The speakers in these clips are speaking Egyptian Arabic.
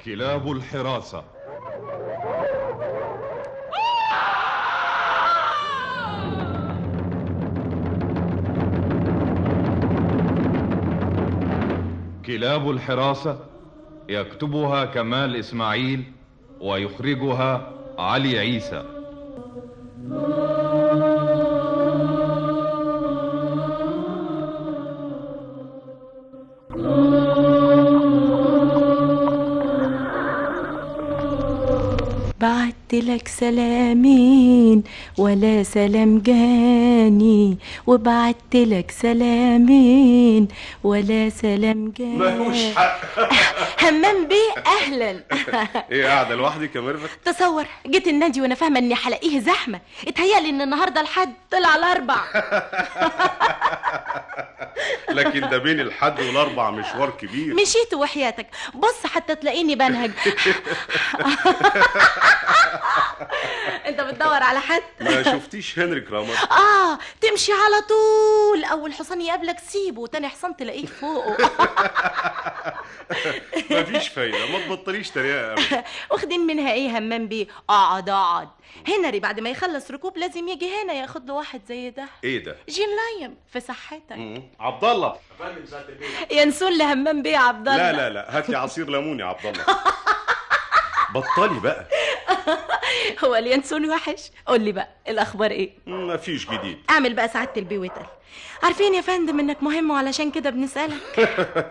كلاب الحراسة كلاب الحراسة يكتبها كمال إسماعيل ويخرجها علي عيسى بعت لك سلامين ولا سلام جاني وبعت لك سلامين ولا سلام جاني ملوش حق همام بيه اهلا ايه قاعده لوحدك يا ميرفت تصور جيت النادي وانا فاهمه اني هلاقيه زحمه اتهيألي ان النهارده الحد طلع الاربع لكن ده بين الحد والاربع مشوار كبير مشيت وحياتك بص حتى تلاقيني بنهج انت بتدور على حد ما شفتيش هنري كرامر اه تمشي على طول اول حصان يقابلك سيبه وتاني حصان تلاقيه فوقه مفيش فايده ما تبطليش تريقه أبدا. واخدين منها ايه همام بيه اقعد اقعد هنري بعد ما يخلص ركوب لازم يجي هنا ياخد له واحد زي ده ايه ده جين لايم في صحتك مم. عبد الله ينسون لهمام بيه عبد الله لا لا لا هات لي عصير ليمون يا عبد الله بطلي بقى هو اليانسون وحش قول لي بقى الاخبار ايه مفيش جديد اعمل بقى سعاده البي واتقل عارفين يا فندم انك مهم وعلشان كده بنسالك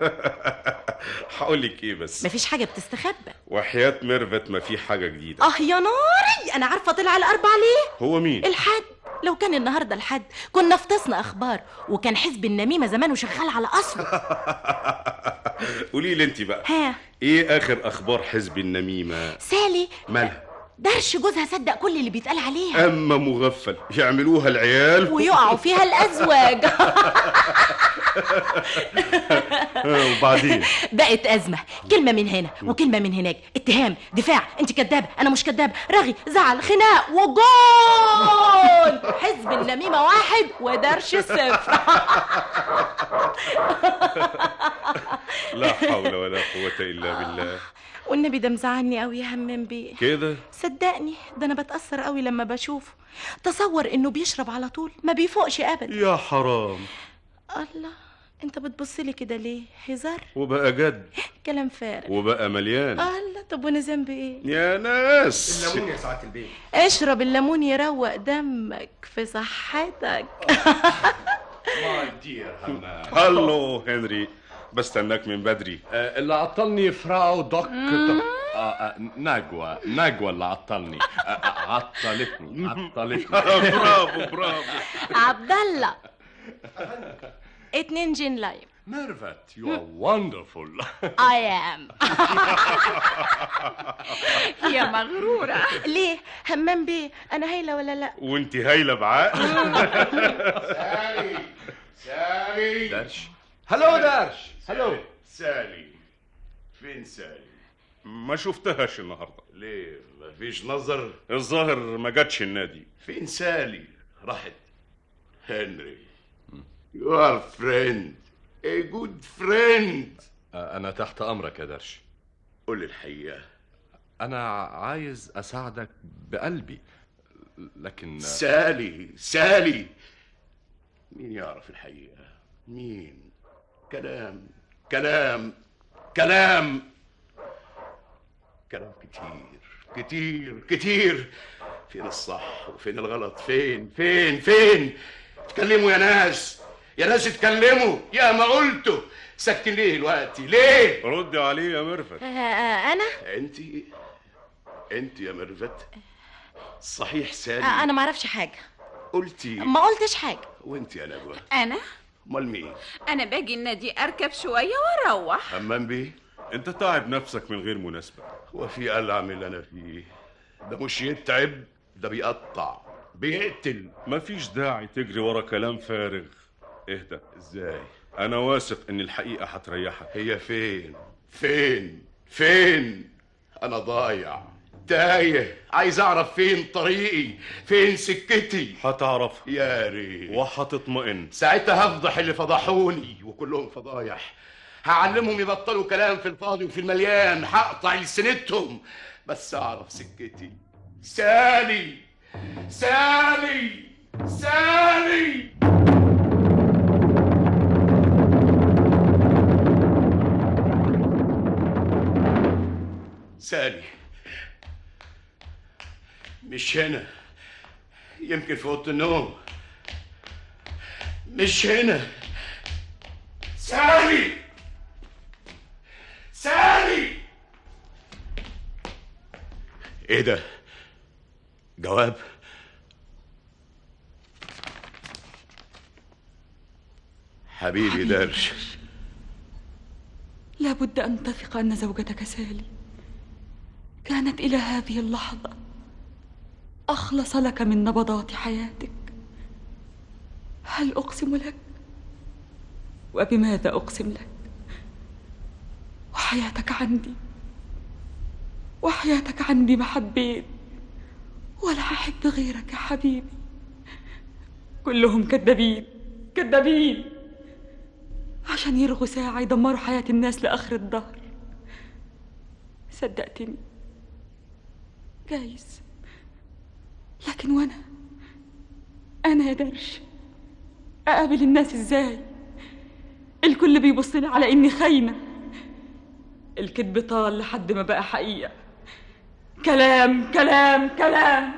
هقول لك ايه بس مفيش حاجه بتستخبى وحياه ميرفت ما في حاجه جديده اه يا ناري انا عارفه طلع الاربع ليه هو مين الحد لو كان النهارده الحد كنا فطسنا اخبار وكان حزب النميمه زمانه شغال على اصله قولي لي انت بقى ها ايه اخر اخبار حزب النميمه سالي مالها درش جوزها صدق كل اللي بيتقال عليها اما مغفل يعملوها العيال ويقعوا فيها الازواج آه، وبعدين بقت ازمه كلمه من هنا وكلمه من هناك اتهام دفاع انت كدابه انا مش كداب رغي زعل خناق وجول حزب النميمه واحد ودرش صفر لا حول ولا قوه الا بالله والنبي ده مزعلني قوي يا همام بيه كده صدقني ده انا بتاثر قوي لما بشوفه تصور انه بيشرب على طول ما بيفوقش ابدا يا حرام الله انت بتبص لي كده ليه هزار وبقى جد كلام فارغ وبقى مليان الله طب وانا ذنبي ايه يا ناس الليمون يا سعاده البيت اشرب الليمون يروق دمك في صحتك ماي دير همام هلو هنري بستناك من بدري آه، اللي عطلني فراو دوك آه، آه، نجوى نجوى اللي عطلني آه، آه، عطلتني عطلتني برافو برافو عبد الله اتنين جين لايم ميرفت يو ار وندرفول اي ام يا مغرورة ليه همام بيه انا هايلة ولا لا وانت هايله بعقل سالي سالي درش هلو درش هلو سالي فين سالي ما شفتهاش النهارده ليه مفيش نظر الظاهر ما جاتش النادي فين سالي راحت هنري you are friend a good friend آه، انا تحت امرك يا درش قول الحقيقة انا عايز اساعدك بقلبي لكن سالي سالي مين يعرف الحقيقة مين كلام كلام كلام كلام كتير كتير كتير فين الصح وفين الغلط فين فين فين اتكلموا يا ناس يا ناس اتكلموا يا ما قلتوا ساكتين ليه دلوقتي ليه ردي عليه يا ميرفت آه، آه، انا انت انت يا ميرفت صحيح سالي آه، انا ما اعرفش حاجة قلتي ما قلتش حاجة وانت يا نجوى أنا امال مين أنا باجي النادي أركب شوية وأروح همام بيه انت تعب نفسك من غير مناسبه هو في قلع من اللي انا فيه ده مش يتعب ده بيقطع بيقتل مفيش داعي تجري ورا كلام فارغ اهدى ازاي انا واثق ان الحقيقه هتريحك هي فين فين فين انا ضايع تايه عايز اعرف فين طريقي فين سكتي هتعرفها يا ريت وهتطمئن ساعتها هفضح اللي فضحوني وكلهم فضايح هعلمهم يبطلوا كلام في الفاضي وفي المليان هقطع لسنتهم بس اعرف سكتي سالي سالي سالي سالي مش هنا يمكن في اوضه النوم مش هنا سالي سالي ايه ده جواب حبيبي درش لابد أن تثق أن زوجتك سالي كانت إلى هذه اللحظة أخلص لك من نبضات حياتك هل أقسم لك؟ وبماذا أقسم لك؟ وحياتك عندي وحياتك عندي ما حبيت ولا أحب غيرك يا حبيبي كلهم كذابين كذابين عشان يرغوا ساعة يدمروا حياة الناس لآخر الدهر صدقتني جايز لكن وانا انا يا درش اقابل الناس ازاي الكل بيبص لي على اني خاينه الكذب طال لحد ما بقى حقيقه كلام كلام كلام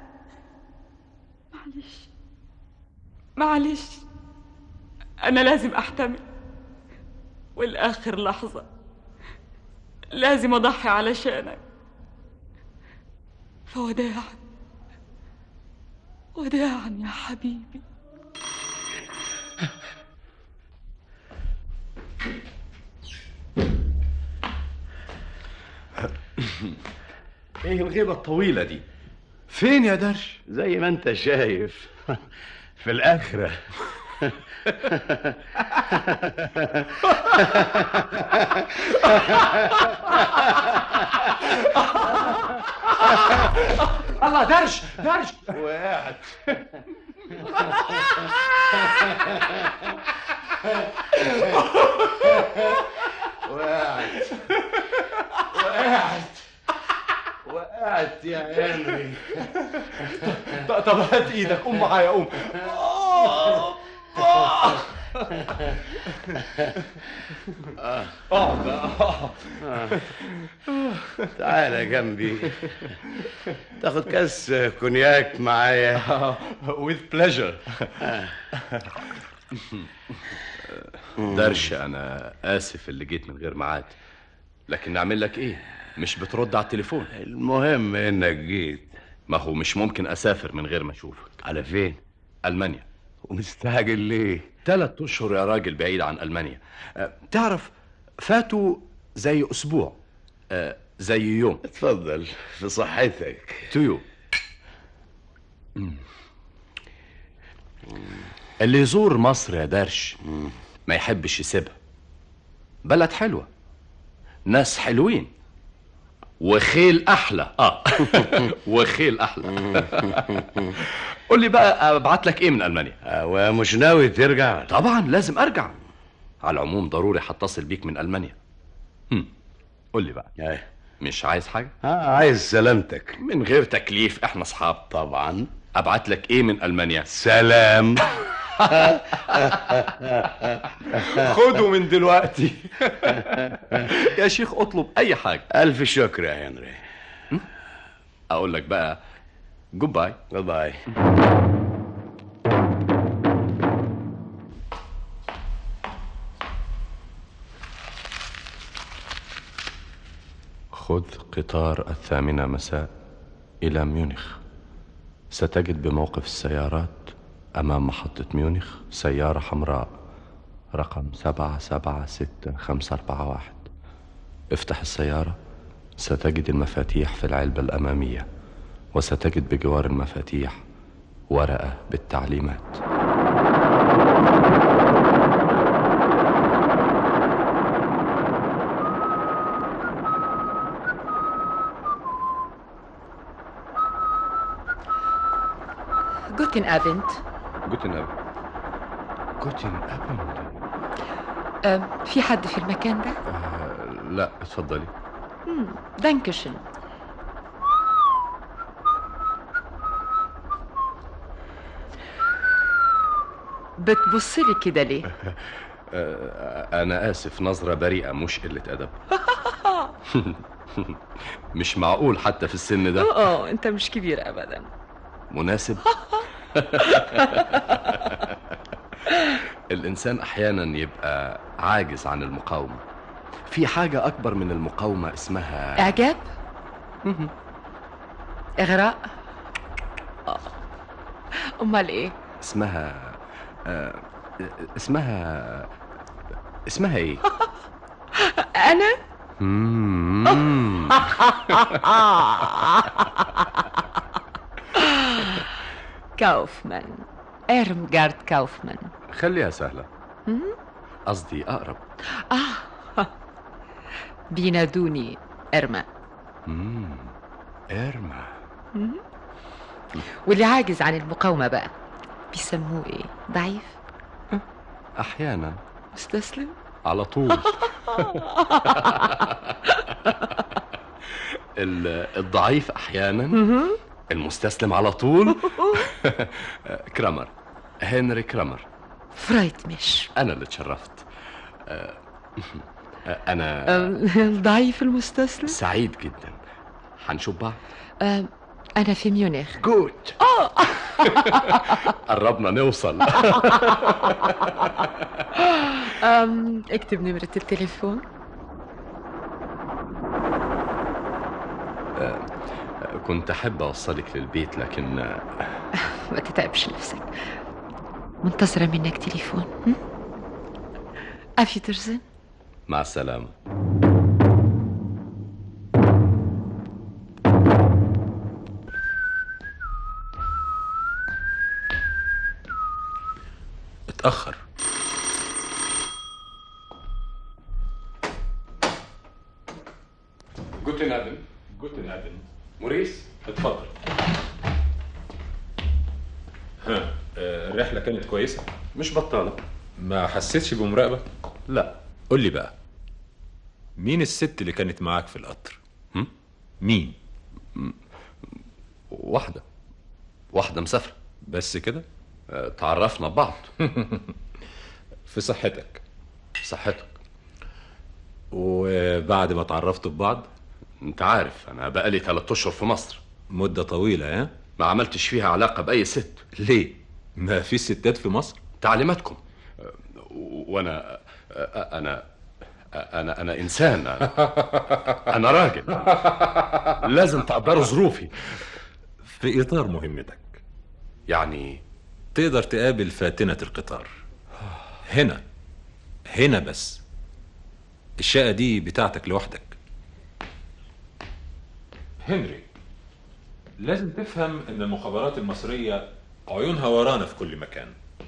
معلش معلش انا لازم احتمل والاخر لحظه لازم اضحي علشانك فوداعا وداعا يا حبيبي ايه الغيبة الطويلة دي فين يا درش زي ما انت شايف في الاخره الله درش درش وقعت وقعت وقعت وقعت يا هنري طب هات ايدك قوم معايا قوم اقعد بقى. تعالى جنبي تاخد كاس كونياك معايا with pleasure درش انا اسف اللي جيت من غير ميعاد لكن نعمل لك ايه مش بترد على التليفون المهم انك جيت ما هو مش ممكن اسافر من غير ما اشوفك على فين المانيا ومستعجل ليه ثلاث اشهر يا راجل بعيد عن المانيا أه، تعرف فاتوا زي اسبوع أه، زي يوم اتفضل في صحتك تيو اللي يزور مصر يا درش ما يحبش يسيبها بلد حلوة ناس حلوين وخيل احلى اه وخيل احلى قول لي بقى ابعت لك ايه من المانيا ومش ناوي ترجع طبعا لازم ارجع على العموم ضروري هتصل بيك من المانيا هم. قول لي بقى ايه مش عايز حاجه ها عايز سلامتك من غير تكليف احنا اصحاب طبعا ابعت لك ايه من المانيا سلام خده من دلوقتي يا شيخ اطلب اي حاجه الف شكر يا هنري اقول لك بقى جود باي باي خذ قطار الثامنة مساء إلى ميونخ ستجد بموقف السيارات أمام محطة ميونخ سيارة حمراء رقم سبعة سبعة ستة خمسة أربعة واحد افتح السيارة ستجد المفاتيح في العلبة الأمامية وستجد بجوار المفاتيح ورقة بالتعليمات Guten Abend. جوتن أبن جوتن أبن أم، في حد في المكان ده؟ آه، لا اتفضلي مم، دانكشن بتبصلي كده ليه؟ آه، أنا آسف نظرة بريئة مش قلة أدب مش معقول حتى في السن ده اه انت مش كبير ابدا مناسب الإنسان أحيانا يبقى عاجز عن المقاومة في حاجة أكبر من المقاومة اسمها اعجاب؟ اغراء؟ آه. امال ايه؟ اسمها آه، اسمها اسمها ايه؟ انا؟ مم. كاوفمان ارمجارد كاوفمان خليها سهلة قصدي أقرب اه بينادوني ارما مم. إرما واللي عاجز عن المقاومة بقى بيسموه ايه؟ ضعيف؟ أحيانا مستسلم؟ على طول ال- الضعيف أحيانا المستسلم على طول كرامر هنري كرامر فرايت مش أنا اللي اتشرفت آه، أنا أم، الضعيف المستسلم سعيد جدا هنشوف بعض أم، أنا في ميونخ جود قربنا نوصل أم، اكتب نمرة التليفون كنت أحب أوصلك للبيت لكن ما تتعبش نفسك منتظرة منك تليفون هم؟ أفي ترزن مع السلامة اتأخر جوتن أبن جوتن أبن موريس اتفضل ها آه، الرحلة كانت كويسة مش بطالة ما حسيتش بمراقبة لا قول لي بقى مين الست اللي كانت معاك في القطر هم؟ مين واحدة واحدة مسافرة بس كده آه، تعرفنا ببعض في صحتك صحتك وبعد ما اتعرفتوا ببعض انت عارف انا بقالي ثلاث اشهر في مصر مدة طويلة ها ما عملتش فيها علاقة بأي ست ليه ما في ستات في مصر تعليماتكم آه، وانا آه، انا انا انا انسان انا راجل لازم تقدروا ظروفي في إطار مهمتك يعني تقدر تقابل فاتنة القطار هنا هنا بس الشقة دي بتاعتك لوحدك هنري لازم تفهم ان المخابرات المصرية عيونها ورانا في كل مكان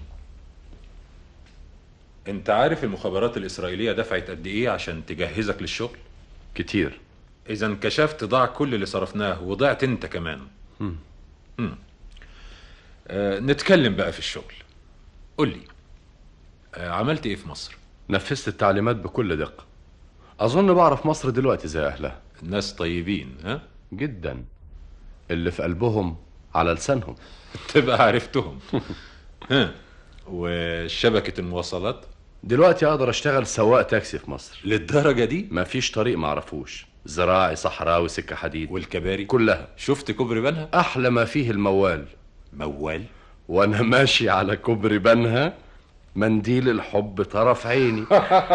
انت عارف المخابرات الإسرائيلية دفعت قد ايه عشان تجهزك للشغل كتير اذا انكشفت ضاع كل اللي صرفناه وضعت انت كمان مم. مم. آه نتكلم بقى في الشغل قول لي آه عملت ايه في مصر نفذت التعليمات بكل دقة أظن بعرف مصر دلوقتي زي أهلها الناس طيبين ها جدا اللي في قلبهم على لسانهم تبقى عرفتهم ها وشبكة المواصلات دلوقتي أقدر أشتغل سواق تاكسي في مصر للدرجة دي مفيش طريق معرفوش زراعي صحراوي سكة حديد والكباري كلها شفت كوبري بنها أحلى ما فيه الموال موال وأنا ماشي على كوبري بنها منديل الحب طرف عيني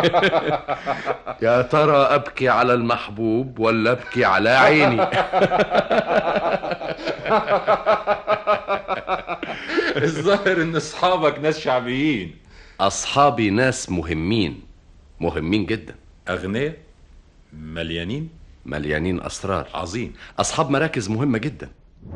يا ترى أبكي على المحبوب ولا أبكي على عيني الظاهر ان اصحابك ناس شعبيين أصحابي ناس مهمين مهمين جدا اغنياء مليانين مليانين أسرار عظيم أصحاب مراكز مهمة جدا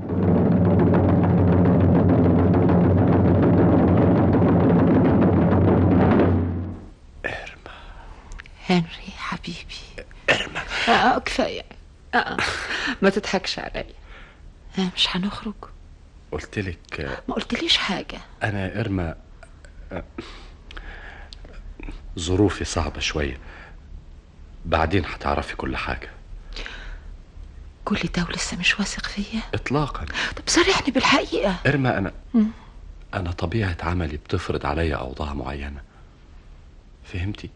هنري حبيبي ارمى آه كفاية آه ما تضحكش عليا آه مش هنخرج قلت لك ما قلتليش حاجة أنا إرما ظروفي صعبة شوية بعدين هتعرفي كل حاجة كل ده ولسه مش واثق فيا إطلاقا طب صرحني بالحقيقة إرما أنا مم. أنا طبيعة عملي بتفرض عليا أوضاع معينة فهمتي؟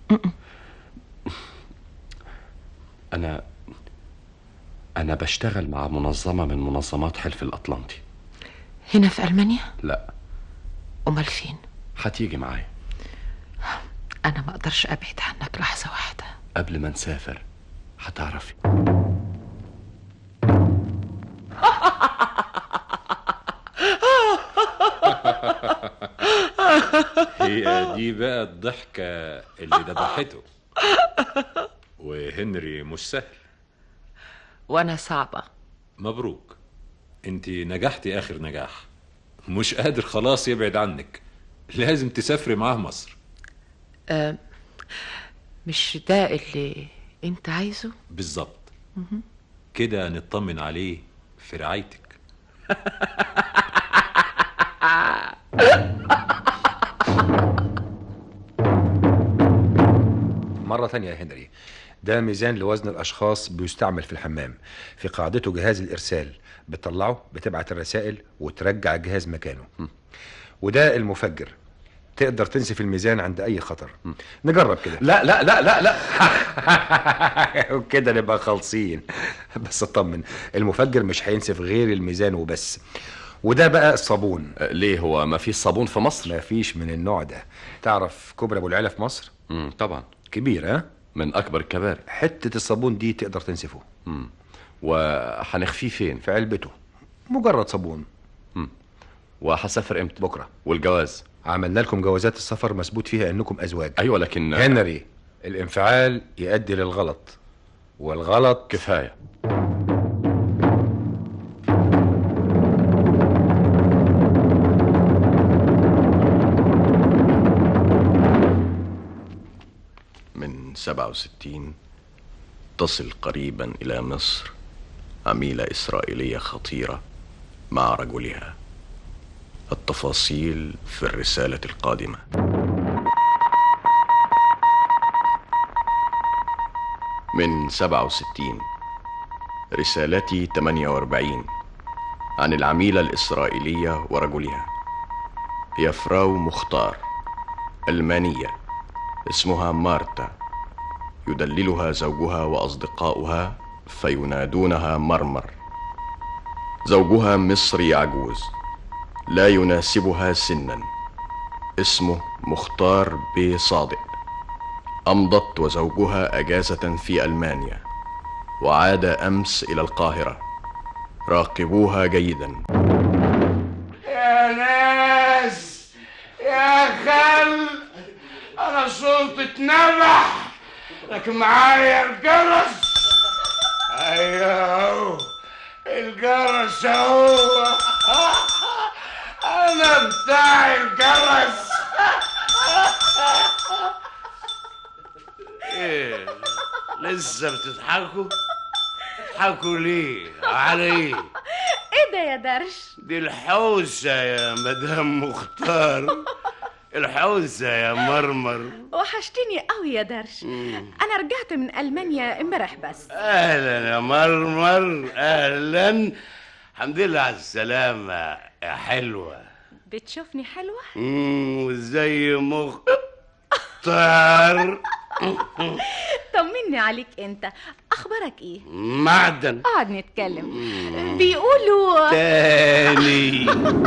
أنا أنا بشتغل مع منظمة من منظمات حلف الأطلنطي هنا في ألمانيا لا أمال فين هتيجي معايا أنا ما أقدرش أبعد عنك لحظة واحدة قبل ما نسافر هتعرفي هي دي بقى الضحكة اللي ذبحته وهنري مش سهل وأنا صعبة مبروك انت نجحتي اخر نجاح مش قادر خلاص يبعد عنك لازم تسافري معاه مصر أه مش ده اللي أنت عايزه بالظبط كده نطمن عليه في رعايتك مرة تانية يا هنري ده ميزان لوزن الأشخاص بيستعمل في الحمام في قاعدته جهاز الإرسال بتطلعه بتبعت الرسائل وترجع الجهاز مكانه وده المفجر تقدر تنسف الميزان عند أي خطر نجرب كده لا لا لا لا لا وكده نبقى خالصين بس اطمن المفجر مش هينسف غير الميزان وبس وده بقى الصابون ليه هو ما فيش صابون في مصر؟ ما فيش من النوع ده تعرف كوبري ابو العلا في مصر مم. طبعا كبير ها من أكبر الكباري حتة الصابون دي تقدر تنسفه مم. وهنخفيه فين؟ في علبته مجرد صابون وهسافر امتى؟ بكرة والجواز عملنا لكم جوازات السفر مثبوت فيها انكم ازواج أيوة لكن هنري الانفعال يؤدي للغلط والغلط كفاية من سبعة وستين تصل قريبا إلى مصر عميلة إسرائيلية خطيرة مع رجلها التفاصيل في الرسالة القادمة من سبعة وستين رسالتي 48 عن العميلة الإسرائيلية ورجلها هي فراو مختار ألمانية اسمها مارتا يدللها زوجها وأصدقاؤها فينادونها مرمر زوجها مصري عجوز لا يناسبها سنا اسمه مختار بي صادق أمضت وزوجها أجازة في ألمانيا وعاد أمس إلى القاهرة راقبوها جيدا يا ناس يا خل انا صوت اتنبح لكن معايا الجرس ايوه الجرس هو انا بتاع الجرس ايه لسه بتضحكوا تضحكوا ليه على ايه ايه ده يا درش دي الحوسة يا مدام مختار الحوسة يا مرمر وحشتني قوي يا درش انا رجعت من المانيا امبارح بس اهلا يا مرمر اهلا الحمد لله على السلامة يا حلوة بتشوفني حلوه مم، وزي مختار طمني عليك انت اخبارك ايه معدن اقعد نتكلم بيقولوا تاني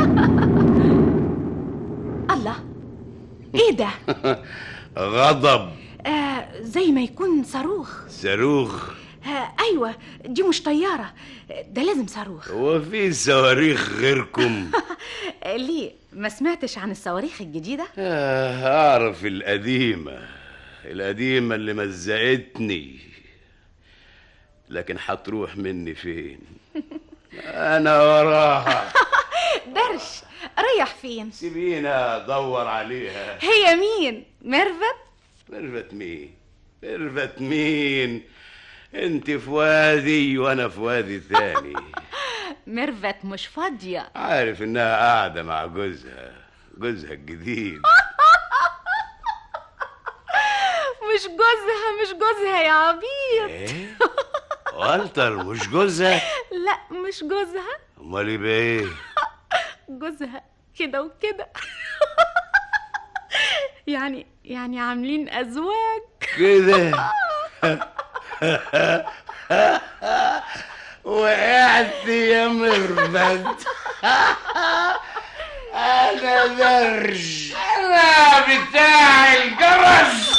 الله ايه ده غضب آه زي ما يكون صاروخ صاروخ آه ايوه دي مش طياره ده لازم صاروخ هو في صواريخ غيركم آه ليه ما سمعتش عن الصواريخ الجديده آه، أعرف القديمة القديمة اللي مزقتني لكن هتروح مني فين أنا وراها درش رايح فين سيبينا أدور عليها هي مين ميرفت ميرفت مين ميرفت مين انت في وادي وانا في وادي ثاني ميرفت مش فاضيه عارف انها قاعدة مع جوزها جوزها الجديد مش جوزها مش جوزها يا عبيط ايه والتر مش جوزها لا مش جوزها امال يبقى ايه جوزها كده وكده يعني يعني عاملين ازواج كده وقعت يا مرمد انا درج انا بتاع الجرس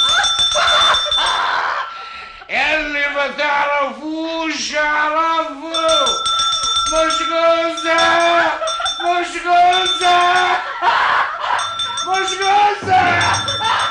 اللي ما تعرفوش اعرفه مش جوزها مش جوزها مش جوزها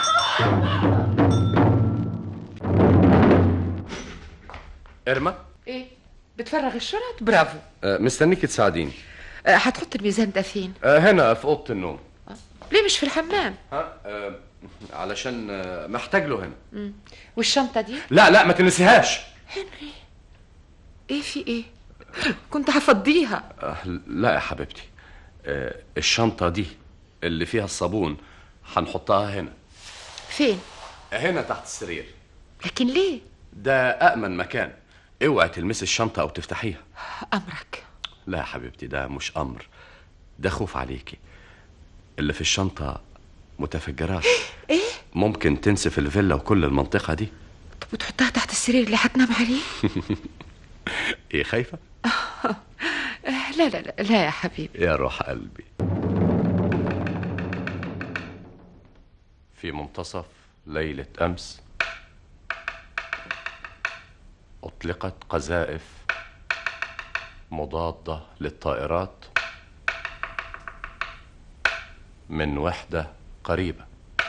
إرما ايه بتفرغ الشنط برافو آه، مستنيك تساعديني أه هتحط الميزان ده فين آه، هنا في أوضة النوم ليه مش في الحمام ها آه، علشان آه، محتاج له هنا مم. والشنطه دي لا لا ما تنسيهاش هنري ايه في ايه كنت هفضيها آه، لا يا حبيبتي آه، الشنطة دي اللي فيها الصابون هنحطها هنا فين هنا تحت السرير لكن ليه ده أأمن مكان اوعي تلمسي الشنطة أو تفتحيها امرك لا يا حبيبتي ده مش أمر ده خوف عليكي اللي في الشنطة متفجرات ايه ممكن تنسف الفيلا وكل المنطقة دي طب وتحطها تحت السرير اللي هتنام عليه ايه خايفة؟ آه، لا لا لا لا يا حبيبي يا روح قلبي في منتصف ليلة أمس أطلقت قذائف مضادة للطائرات من وحدة قريبة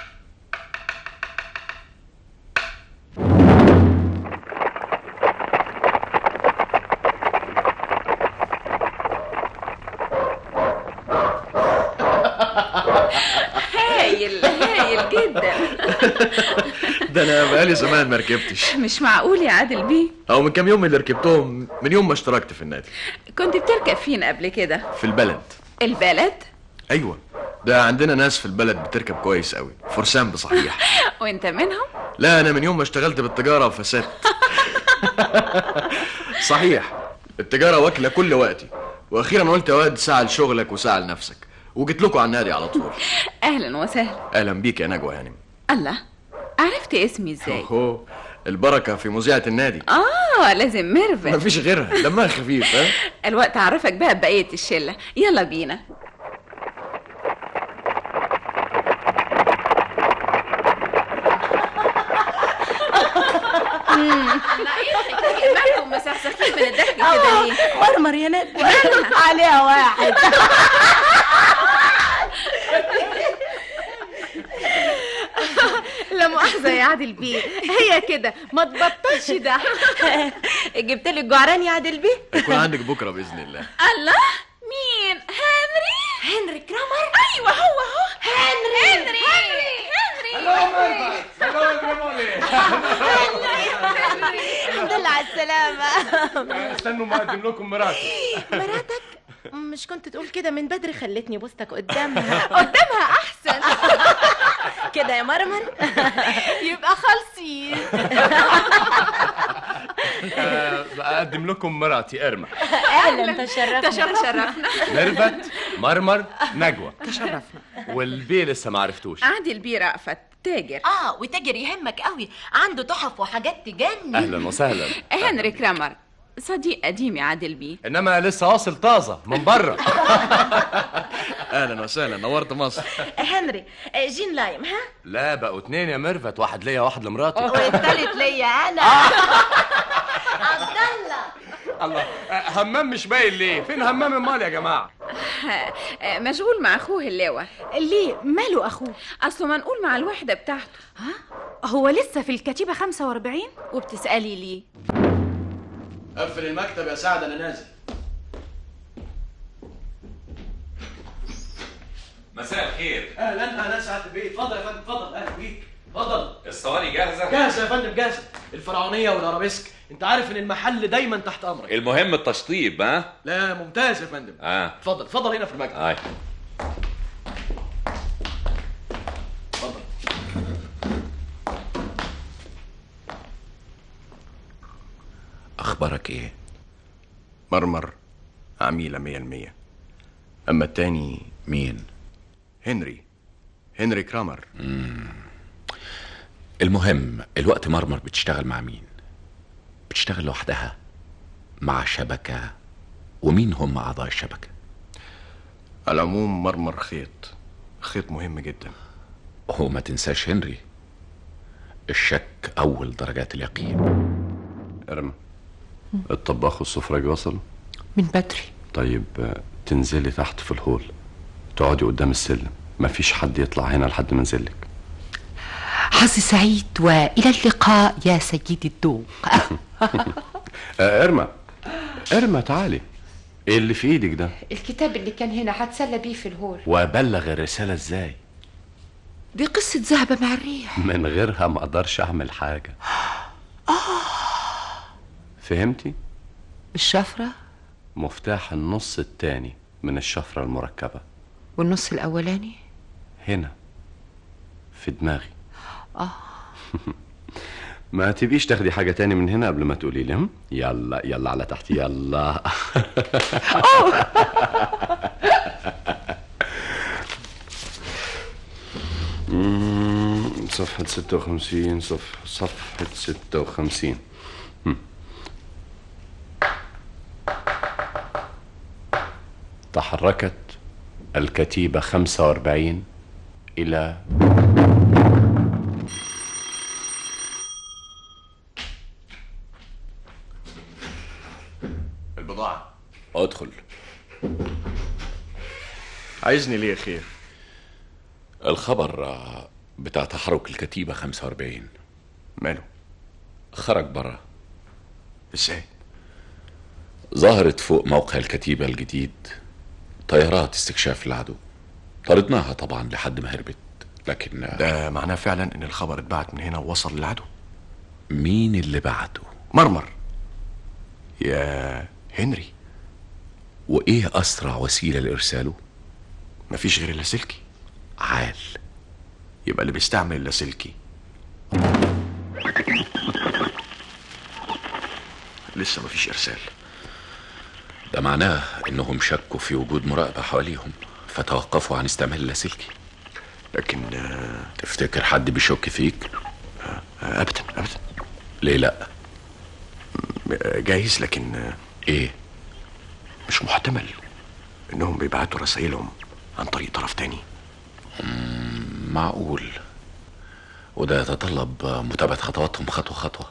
هايل هايل جدا ده انا بقالي زمان ما ركبتش مش معقول يا عادل بيه او من كام يوم اللي ركبتهم من يوم ما اشتركت في النادي كنت بتركب فين قبل كده في البلد البلد ايوه ده عندنا ناس في البلد بتركب كويس قوي فرسان بصحيح وانت منهم لا انا من يوم ما اشتغلت بالتجاره فسدت صحيح التجاره واكله كل وقتي واخيرا قلت يا واد ساعه لشغلك وساعه لنفسك وجيت لكم على النادي على طول اهلا وسهلا اهلا بيك يا نجوى هانم الله عرفت اسمي ازاي اوهو البركه في مذيعه النادي اه لازم ميرفت مفيش غيرها دمها خفيف ها الوقت اعرفك بقى بقية الشلة يلا بينا مالكم مسخسخين من الضحك كده ليه؟ مرمر يا ندى عليها واحد لا مؤاخذة يا عادل بيه هي كده ما تبطلش ده جبت لي الجعران يا عادل بيه يكون عندك بكره باذن الله الله مين هنري هنري كرامر ايوه هو هو هنري هنري هنري الحمد لله على السلامة استنوا ما أقدم لكم مراتي مراتك مش كنت تقول كده من بدري خلتني بوستك قدامها قدامها احسن كده يا مرمر يبقى خالصين أقدم لكم مراتي إرما اهلا تشرفنا تشرفنا ميرفت مرمر نجوى تشرفنا والبي لسه ما عرفتوش عادل بيه رأفت تاجر اه وتاجر يهمك قوي عنده تحف وحاجات تجنن أهلا وسهلا هنري كرامر صديق قديم يا عادل بيه إنما لسه واصل طازة من بره اهلا وسهلا نورت مصر هنري آه، جين لايم ها لا بقوا اتنين يا ميرفت واحد ليا واحد لمراتي والتالت ليا انا عبد الله الله آه، همام مش باين ليه فين همام المال يا جماعة آه، مشغول مع اخوه اللواء ليه ماله اخوه اصله منقول مع الوحده بتاعته هو لسه في الكتيبة 45 وبتسالي ليه قفل المكتب يا سعد انا نازل مساء الخير اهلا اهلا سعاده البيت اتفضل يا فندم اتفضل اهلا بيك اتفضل الصواني جاهزة جاهزه يا فندم جاهزه الفرعونيه والارابيسك انت عارف ان المحل دايما تحت امرك المهم التشطيب ها لا ممتاز يا فندم اه اتفضل اتفضل هنا في المكتب هاي اخبارك ايه مرمر عميلة مية المية أما التاني مين هنري هنري كرامر المهم الوقت مرمر بتشتغل مع مين بتشتغل لوحدها مع شبكة ومين هم أعضاء الشبكة على العموم مرمر خيط خيط مهم جدا وما تنساش هنري الشك أول درجات اليقين ارمى الطباخ والسفراج وصلوا من بدري طيب آه، تنزلي تحت في الهول تقعدي قدام السلم مفيش حد يطلع هنا لحد ما انزلك حظ سعيد وإلى اللقاء يا سيدي الذوق آه، ارمى ارمى تعالي ايه اللي في ايدك ده الكتاب اللي كان هنا هتسلى بيه في الهول وابلغ الرساله ازاي دي قصة ذهب مع الريح من غيرها ما اقدرش اعمل حاجه فهمتي الشفرة مفتاح النص التاني من الشفره المركبه والنص الأولاني هنا في دماغي آه ما تبيش تاخدي حاجة تاني من هنا قبل ما تقولي لي هم؟ يلا يلا على تحت يلا مم، صفحة ستة وخمسين صف صفحة ستة وخمسين مم. تحركت الكتيبة خمسة واربعين إلى البضاعة ادخل عايزني ليه خير الخبر آه، بتاع تحرك الكتيبة 45 ماله خرج برا ازاي ظهرت فوق موقع الكتيبة الجديد طيارات استكشاف العدو طردناها طبعا لحد ما هربت لكن آه، ده معناه فعلا ان الخبر اتبعت من هنا ووصل للعدو مين اللي بعته مرمر يا هنري وايه اسرع وسيلة لارساله مفيش غير اللاسلكي عال يبقى اللي بيستعمل اللاسلكي لسه مفيش ارسال ده معناه انهم شكوا في وجود مراقبة حواليهم فتوقفوا عن استعمال اللاسلكي لكن تفتكر حد بيشك فيك ابدا ابدا ليه لا جايز لكن ايه مش محتمل انهم بيبعتوا رسائلهم عن طريق طرف تاني معقول وده يتطلب متابعة خطواتهم خطوة خطوة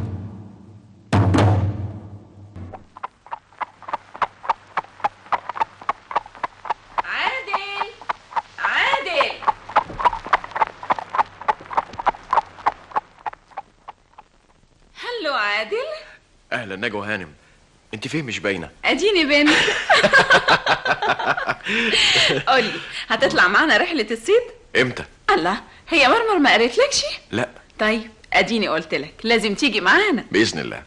عادل عادل هلو عادل اهلا نجوى هانم انت فين مش باينه اديني بنت قولي هتطلع معانا رحلة الصيد امتى الله هي مرمر ما قالتلكش لا طيب اديني قلت لك لازم تيجي معانا باذن الله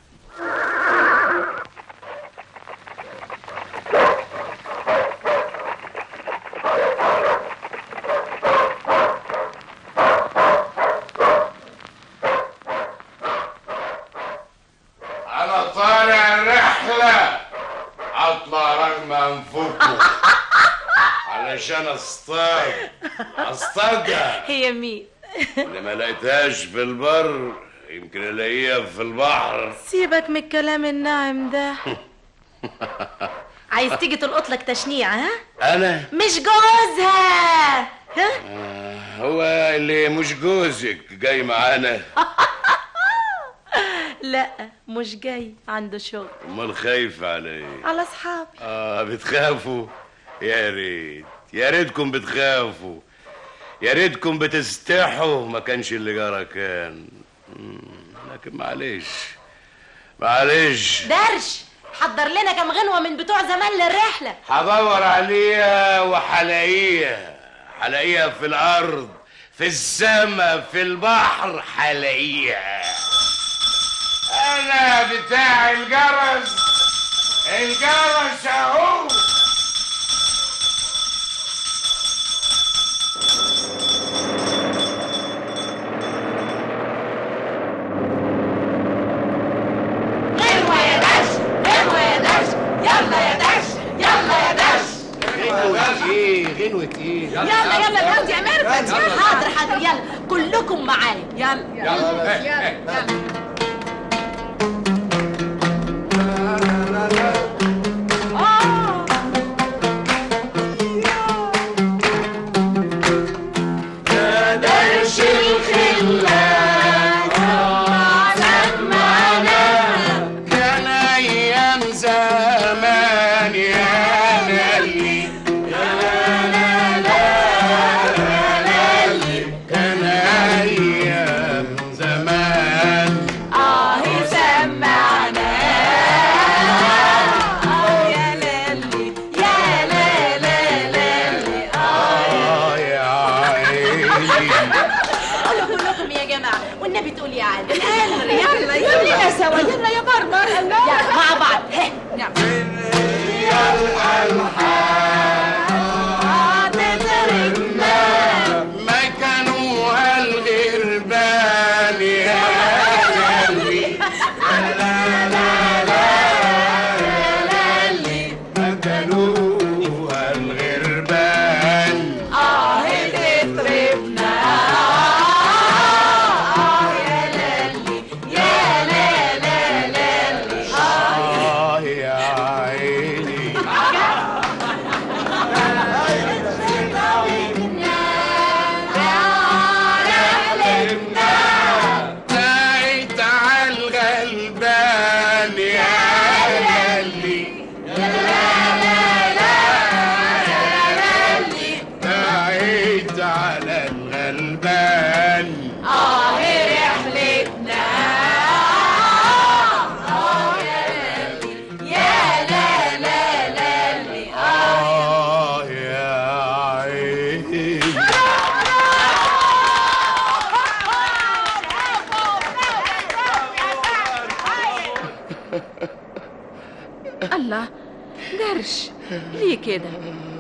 انا طالع رحلة اطلع رغم انفكم علشان اصطاد اصطادها هي مين اللي ما لقيتهاش في البر يمكن الاقيها في البحر سيبك من الكلام الناعم ده عايز تيجي تلقط لك تشنيع ها انا مش جوزها ها آه، هو اللي مش جوزك جاي معانا لا مش جاي عنده شغل امال خايف على ايه على اصحابي اه بتخافوا يا ريت يا ريتكم بتخافوا يا ريتكم بتستحوا ما كانش اللي جرى كان مم، لكن معلش معلش درش حضر لنا كام غنوة من بتوع زمان للرحلة هدور عليها وحلاقيها حلاقيها في الارض في السماء في البحر حلاقيها انا بتاع الجرس الجرس اهو غنوة يا ايد يلا يلا الهودي يا ميرفت حاضر حاضر يلا كلكم معايا يلا يلا يلا يلا درش الخلان معاك معانا كان ايام زمان يا للي يا لا لا لا للي كان ايام زمان اه سمعنا اه يا لالي يا لا لا لالي اه يا عيني قولوا كلكم يا جماعة والنبي تقول يا علي يلا يلا يلا سوا يلا يا مرمر يلا مع بعض هه ما كانوا هالغربان يا قلبي لا لا لا لا لي ما كانوا هالغربان اه تطربنا اه يا لالي يا لا لا لالي اه يا عيني دايت على الغلبان يا للي دايت على الغلبان اه رحلتنا اه يا لالي يا لا لا لالي اه يا عيني الله درش ليه كده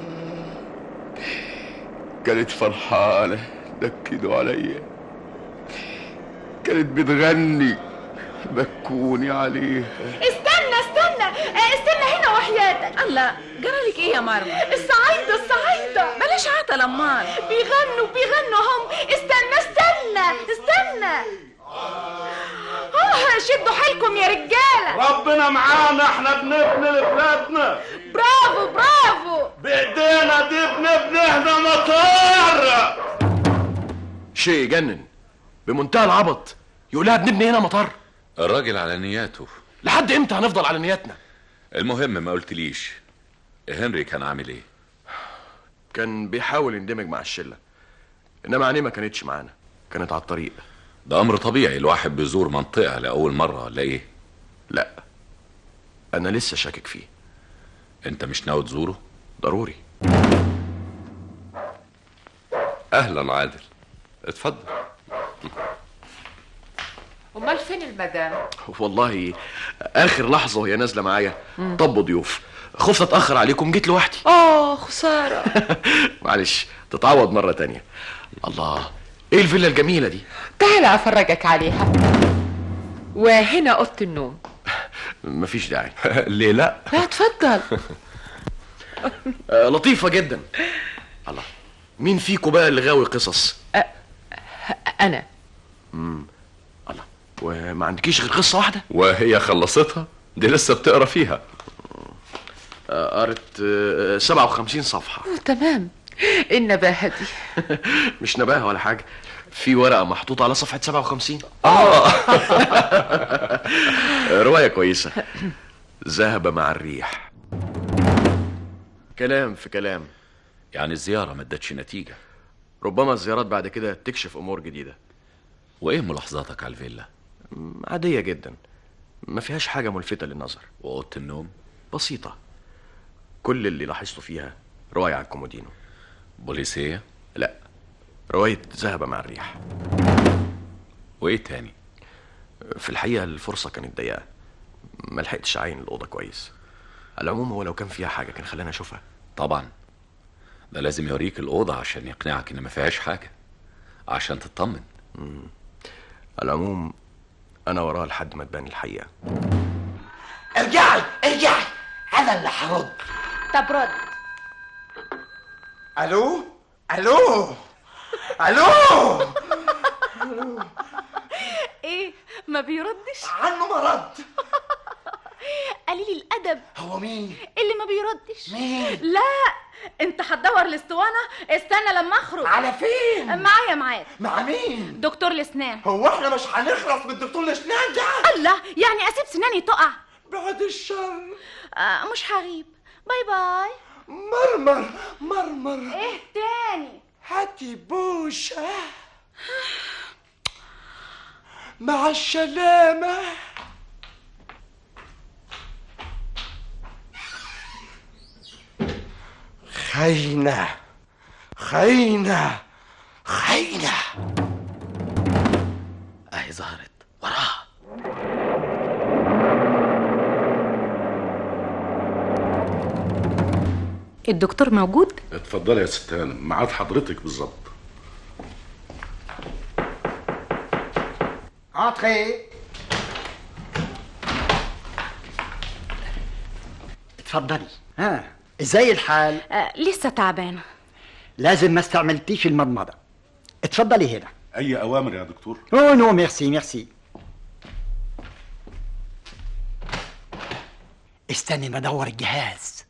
كانت فرحانة نكدوا عليا كانت بتغني بكوني عليها استنى استنى آه، استنى هنا وحياتك الله جرالك ايه يا مرمى الصعايدة الصعايدة بلاش عطل امال بيغنوا بيغنوا هم استنى استنى استنى اه شدوا حيلكم يا رجالة ربنا معانا احنا بنبني لبلادنا برافو برافو بايدينا دي بنبني هنا مطار شيء يجنن بمنتهى العبط يقولها بنبني هنا مطار الراجل على نياته لحد امتى هنفضل على نياتنا المهم ما قلتليش هنري كان عامل ايه كان بيحاول يندمج مع الشله انما عينيه ما كانتش معانا كانت على الطريق ده امر طبيعي الواحد بيزور منطقه لاول مره ولا ايه لا انا لسه شاكك فيه انت مش ناوي تزوره ضروري اهلا عادل اتفضل امال فين المدام والله اخر لحظه وهي نازله معايا طب ضيوف خفت اتاخر عليكم جيت لوحدي اه خسارة معلش تتعوض مره تانية الله ايه الفيلا الجميله دي تعال افرجك عليها وهنا اوضه النوم مفيش داعي ليه لا لا اتفضل آه لطيفه جدا الله مين فيكم بقى اللي غاوي قصص انا امم الله وما عندكيش غير قصه واحده وهي خلصتها دي لسه بتقرا فيها آه، قرت آه، 57 صفحه أوه، تمام النباهة دي مش نباهه ولا حاجه في ورقه محطوطه على صفحه 57 اه روايه كويسه ذهب مع الريح كلام في كلام يعني الزياره ما ادتش نتيجه ربما الزيارات بعد كده تكشف امور جديده وايه ملاحظاتك على الفيلا م، عاديه جدا ما فيهاش حاجه ملفته للنظر واوضه النوم بسيطه كل اللي لاحظته فيها روايه عن كومودينو بوليسيه لا روايه ذهب مع الريح وايه تاني في الحقيقه الفرصه كانت ضيقه ما لحقتش اعين الاوضه كويس على العموم هو لو كان فيها حاجه كان خلاني اشوفها طبعا ده لازم يوريك الاوضه عشان يقنعك ان ما فيهاش حاجه عشان تطمن على العموم انا وراه لحد ما تبان الحقيقه ارجعي ارجعي انا اللي هرد طب رد الو الو الو ايه ما بيردش عنه ما رد قليل الادب هو مين اللي ما بيردش مين؟ لا انت هتدور الاسطوانه استنى لما اخرج على فين معايا معاك مع مين دكتور الاسنان هو احنا مش هنخلص من الدكتور الاسنان ده الله يعني اسيب سناني تقع بعد الشر آه مش هغيب باي باي مرمر مرمر ايه تاني هاتي بوشة مع السلامة خاينة خاينة خاينة اهي ظهرت وراها الدكتور موجود اتفضلي يا ست هانم ميعاد حضرتك بالظبط Entrez. اتفضلي ها ازاي الحال آه لسه تعبانه لازم ما استعملتيش المضمضه اتفضلي هنا اي اوامر يا دكتور او نو ميرسي ميرسي استني ما ادور الجهاز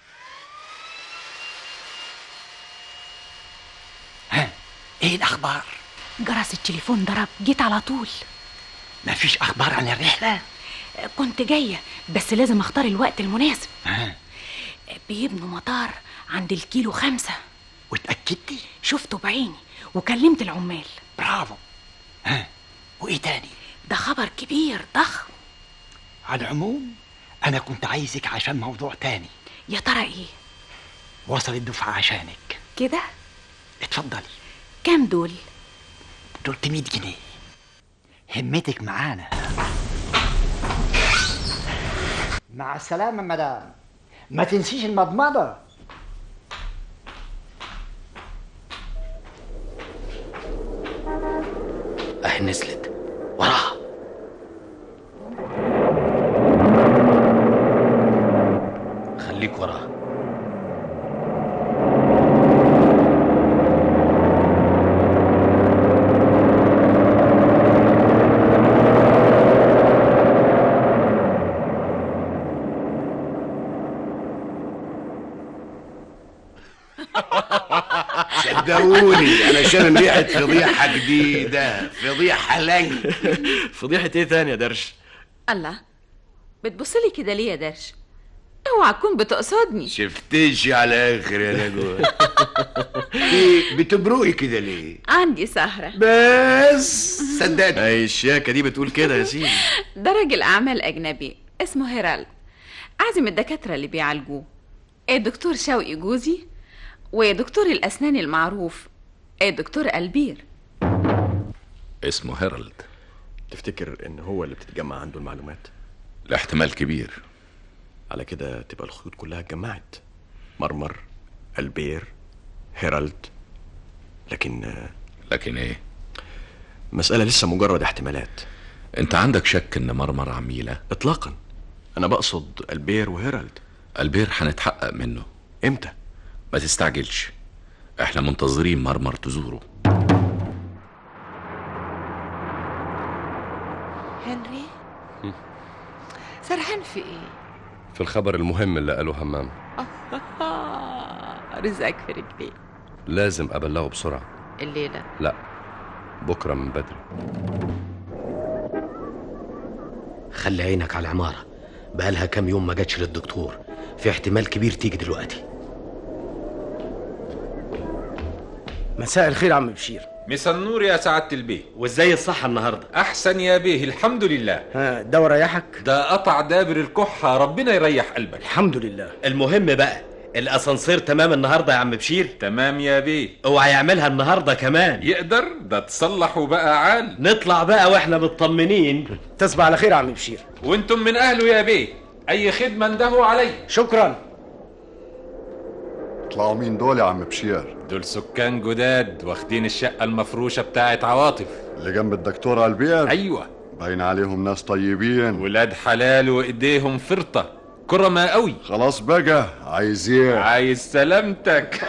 ها ايه الاخبار جرس التليفون ضرب جيت على طول مفيش اخبار عن الرحله كنت جاية بس لازم اختار الوقت المناسب ها بيبنوا مطار عند الكيلو خمسة واتاكدتي شفته بعيني وكلمت العمال برافو ها وايه تاني ده خبر كبير ضخم على العموم انا كنت عايزك عشان موضوع تاني يا ترى ايه وصل الدفعه عشانك كده اتفضلي كام دول 300 جنيه همتك معانا مع السلامة مدام ما تنسيش المضمضة اهي نزلت وراها خليك وراها صدقوني انا شامم ريحه فضيحه جديده فضيحه لنج فضيحة ايه تاني يا درش الله بتبصلي كده ليه يا درش اوعى تكون بتقصدني شفتيش على اخر يا نجوى ايه بتبرقي كده ليه عندي سهرة بس صدقني اي الشياكة دي بتقول كده يا سيدي ده راجل أعمال أجنبي اسمه هيرالد عازم الدكاترة اللي بيعالجوه الدكتور شوقي جوزي ودكتور الأسنان المعروف الدكتور ألبير اسمه هيرالد تفتكر ان هو اللي بتتجمع عنده المعلومات الاحتمال كبير على كده تبقى الخيوط كلها اتجمعت مرمر البير هيرالد لكن آه، لكن ايه مسألة لسه مجرد احتمالات انت عندك شك ان مرمر عميلة اطلاقا انا بقصد البير وهيرالد البير هنتحقق منه امتى ما تستعجلش احنا منتظرين مرمر تزوره هنري سرحان في ايه في الخبر المهم اللي قاله همام رزقك في رجلي لازم أبلغه بسرعة الليلة لا بكرة من بدري خلي عينك على العمارة بقالها كام يوم ما جاتش للدكتور في احتمال كبير تيجي دلوقتي مساء الخير يا عم بشير مسا النور يا سعادة البيه وازاي الصحة النهاردة أحسن يا بيه الحمد لله ها ده وريحك ده قطع دابر الكحة ربنا يريح قلبك الحمد لله المهم بقى الاسانسير تمام النهارده يا عم بشير تمام يا بيه اوعى يعملها النهارده كمان يقدر ده تصلح وبقى عال نطلع بقى واحنا مطمنين تصبح على خير يا عم بشير وانتم من أهله يا بيه أي خدمة اندهوا علي شكرا طلعوا مين دول يا عم بشير دول سكان جداد واخدين الشقة المفروشة بتاعت عواطف اللي جنب الدكتور البير أيوة باين عليهم ناس طيبين ولاد حلال وإيديهم فرطة كرماء قوي خلاص بقى عايز ايه عايز سلامتك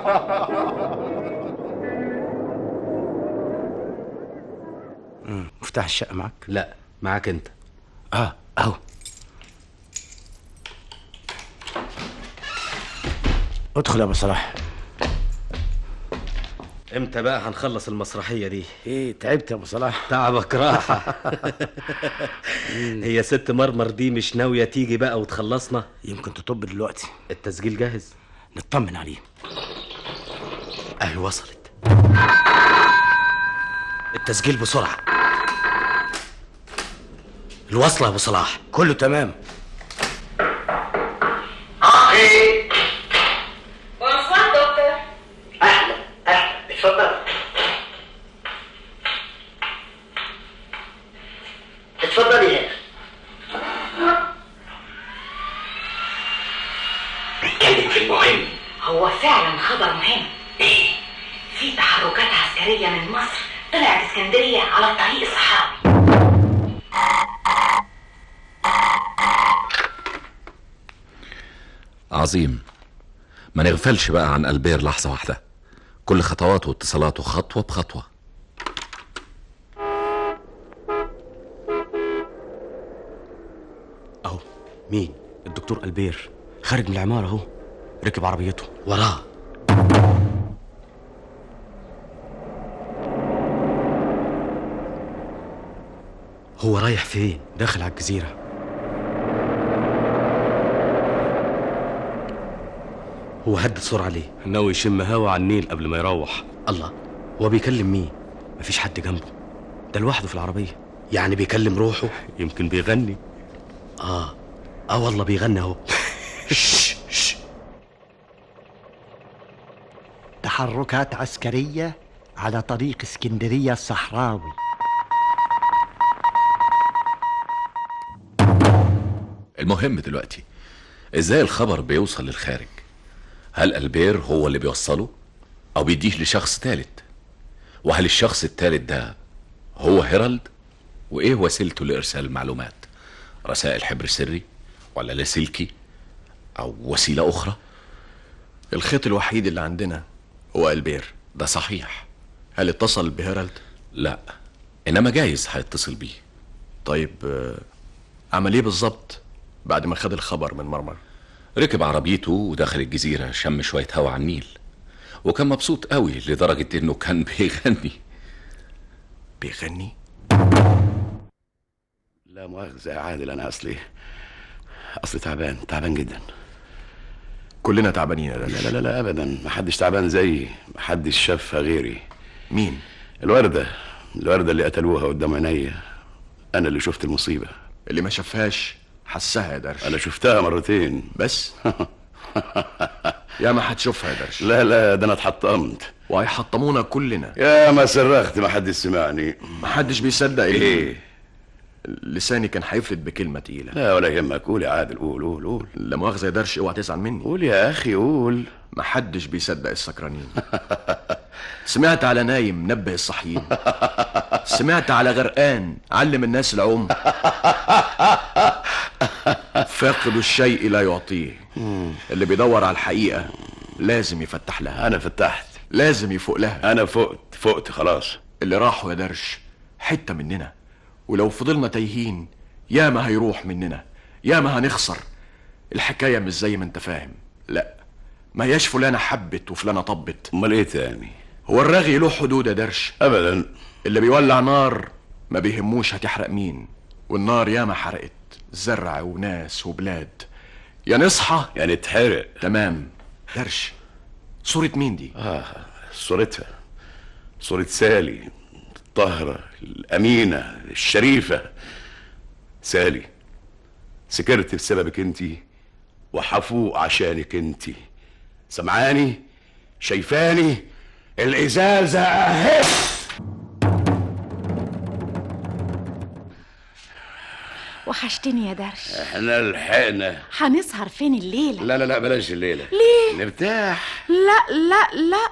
مفتاح الشقة معاك؟ لا معاك انت اه اهو ادخل يا ابو صلاح امتى بقى هنخلص المسرحية دي ايه تعبت يا ابو صلاح تعبك راحة هي ست مرمر دي مش ناوية تيجي بقى وتخلصنا يمكن تطب دلوقتي التسجيل جاهز نطمن عليه اهي وصلت التسجيل بسرعة الوصلة يا ابو صلاح كله تمام بونسوار دكتور اتفضل اتفضلي هنا نتكلم في المهم هو فعلا خبر مهم ايه في تحركات عسكرية من مصر طلعت اسكندرية على الطريق الصحراوي عظيم ما نغفلش بقى عن البير لحظة واحدة كل خطواته واتصالاته خطوة بخطوة اهو مين الدكتور البير خارج من العمارة اهو ركب عربيته وراه هو رايح فين داخل على الجزيرة هو هدد سرعة ليه ناوي يشم هوا على النيل قبل ما يروح الله هو بيكلم مين مفيش حد جنبه ده لوحده في العربية يعني بيكلم روحه يمكن بيغني اه اه والله بيغني اهو تحركات عسكرية على طريق اسكندرية الصحراوي المهم دلوقتي ازاي الخبر بيوصل للخارج هل البير هو اللي بيوصله او بيديه لشخص ثالث وهل الشخص الثالث ده هو هيرالد وايه وسيلته لارسال المعلومات رسائل حبر سري ولا لاسلكي او وسيله اخرى الخيط الوحيد اللي عندنا هو البير ده صحيح هل اتصل بهيرالد لا انما جايز هيتصل بيه طيب آه، عمل ايه بالظبط بعد ما خد الخبر من مرمر ركب عربيته ودخل الجزيرة شم شوية هوا على النيل وكان مبسوط قوي لدرجة انه كان بيغني بيغني لا مؤاخذة يا عادل أنا أصلي أصلي تعبان تعبان جدا كلنا تعبانين يا لا درش لا لا, لا أبدا محدش تعبان زيي محدش شافها غيري مين الوردة الوردة اللي قتلوها قدام عينيا أنا اللي شفت المصيبة اللي ما شافهاش حسها يا درش أنا شفتها مرتين بس يا ما هتشوفها يا درش لا لا ده أنا اتحطمت وهيحطمونا كلنا يا ما صرخت ما حدش سمعني محدش بيصدق إيه لساني كان هيفلت بكلمة تقيلة لا ولا يهمك قول يا عادل قول قول قول لا مؤاخذة يا درش اوعى تزعل مني قول يا أخي قول محدش بيصدق السكرانين سمعت على نايم نبه الصحيين سمعت على غرقان علم الناس العوم فاقد الشيء لا يعطيه اللي بيدور على الحقيقة لازم يفتح لها أنا فتحت لازم يفوق لها أنا فقت فقت خلاص اللي راحوا يا درش حتة مننا ولو فضلنا تايهين ياما هيروح مننا ياما هنخسر الحكاية مش زي ما انت فاهم لا ما هياش فلانة حبت وفلانة طبت أمال إيه تاني هو الرغي له حدود يا درش أبدا اللي بيولع نار ما بيهموش هتحرق مين والنار ياما حرقت زرع وناس وبلاد يا نصحى يعني اتحرق تمام درش صورة مين دي آه صورتها صورة سالي الطاهرة الأمينة الشريفة سالي سكرت بسببك انتي وحفوق عشانك انتي سمعاني شايفاني الإزازة أهي وحشتني يا درش احنا لحقنا هنسهر فين الليلة لا لا لا بلاش الليلة ليه؟ نرتاح لا لا لا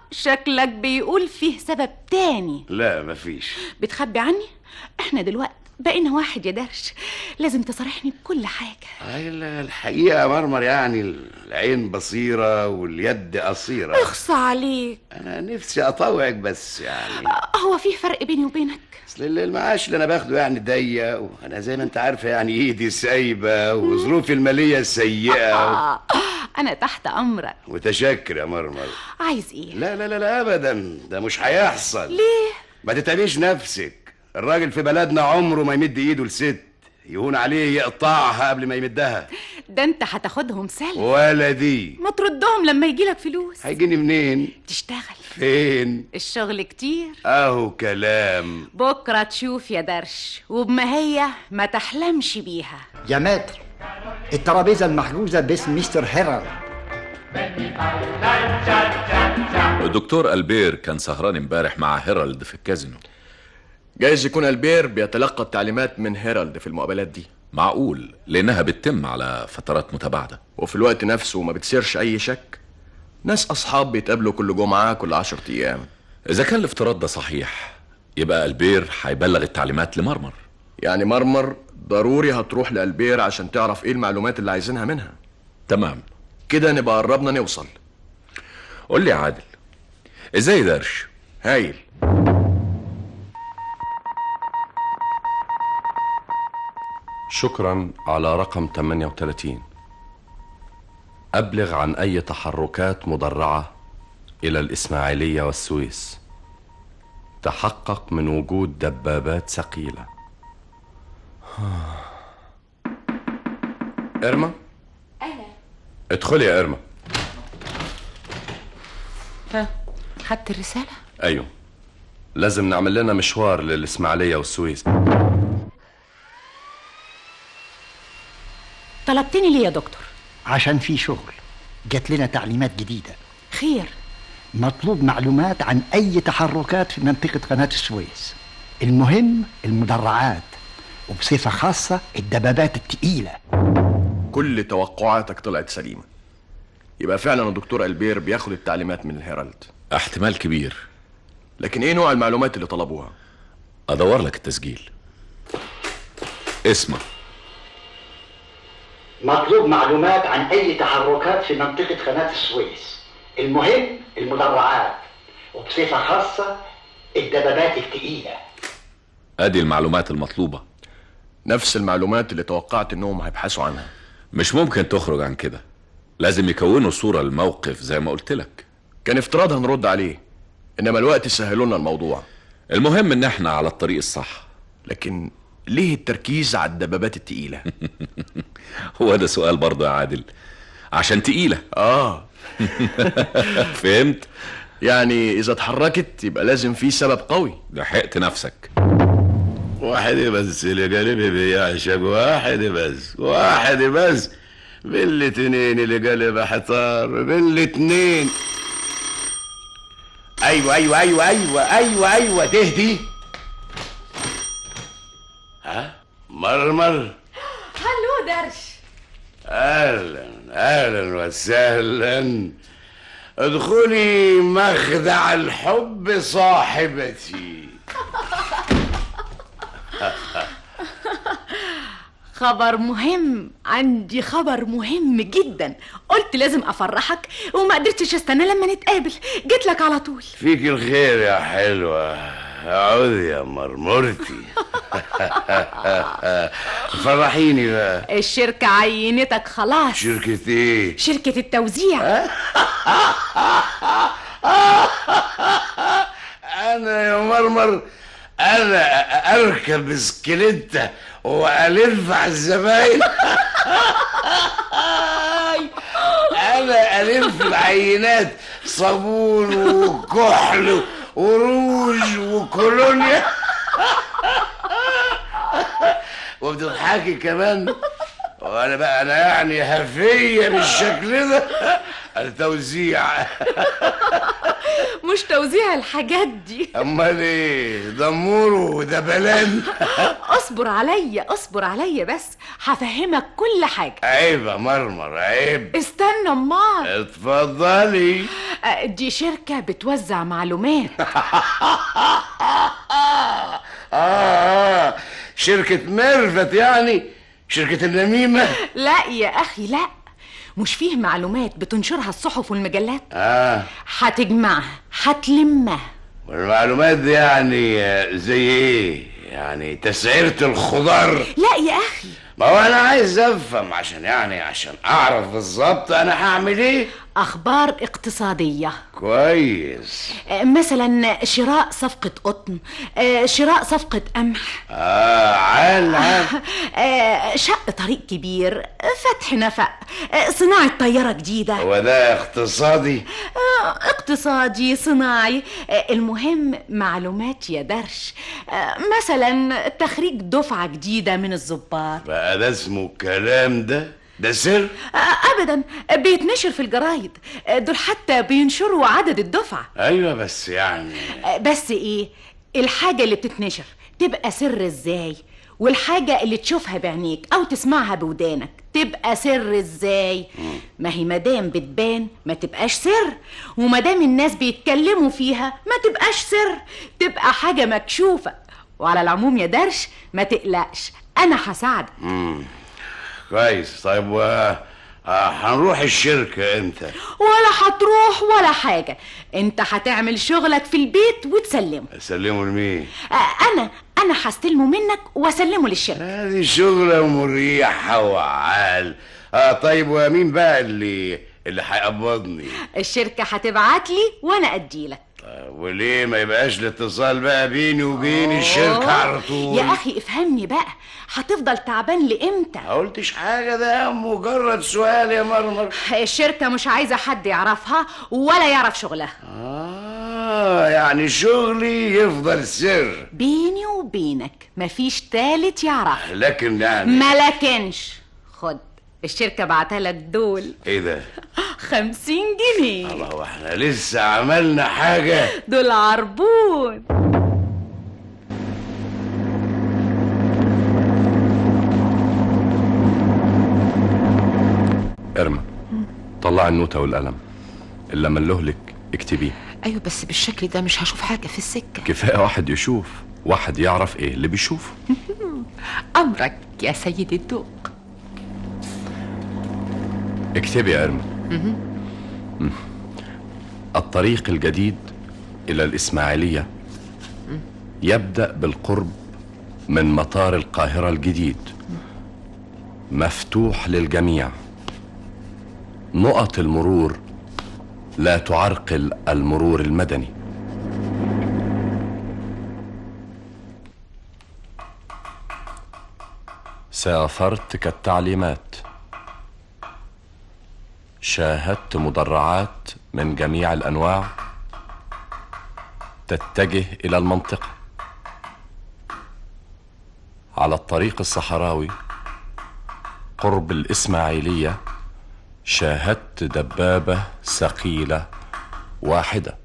شكلك بيقول فيه سبب تاني لا مفيش بتخبي عني احنا دلوقتي بقينا واحد يا درش لازم تصارحني بكل حاجة أي لا، الحقيقة يا مرمر يعني العين بصيرة واليد قصيرة اخصى عليك أنا نفسي أطوعك بس يعني هو في فرق بيني وبينك أصل المعاش اللي أنا باخده يعني ضيق وأنا زي ما أنت عارفة يعني إيدي سايبة وظروفي المالية سيئة آه. انا تحت امرك متشكر يا مرمر عايز ايه لا لا لا لا أبدا ده مش هيحصل ليه ما تتعبيش نفسك الراجل في بلدنا عمره ما يمد ايده لست يهون عليه يقطعها قبل ما يمدها ده انت هتاخدهم سلب ولا دي ما تردهم لما يجيلك فلوس هيجيني منين تشتغل فين الشغل كتير اهو كلام بكرة تشوف يا درش وبما هي ما تحلمش بيها يا ماتر الترابيزة المحجوزة باسم مستر هيرالد الدكتور ألبير كان سهران امبارح مع هيرالد في الكازينو جايز يكون البير بيتلقى التعليمات من هيرالد في المقابلات دي معقول لأنها بتتم على فترات متباعدة وفي الوقت نفسه ما بتصيرش أي شك ناس أصحاب بيتقابلوا كل جمعة كل عشرة أيام إذا كان الافتراض ده صحيح يبقى ألبير هيبلغ التعليمات لمرمر يعني مرمر ضروري هتروح لألبير عشان تعرف ايه المعلومات اللي عايزينها منها تمام كده نبقى قربنا نوصل قول لي يا عادل ازاي درش هايل شكرا على رقم 38 أبلغ عن أي تحركات مدرعة إلى الإسماعيلية والسويس تحقق من وجود دبابات ثقيلة إرما انا ادخلي يا إرما ها خدت الرسالة أيوه لازم نعمل لنا مشوار للإسماعيلية والسويس طلبتني ليه يا دكتور عشان في شغل جات لنا تعليمات جديدة خير مطلوب معلومات عن أي تحركات في منطقة قناة السويس المهم المدرعات وبصفة خاصة الدبابات التقيلة كل توقعاتك طلعت سليمة يبقى فعلا الدكتور البير بياخد التعليمات من الهيرالد احتمال كبير لكن ايه نوع المعلومات اللي طلبوها أدور لك التسجيل اسمع مطلوب معلومات عن أي تحركات في منطقة قناة السويس المهم المدرعات وبصفة خاصة الدبابات التقيلة أدي المعلومات المطلوبة نفس المعلومات اللي توقعت انهم هيبحثوا عنها مش ممكن تخرج عن كده لازم يكونوا صورة للموقف زي ما قلت لك كان افتراض هنرد عليه انما الوقت سهلوا لنا الموضوع المهم ان احنا على الطريق الصح لكن ليه التركيز على الدبابات التقيلة هو ده سؤال برضه يا عادل عشان تقيلة اه فهمت يعني اذا اتحركت يبقى لازم في سبب قوي لحقت نفسك واحد بس اللي قلبي بيعشق واحد بس واحد بس بالاتنين اللي قلب حصار بالاتنين ايوه ايوه ايوه ايوه ايوه ايوه تهدي ها مرمر هلو درش اهلا اهلا وسهلا ادخلي مخدع الحب صاحبتي خبر مهم عندي خبر مهم جدا قلت لازم افرحك وما قدرتش استنى لما نتقابل جيت لك على طول فيك الخير يا حلوة عودي يا مرمرتي فرحيني بقى الشركة عينتك خلاص شركة ايه؟ شركة التوزيع انا يا مرمر انا اركب بسكليتة والف على الزباين انا الف العينات صابون وكحل وروج وكولونيا وبتضحكي كمان وانا بقى انا يعني هفيه بالشكل ده التوزيع مش توزيع الحاجات دي امال ايه دمور ودبلان اصبر عليا اصبر عليا بس هفهمك كل حاجة عيب يا مرمر عيب استنى امال اتفضلي آه، دي شركة بتوزع معلومات آه, اه شركة ميرفت يعني شركة النميمة لا يا اخي لا مش فيه معلومات بتنشرها الصحف والمجلات اه هتجمعها هتلمها والمعلومات دي يعني آه، زي ايه يعني تسعيرة الخضار لا يا اخي ما هو انا عايز افهم عشان يعني عشان اعرف بالظبط انا هعمل ايه اخبار اقتصاديه كويس آه، مثلا شراء صفقة قطن آه، شراء صفقة قمح اه عال عال آه، شق طريق كبير آه، فتح نفق آه، صناعة طيارة جديدة هو ده اقتصادي آه، اقتصادي صناعي آه، المهم معلومات يا درش آه، مثلا تخريج دفعة جديدة من الضباط بقى ده اسمه الكلام ده ده سر آه، ابدا بيتنشر في الجرايد آه، دول حتى بينشروا عدد الدفعة ايوه بس يعني آه، بس ايه الحاجة اللي بتتنشر تبقى سر ازاي والحاجة اللي تشوفها بعينيك او تسمعها بودانك تبقى سر ازاي ما هي مادام بتبان ما تبقاش سر ومادام الناس بيتكلموا فيها ما تبقاش سر تبقى حاجة مكشوفة وعلى العموم يا درش ما تقلقش انا هساعدك مم. كويس طيب و آه، هنروح الشركة امتى ولا هتروح ولا حاجة انت هتعمل شغلك في البيت وتسلمه اسلمه لمين آه، انا انا هستلمه منك واسلمه للشركة هذه شغلة مريحة وعال اه طيب ومين بقى اللي اللي هيقبضني الشركة هتبعت لي وانا اديلك طيب وليه ما يبقاش الاتصال بقى بيني وبين الشركة على طول يا اخي افهمني بقى هتفضل تعبان لامتى ما قلتش حاجة ده مجرد سؤال يا مرمر الشركة مش عايزة حد يعرفها ولا يعرف شغلها اه يعني شغلي يفضل سر بيني وبينك مفيش تالت يعرف لكن يعني ما لكنش خد الشركة بعتها لك دول ايه ده خمسين جنيه الله هو احنا لسه عملنا حاجة دول عربون ارمى طلع النوتة والقلم اللي مله لك اكتبيه ايوه بس بالشكل ده مش هشوف حاجه في السكه كفاية واحد يشوف واحد يعرف ايه اللي بيشوفه امرك يا سيد الذوق اكتبي يا ارمى مم. الطريق الجديد إلى الإسماعيلية يبدأ بالقرب من مطار القاهرة الجديد مفتوح للجميع نقط المرور لا تعرقل المرور المدني سافرت كالتعليمات شاهدت مدرعات من جميع الانواع تتجه الى المنطقه على الطريق الصحراوي قرب الاسماعيليه شاهدت دبابه ثقيله واحده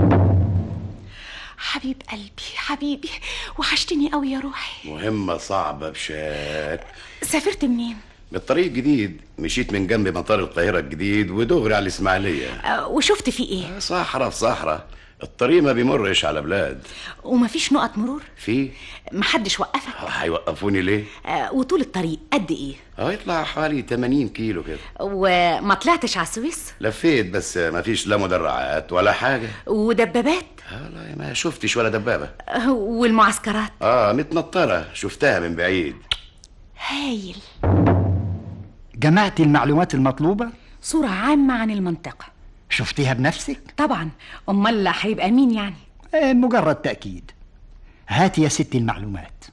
حبيب قلبي حبيبي وحشتني قوي يا روحي مهمة صعبة بشكل سافرت منين بالطريق الجديد مشيت من جنب مطار القاهرة الجديد ودغري على الإسماعيلية آه، وشفت فيه ايه صحراء في صحراء الطريق ما بيمرش على بلاد ومفيش نقط مرور في محدش وقفك هيوقفوني ليه؟ آه، وطول الطريق قد ايه اه يطلع حوالي 80 كيلو كده وما طلعتش على السويس لفيت بس ما فيش لا مدرعات ولا حاجة ودبابات والله ما شفتش ولا دبابة آه، والمعسكرات اه متنطرة شفتها من بعيد هايل جمعت المعلومات المطلوبة صورة عامة عن المنطقة شفتيها بنفسك طبعا امال هيبقى مين يعني آه، مجرد تأكيد هاتي يا ستي المعلومات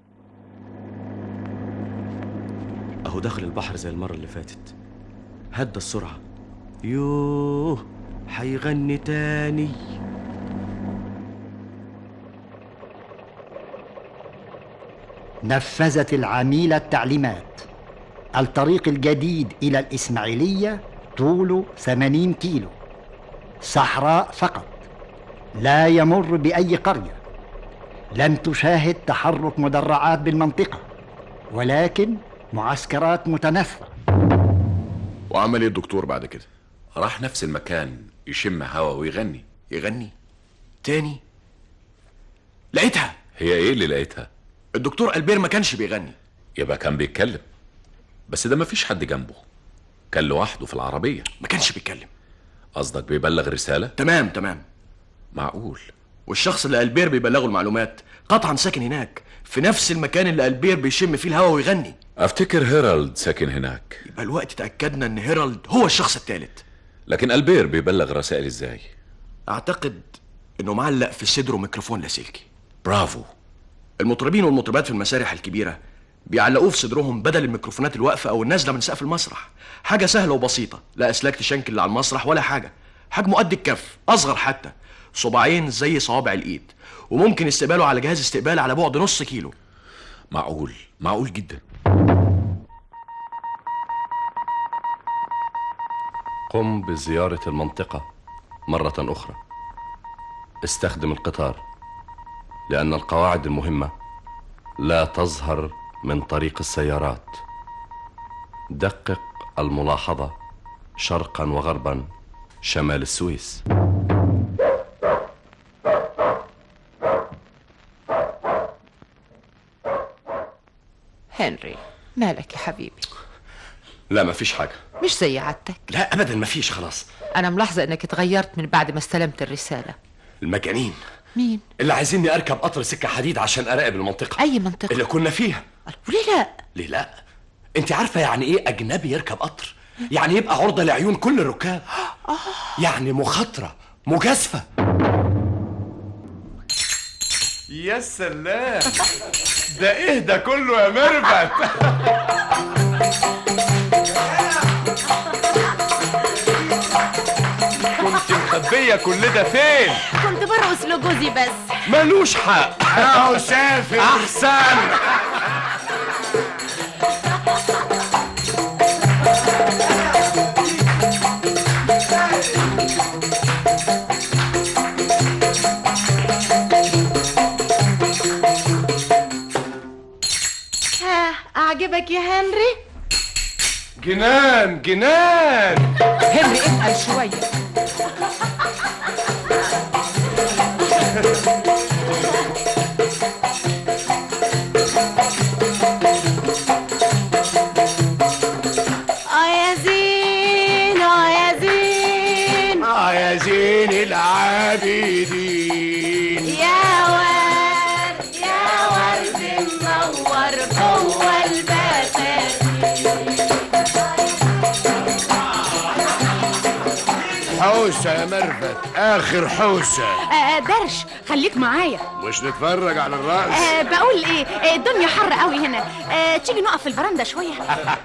اهو دخل البحر زي المرة اللي فاتت هدى السرعة يوه هيغني تاني نفذت العميلة التعليمات الطريق الجديد إلى الإسماعيلية طوله 80 كيلو صحراء فقط لا يمر بأي قرية لن تشاهد تحرك مدرعات بالمنطقة ولكن معسكرات متنثرة وعمل ايه الدكتور بعد كده راح نفس المكان يشم هوا ويغني يغني تاني لقيتها هي ايه اللي لقيتها الدكتور البير ما كانش بيغني يبقى كان بيتكلم بس ده مفيش حد جنبه كان لوحده في العربية ما كانش بيتكلم قصدك بيبلغ رسالة تمام تمام معقول والشخص اللي البير بيبلغه المعلومات قطعا ساكن هناك في نفس المكان اللي البير بيشم فيه الهواء ويغني افتكر هيرالد ساكن هناك يبقى الوقت تاكدنا ان هيرالد هو الشخص الثالث لكن البير بيبلغ رسائل ازاي اعتقد انه معلق في صدره ميكروفون لاسلكي برافو المطربين والمطربات في المسارح الكبيره بيعلقوه في صدرهم بدل الميكروفونات الواقفه او النازله من سقف المسرح حاجه سهله وبسيطه لا اسلاك تشنكل على المسرح ولا حاجه حجمه قد الكف اصغر حتى صباعين زي صوابع الايد وممكن استقباله على جهاز استقبال على بعد نص كيلو معقول معقول جدا قم بزيارة المنطقة مرة أخرى استخدم القطار لأن القواعد المهمة لا تظهر من طريق السيارات دقق الملاحظة شرقا وغربا شمال السويس هنري مالك يا حبيبي لا مفيش حاجة مش زي عادتك لا أبدا مفيش خلاص انا ملاحظه انك اتغيرت من بعد ما استلمت الرساله المجانين مين اللي عايزيني أركب قطر سكة حديد عشان أراقب المنطقة اي منطقه اللي كنا فيها وليه لا ليه لا أنت عارفة يعني إيه أجنبي يركب قطر يعني يبقى عرضة لعيون كل الركاب يعني مخاطرة مجازفة يا سلام ده ايه ده كله يا ميرفت كنت مخبية كل ده فين؟ كنت برقص لجوزي بس ملوش حق اهو سافر احسن ها اعجبك يا هنري جنان جنان هنري اتقل شويه اه يا زين اه يا زين اه يا زين العابدين يا ورد يا ورد منور جوه البساتين حوسة يا مرفت آخر حوسة آه درش خليك معايا مش نتفرج على الرقص آه بقول ايه آه، الدنيا حر قوي هنا آه تيجي نقف في الفرندا شويه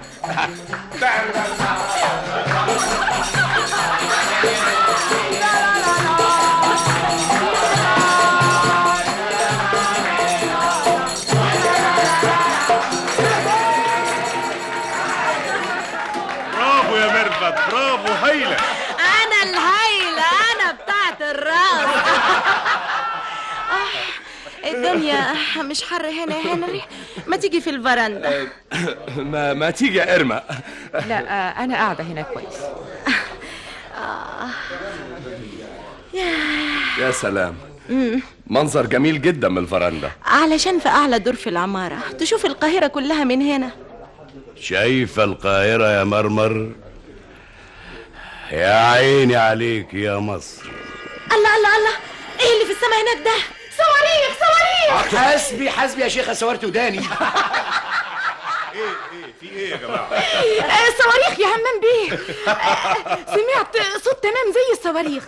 برافو يا مرفت برافو هايلة انا الهايله انا بتاعت الراس آه، الدنيا مش حر هنا يا هنري ما تيجي في الفرندا ما ما تيجي يا إرما لا آه، انا قاعده هنا كويس آه. يا يا سلام مم. منظر جميل جدا من الفرندا علشان في اعلى دور في العماره تشوف القاهره كلها من هنا شايفة القاهرة يا مرمر يا عيني عليك يا مصر الله الله الله ايه اللي في السماء هناك ده صواريخ صواريخ حسبي حسبي يا شيخة سورت وداني ايه ايه في ايه يا جماعة آه صواريخ يا همام بيه آه سمعت صوت تمام زي الصواريخ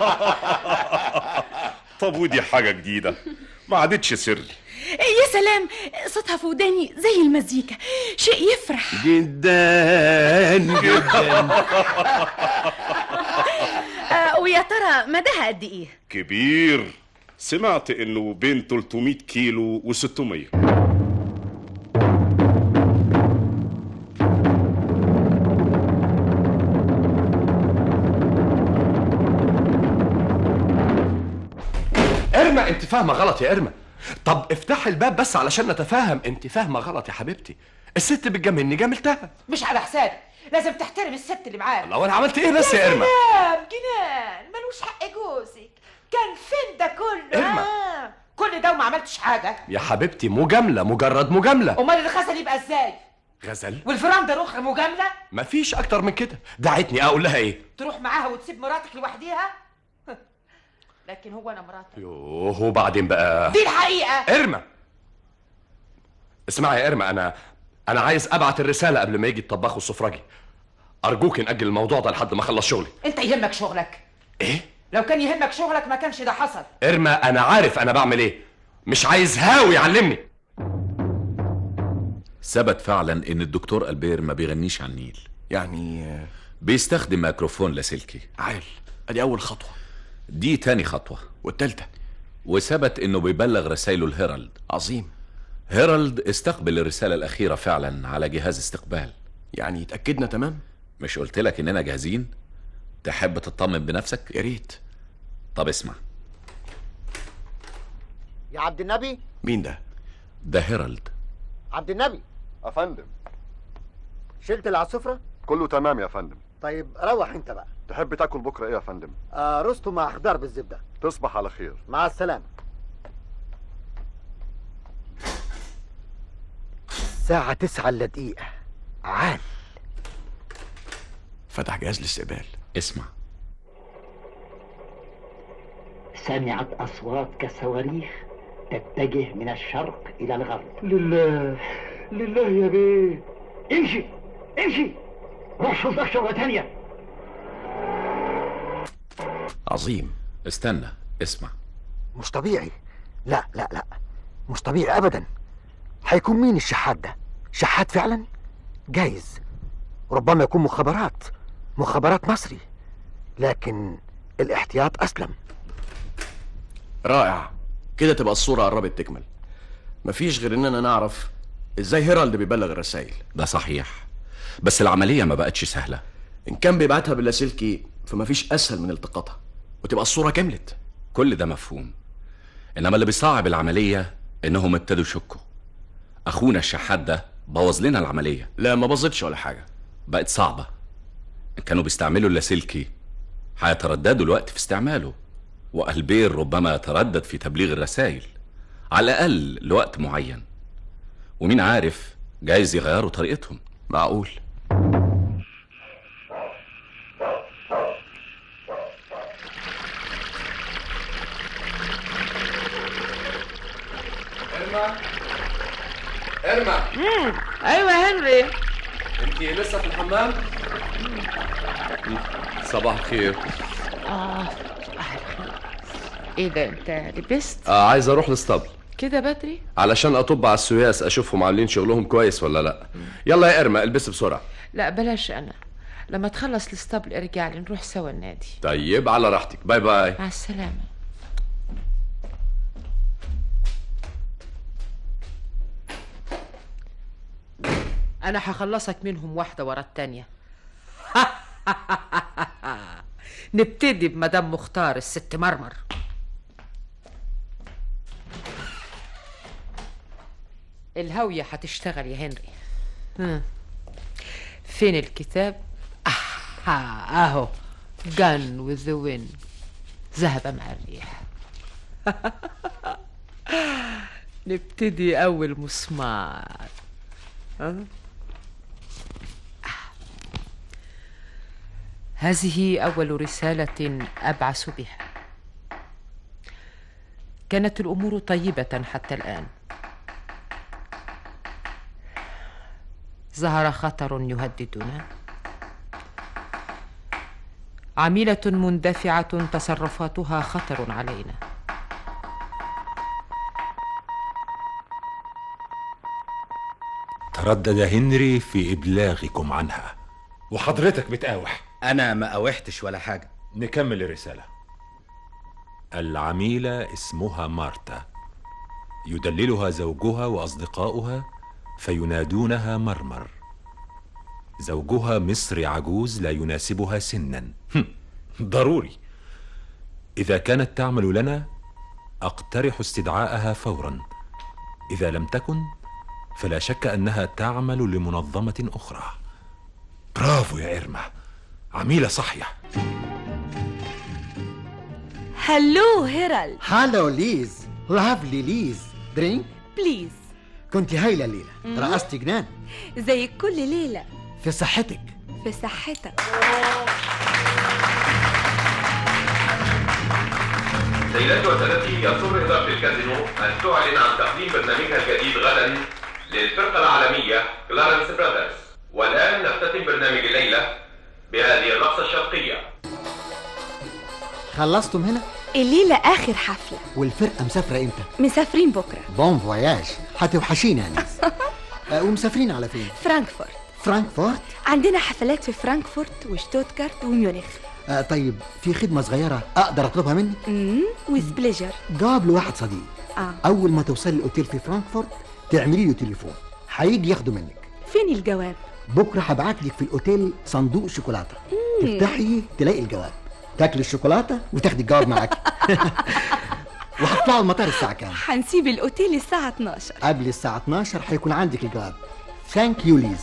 طب ودي حاجة جديدة ما عادتش سر يا سلام صوتها في وداني زي المزيكا شيء يفرح جدا جدا آه ويا ترى مداها قد ايه كبير سمعت انه بين 300 كيلو و600 إرما أنت فاهمة غلط يا إرما طب افتحي الباب بس علشان نتفاهم أنت فاهمة غلط يا حبيبتي الست بتجاملني جاملتها مش على حسابي لازم تحترم الست اللي معاك الله وانا عملت ايه بس يا إرما جنان جنان ملوش حق جوزك كان فين ده كله إرما. آه. كل ده وما عملتش حاجه يا حبيبتي مجامله مجرد مجامله امال الغسل يبقى ازاي غزل والفرندة اخرى مجامله مفيش اكتر من كده دعتني اقول لها ايه تروح معاها وتسيب مراتك لوحديها لكن هو انا مراتك يوه وبعدين بقى دي الحقيقه ارمى اسمعي يا ارمى انا انا عايز ابعت الرساله قبل ما يجي الطباخ والسفرجي ارجوك ناجل الموضوع ده لحد ما اخلص شغلي انت يهمك شغلك ايه لو كان يهمك شغلك ما كانش ده حصل ارمى انا عارف انا بعمل ايه مش عايز هاوي يعلمني ثبت فعلا ان الدكتور البير ما بيغنيش عن النيل يعني بيستخدم ميكروفون لاسلكي عال ادي اول خطوه دي تاني خطوه والتالتة وثبت انه بيبلغ رسائله الهيرالد عظيم هيرالد استقبل الرساله الاخيره فعلا على جهاز استقبال يعني اتاكدنا تمام مش قلت لك اننا جاهزين تحب تطمن بنفسك يا ريت طب اسمع يا عبد النبي مين ده ده هيرالد عبد النبي افندم شلت اللي على السفره كله تمام يا فندم طيب روح انت بقى تحب تاكل بكره ايه يا فندم آه رستم مع خضار بالزبده تصبح على خير مع السلامه الساعة تسعة إلا دقيقة عال فتح جهاز الاستقبال اسمع سمعت أصوات كصواريخ تتجه من الشرق إلى الغرب لله لله يا بيه امشي امشي روح شوف لك شغلة تانية عظيم استنى اسمع مش طبيعي لا لا لا مش طبيعي أبدا هيكون مين الشحات ده شحات فعلا جايز ربما يكون مخابرات مخابرات مصري لكن الاحتياط أسلم رائع كده تبقى الصوره قربت تكمل مفيش غير اننا نعرف ازاي هيرالد بيبلغ الرسائل ده صحيح بس العمليه ما بقتش سهله ان كان بيبعتها باللاسلكي فمفيش اسهل من التقاطها وتبقى الصوره كملت كل ده مفهوم انما اللي بيصعب العمليه انهم ابتدوا يشكوا اخونا الشحات ده بوظ لنا العمليه لا ما باظتش ولا حاجه بقت صعبه ان كانوا بيستعملوا اللاسلكي هيترددوا الوقت في استعماله والبير ربما يتردد في تبليغ الرسائل على الاقل لوقت معين ومين عارف جايز يغيروا طريقتهم معقول ارمى ارمى ايوه يا هنري انت لسه في الحمام صباح الخير اه ايه ده انت لبست آه عايز اروح الاسطبل كده بدري علشان اطب على السوياس اشوفهم عاملين شغلهم كويس ولا لا يلا يا ارمى البس بسرعه لا بلاش انا لما تخلص الاسطبل ارجع لي نروح سوا النادي طيب على راحتك باي باي مع السلامه انا هخلصك منهم واحده ورا التانيه نبتدي بمدام مختار الست مرمر الهاوية هتشتغل يا هنري ها. فين الكتاب؟ آه اهو جن with the wind ذهب مع الريح نبتدي أول مسمار ها؟ هذه أول رسالة أبعث بها كانت الأمور طيبة حتى الآن ظهر خطر يهددنا عميلة مندفعة تصرفاتها خطر علينا تردد هنري في إبلاغكم عنها وحضرتك بتقاوح انا ما قاوحتش ولا حاجه نكمل الرسالة العميلة اسمها مارتا يدللها زوجها وأصدقاؤها فينادونها مرمر زوجها مصري عجوز لا يناسبها سنا هم، ضروري إذا كانت تعمل لنا أقترح استدعاءها فورا إذا لم تكن فلا شك أنها تعمل لمنظمة أخرى برافو يا إرما عميلة صحية هلو هيرالد هالو ليز لافلي ليز درينك بليز كنت هايله الليله مم. رقصتي جنان زي كل ليلة في صحتك في صحتك سيداتي وسادتي يسر إدارة الكازينو أن تعلن عن تقديم برنامجها الجديد غدا للفرقة العالمية كلارنس براذرز والآن نختتم برنامج الليلة بهذه الرقصة الشرقية خلصتم هنا الليلة آخر حفلة والفرقه مسافره امتى مسافرين بكرة بون فواياج هتوحشينا يا ناس آه، ومسافرين على فين فرانكفورت فرانكفورت عندنا حفلات في فرانكفورت وشتوتغارت وميونخ آه طيب في خدمه صغيره اقدر اطلبها منك امم ويز بليجر جاب لواحد صديق اه اول ما توصلي الاوتيل في فرانكفورت تعملي له تليفون هيجي ياخده منك فين الجواب بكره هبعت لك في الاوتيل صندوق شوكولاته مم. تفتحي تلاقي الجواب تاكلي الشوكولاته وتاخدي الجواب معاك وهتطلعوا المطار الساعه كام هنسيب الأوتيل الساعة 12 قبل الساعه 12 هيكون عندك الجواب ثانك يو ليز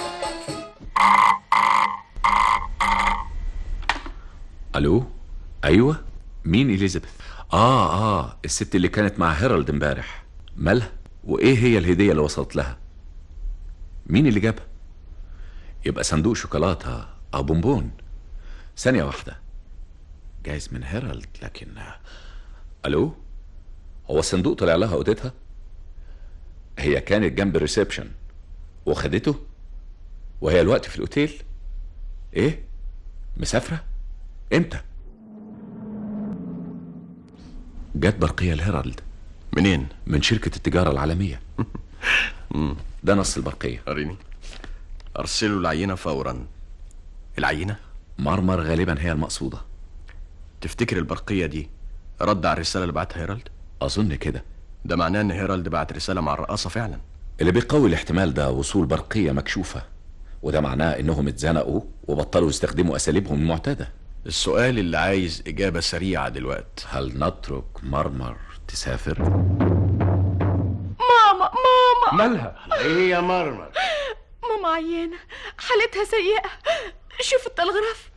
الو ايوه مين اليزابيث اه اه الست اللي كانت مع هيرالد امبارح مالها وايه هي الهديه اللي وصلت لها مين اللي جابها يبقى صندوق شوكولاته او بونبون ثانيه واحده جايز من هيرالد لكن الو هو الصندوق طلع لها اوضتها هي كانت جنب الريسبشن وخدته وهي الوقت في الاوتيل ايه مسافره امتى جت برقية الهيرالد منين؟ من شركة التجارة العالمية ده نص البرقية وريني ارسلوا العينة فورا العينة؟ مرمر غالبا هي المقصودة تفتكر البرقية دي رد على الرسالة اللي بعتها هيرالد؟ أظن كده ده معناه إن هيرالد بعت رسالة مع الرقاصة فعلا اللي بيقوي الاحتمال ده وصول برقية مكشوفة وده معناه انهم اتزنقوا وبطلوا يستخدموا اساليبهم المعتادة السؤال اللي عايز إجابة سريعة دلوقتي هل نترك مرمر تسافر؟ ماما ماما مالها؟ ايه يا مرمر؟ ماما عيانة حالتها سيئة شوف التلغراف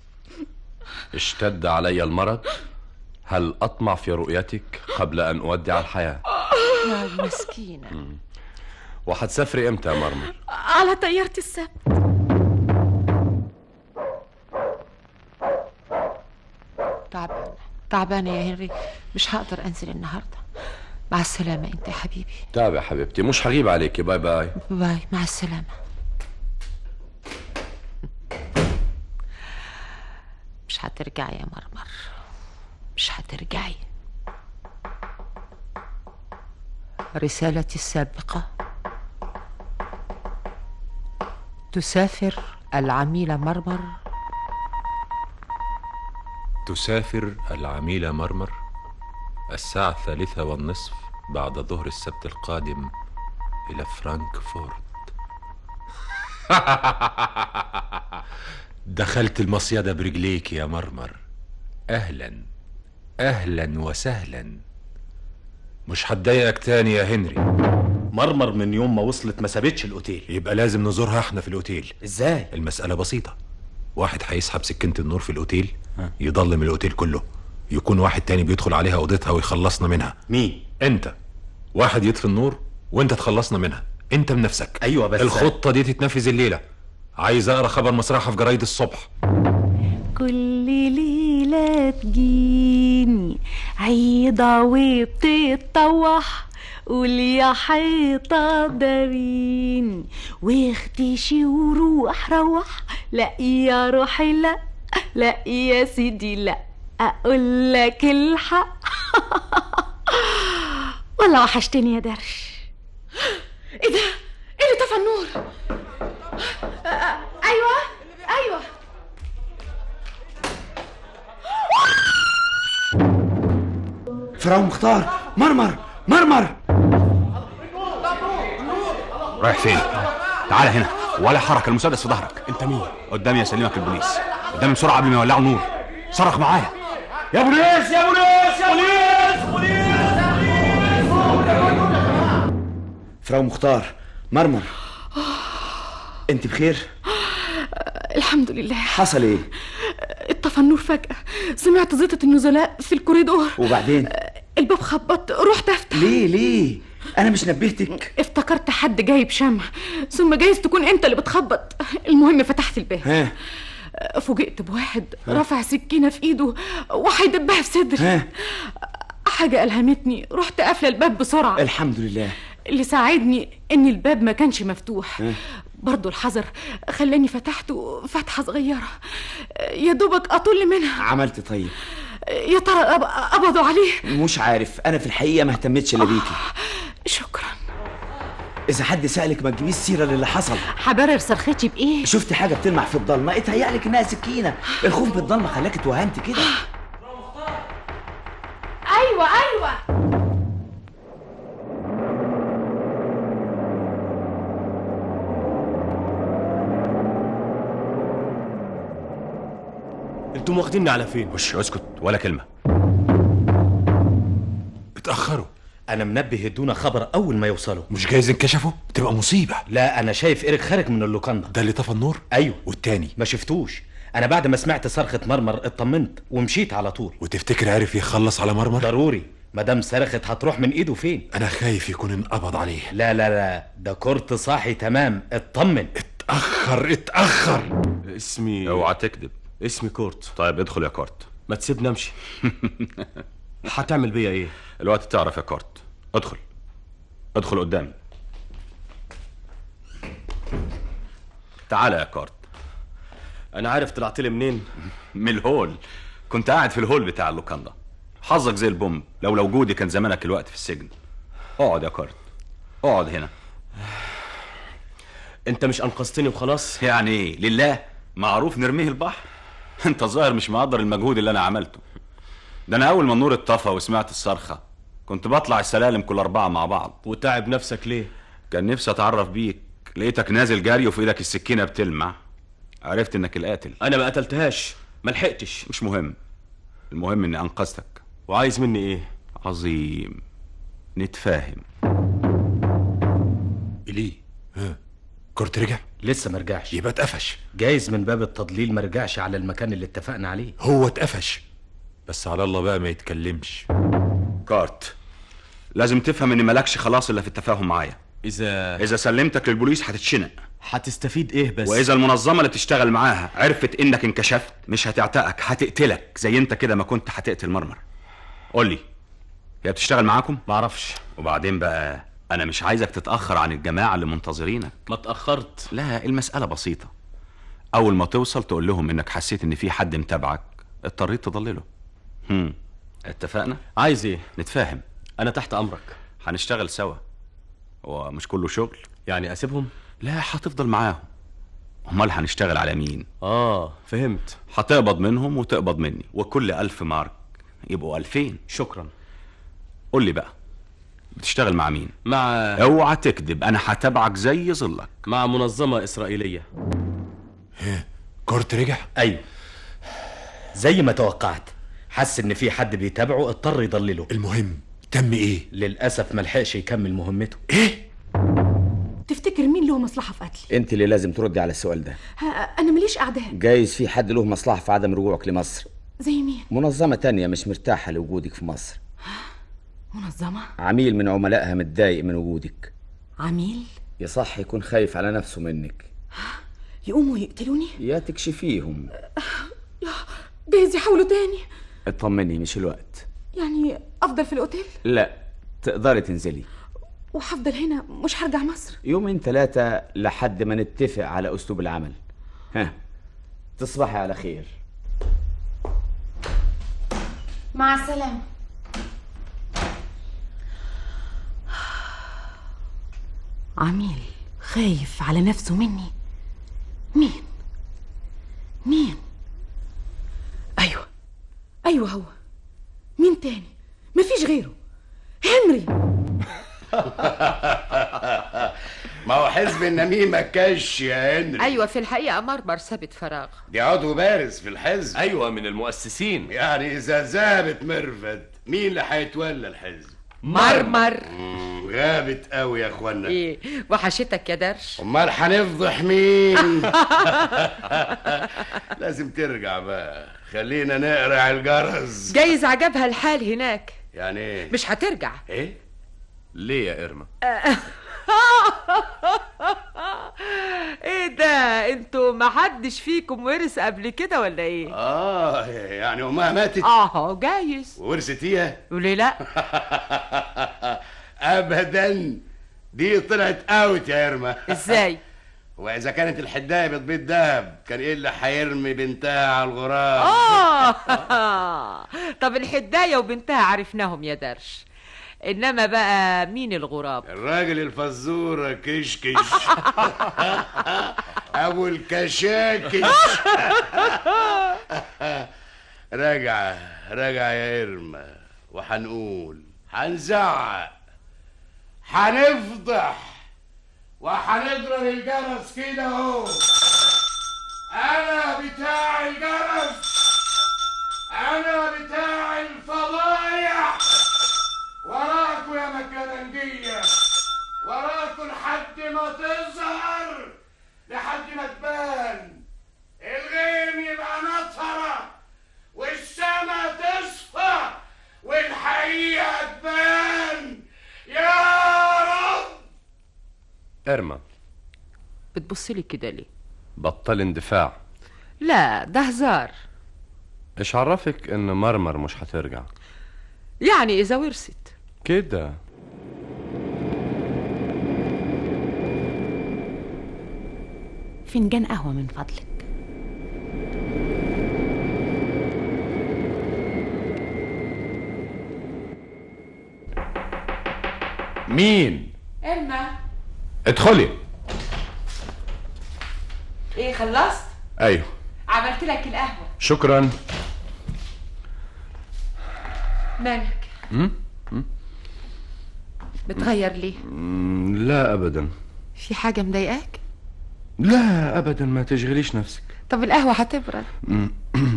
اشتد علي المرض هل أطمع في رؤيتك قبل أن أودع الحياة يا مسكينة وهتسافري إمتى يا مرمر على طيارة السبت تعبانة تعبانة يا هنري مش هقدر أنزل النهاردة مع السلامة أنت يا حبيبي تابع حبيبتي مش هغيب عليكي باي باي باي مع السلامة مش هترجعي يا مرمر مش هترجعي رسالتي السابقة تسافر العميلة مرمر تسافر العميلة مرمر الساعة الثالثة والنصف بعد ظهر السبت القادم إلى فرانكفورت دخلت المصيدة برجليك يا مرمر أهلا أهلا وسهلا مش هتضايقك تاني يا هنري مرمر من يوم ما وصلت ما سابتش الاوتيل يبقى لازم نزورها احنا في الاوتيل ازاي المسألة بسيطة واحد هيسحب سكينة النور في الاوتيل يضلم الاوتيل كله يكون واحد تاني بيدخل عليها اوضتها ويخلصنا منها مين انت واحد يطفي النور وانت تخلصنا منها انت بنفسك ايوه بس الخطة دي تتنفذ الليلة عايز اقرا خبر مسرحها في جرايد الصبح كل ليلة تجيني عيدة وبتتطوح قول يا حيطة داريني واختشي وروح روح لا يا روحي لا لا يا سيدي لا اقول لك الحق والله وحشتني يا درش ايه ده؟ ايه اللي طفى النور؟ آه، آه، ايوه ايوه فراو مختار مرمر مرمر رايح فين؟ تعال هنا ولا حركة المسدس في ظهرك انت مين؟ قدامي اسلمك البوليس قدامي بسرعة قبل ما يولعوا النور صرخ معايا يا بوليس يا بوليس يا بوليس بوليس فراو مختار مرمر انت بخير؟ الحمد لله حصل ايه؟ اتطفى النور فجأة سمعت زيطة النزلاء في الكوريدور وبعدين؟ الباب خبط رحت افتح ليه ليه انا مش نبهتك افتكرت حد جايب شمع ثم جايز تكون انت اللي بتخبط المهم فتحت الباب ها فوجئت بواحد رافع سكينة في ايده وهيدبها في صدري ها حاجة ألهمتني رحت قافلة الباب بسرعة الحمد لله اللي ساعدني ان الباب ما كانش مفتوح ها برضو الحذر خلاني فتحته فتحة صغيرة يا دوبك أطل منها عملت طيب يا ترى أب- قبضوا عليه مش عارف انا في الحقيقه ما اهتمتش الا بيكي شكرا اذا حد سالك ما تجيبيش سيره للي حصل هبرر صرختي بايه شفت حاجه بتلمع في الضلمه اتهيألك انها سكينه الخوف من الضلمه خلاك اتوهمت كده ايوه ايوه انتم واخديني على فين وش اسكت ولا كلمه اتاخروا انا منبه ادونا خبر اول ما يوصلوا مش جايز انكشفوا تبقى مصيبه لا انا شايف ايريك خارج من اللوكاندا ده اللي طفى النور ايوه والتاني ما شفتوش انا بعد ما سمعت صرخه مرمر اطمنت ومشيت على طول وتفتكر عرف يخلص على مرمر ضروري مدام صرخت هتروح من ايده فين انا خايف يكون انقبض عليه لا لا لا ده كورت صاحي تمام اطمن اتاخر اتاخر اسمي اوعى تكذب اسمي كورت طيب ادخل يا كورت ما تسيبني امشي هتعمل بيا ايه الوقت تعرف يا كورت ادخل ادخل قدامي تعال يا كورت انا عارف طلعت لي منين من الهول كنت قاعد في الهول بتاع اللوكاندا حظك زي البومب لو لو جودي كان زمانك الوقت في السجن اقعد يا كورت اقعد هنا انت مش انقذتني وخلاص يعني ايه لله معروف نرميه البحر انت ظاهر مش مقدر المجهود اللي انا عملته ده انا اول ما النور اتطفى وسمعت الصرخه كنت بطلع السلالم كل اربعه مع بعض وتعب نفسك ليه كان نفسي اتعرف بيك لقيتك نازل جري وفي ايدك السكينه بتلمع عرفت انك القاتل انا ما قتلتهاش ما لحقتش مش مهم المهم اني انقذتك وعايز مني ايه عظيم نتفاهم ليه ها كورت رجع لسه ما رجعش يبقى اتقفش جايز من باب التضليل ما رجعش على المكان اللي اتفقنا عليه هو اتقفش بس على الله بقى ما يتكلمش كارت لازم تفهم ان مالكش خلاص الا في التفاهم معايا اذا اذا سلمتك للبوليس هتتشنق هتستفيد ايه بس واذا المنظمه اللي بتشتغل معاها عرفت انك انكشفت مش هتعتقك هتقتلك زي انت كده ما كنت هتقتل مرمر قول لي هي بتشتغل معاكم معرفش وبعدين بقى انا مش عايزك تتاخر عن الجماعه اللي منتظرينك ما اتاخرت لا المساله بسيطه اول ما توصل تقول لهم انك حسيت ان في حد متابعك اضطريت تضلله هم اتفقنا عايز ايه نتفاهم انا تحت امرك هنشتغل سوا هو مش كله شغل يعني اسيبهم لا هتفضل معاهم امال هنشتغل على مين اه فهمت هتقبض منهم وتقبض مني وكل ألف مارك يبقوا ألفين شكرا قول لي بقى بتشتغل مع مين مع اوعى تكذب انا هتابعك زي ظلك مع منظمه اسرائيليه كورت رجع ايوه زي ما توقعت حس ان في حد بيتابعه اضطر يضلله المهم تم ايه للاسف ما لحقش يكمل مهمته ايه تفتكر مين له مصلحة في قتلي انت اللي لازم تردي على السؤال ده ها، انا ماليش اعداء جايز في حد له مصلحه في عدم رجوعك لمصر زي مين منظمه تانية مش مرتاحه لوجودك في مصر منظمة عميل من عملائها متضايق من وجودك عميل يصح يكون خايف على نفسه منك يقوموا يقتلوني يا تكشفيهم جايز يحاولوا تاني اطمني مش الوقت يعني افضل في الاوتيل لا تقدري تنزلي وهفضل هنا مش هرجع مصر يومين ثلاثة لحد ما نتفق على أسلوب العمل ها تصبحي على خير مع السلامه عميل خايف على نفسه مني مين مين ايوه ايوه هو مين تاني مفيش غيره هنري ما هو حزب النميمة كش يا هنري ايوه في الحقيقه مرمر ثابت فراغ دي عضو بارز في الحزب ايوه من المؤسسين يعني اذا ذهبت مرفد مين اللي هيتولى الحزب مرمر مم، غابت قوي يا اخوانا ايه وحشتك يا درش امال هنفضح مين لازم ترجع بقى خلينا نقرع الجرس جايز عجبها الحال هناك يعني ايه مش هترجع ايه ليه يا إرما ايه ده انتوا ما حدش فيكم ورث قبل كده ولا ايه اه يعني امها ماتت اه جايز وورثت هي وليه لا ابدا دي طلعت اوت يا ارما ازاي واذا كانت الحدايه بتبيض دهب كان ايه اللي هيرمي بنتها على الغراب اه طب الحدايه وبنتها عرفناهم يا درش انما بقى مين الغراب الراجل الفزوره كشكش ابو الكشاكش راجعه راجعه يا ارما وحنقول هنزعق هنفضح وهنضرب الجرس كده اهو انا بتاع الجرس انا بتاع الفضايح وراكوا يا مكانجية وراكوا لحد ما تظهر لحد ما تبان الغيم يبقى نطرة والسما تصفى والحقيقة تبان يا رب إرما بتبصلي كده ليه بطل اندفاع لا ده هزار إيش عرفك إن مرمر مش هترجع يعني اذا ورثت كده فنجان قهوة من فضلك مين اما ادخلي ايه خلصت ايوه عملت لك القهوه شكرا مالك م? بتغير ليه م، لا ابدا في حاجه مضايقاك لا ابدا ما تشغليش نفسك طب القهوه هتبرد م،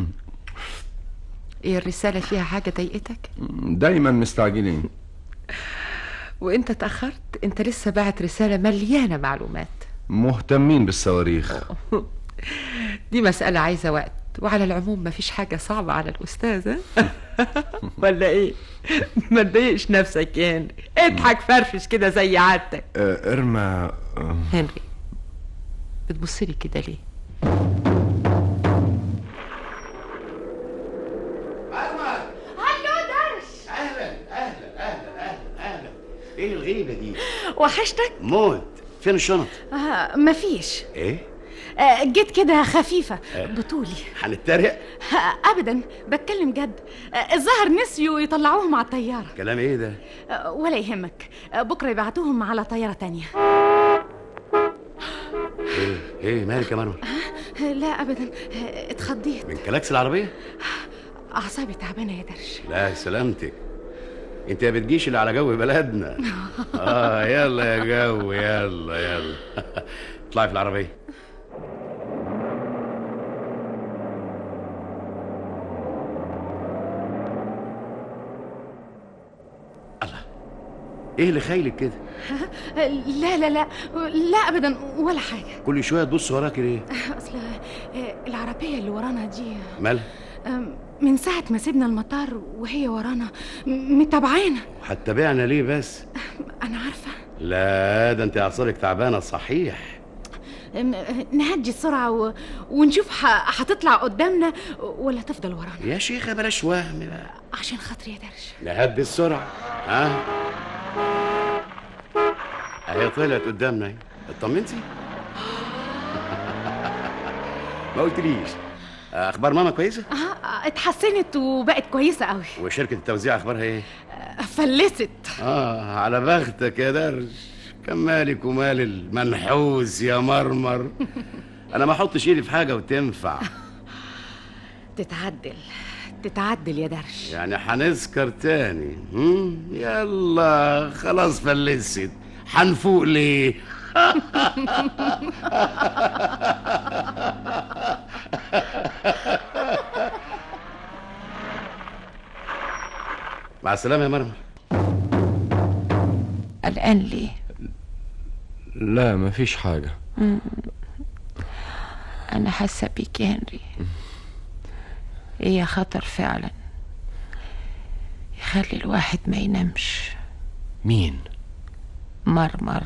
ايه الرساله فيها حاجه ضايقتك دايما مستعجلين وانت اتاخرت انت لسه باعت رساله مليانه معلومات مهتمين بالصواريخ دي مساله عايزه وقت وعلى العموم مفيش حاجه صعبه على الاستاذ ها؟ ولا ايه ما تضايقش نفسك يا هنري اضحك فرفش كده زي عادتك آه، ارما آه، هنري بتبصلي كده ليه هلو درش اهلا اهلا اهلا اهلا اهلا ايه الغيبه دي وحشتك موت فين الشنط آه مفيش ايه آه جيت كده خفيفة آه. بطولي هنتريق آه أبدا بتكلم جد آه الظاهر نسيوا يطلعوهم على الطيارة كلام ايه ده آه ولا يهمك آه بكرة يبعتوهم على طيارة تانية ايه ايه مالك يا مروه آه لا أبدا آه اتخضيت من كلاكس العربيه أعصابي تعبانة يا درش لا سلامتك انت ما بتجيش اللي على جو بلدنا اه يلا يا جو يلا يلا اطلعي في العربيه الله ايه اللي خايلك كده آه لا لا لا لا أبدا ولا حاجة كل شويه تبص وراك ليه أصل آه العربية اللي ورانا دي مالها آم، من ساعة ما سيبنا المطار وهي ورانا م- متابعانا هتتابعنا ليه بس أنا عارفة لا ده انت اعصابك تعبانه صحيح آم، نهدي السرعة و... ونشوف ح... هتطلع قدامنا ولا تفضل ورانا يا شيخه بلاش وهم بقى عشان خاطري يا درش نهدي السرعه ها اهي طلعت قدامنا اهي اطمنتي ما قلتليش اخبار ماما كويسه آه، اتحسنت وبقت كويسة قوي وشركه التوزيع اخبارها ايه فلست اه على بختك يا درج كان مالك ومال المنحوس يا مرمر انا ما احطش ايدي في حاجه وتنفع تتعدل تتعدل يا درش يعني هنسكر تاني هم؟ يلا خلاص فلست هنفوق ليه مع السلامه يا مرمر قلقان ليه لا مفيش حاجة مم. أنا حاسة بيك يا هنري هي خطر فعلا يخلي الواحد ما ينامش مين مرمر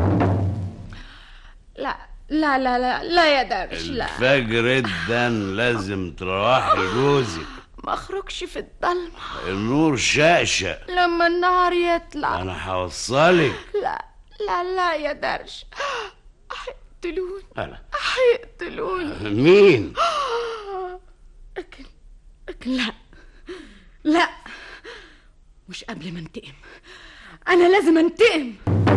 لا لا لا لا لا يا درش لا الفجر الدن لازم تروحي لجوزك ما اخرجش في الضلمة النور شقشق لما النهار يطلع انا هوصلك لا لا لا يا درش هيقتلوني انا هيقتلوني مين لكن لكن لا لا مش قبل ما انتقم انا لازم انتقم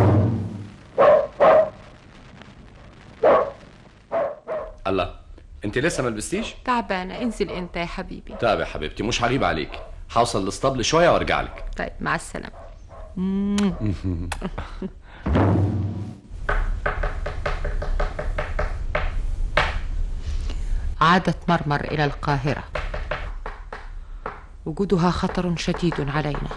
الله انت لسه ما لبستيش تعبانة انزل انت يا حبيبي طيب يا حبيبتي مش هغيب عليك هوصل الاسطبل شويه وارجع لك طيب مع السلامة عادت مرمر إلى القاهرة وجودها خطر شديد علينا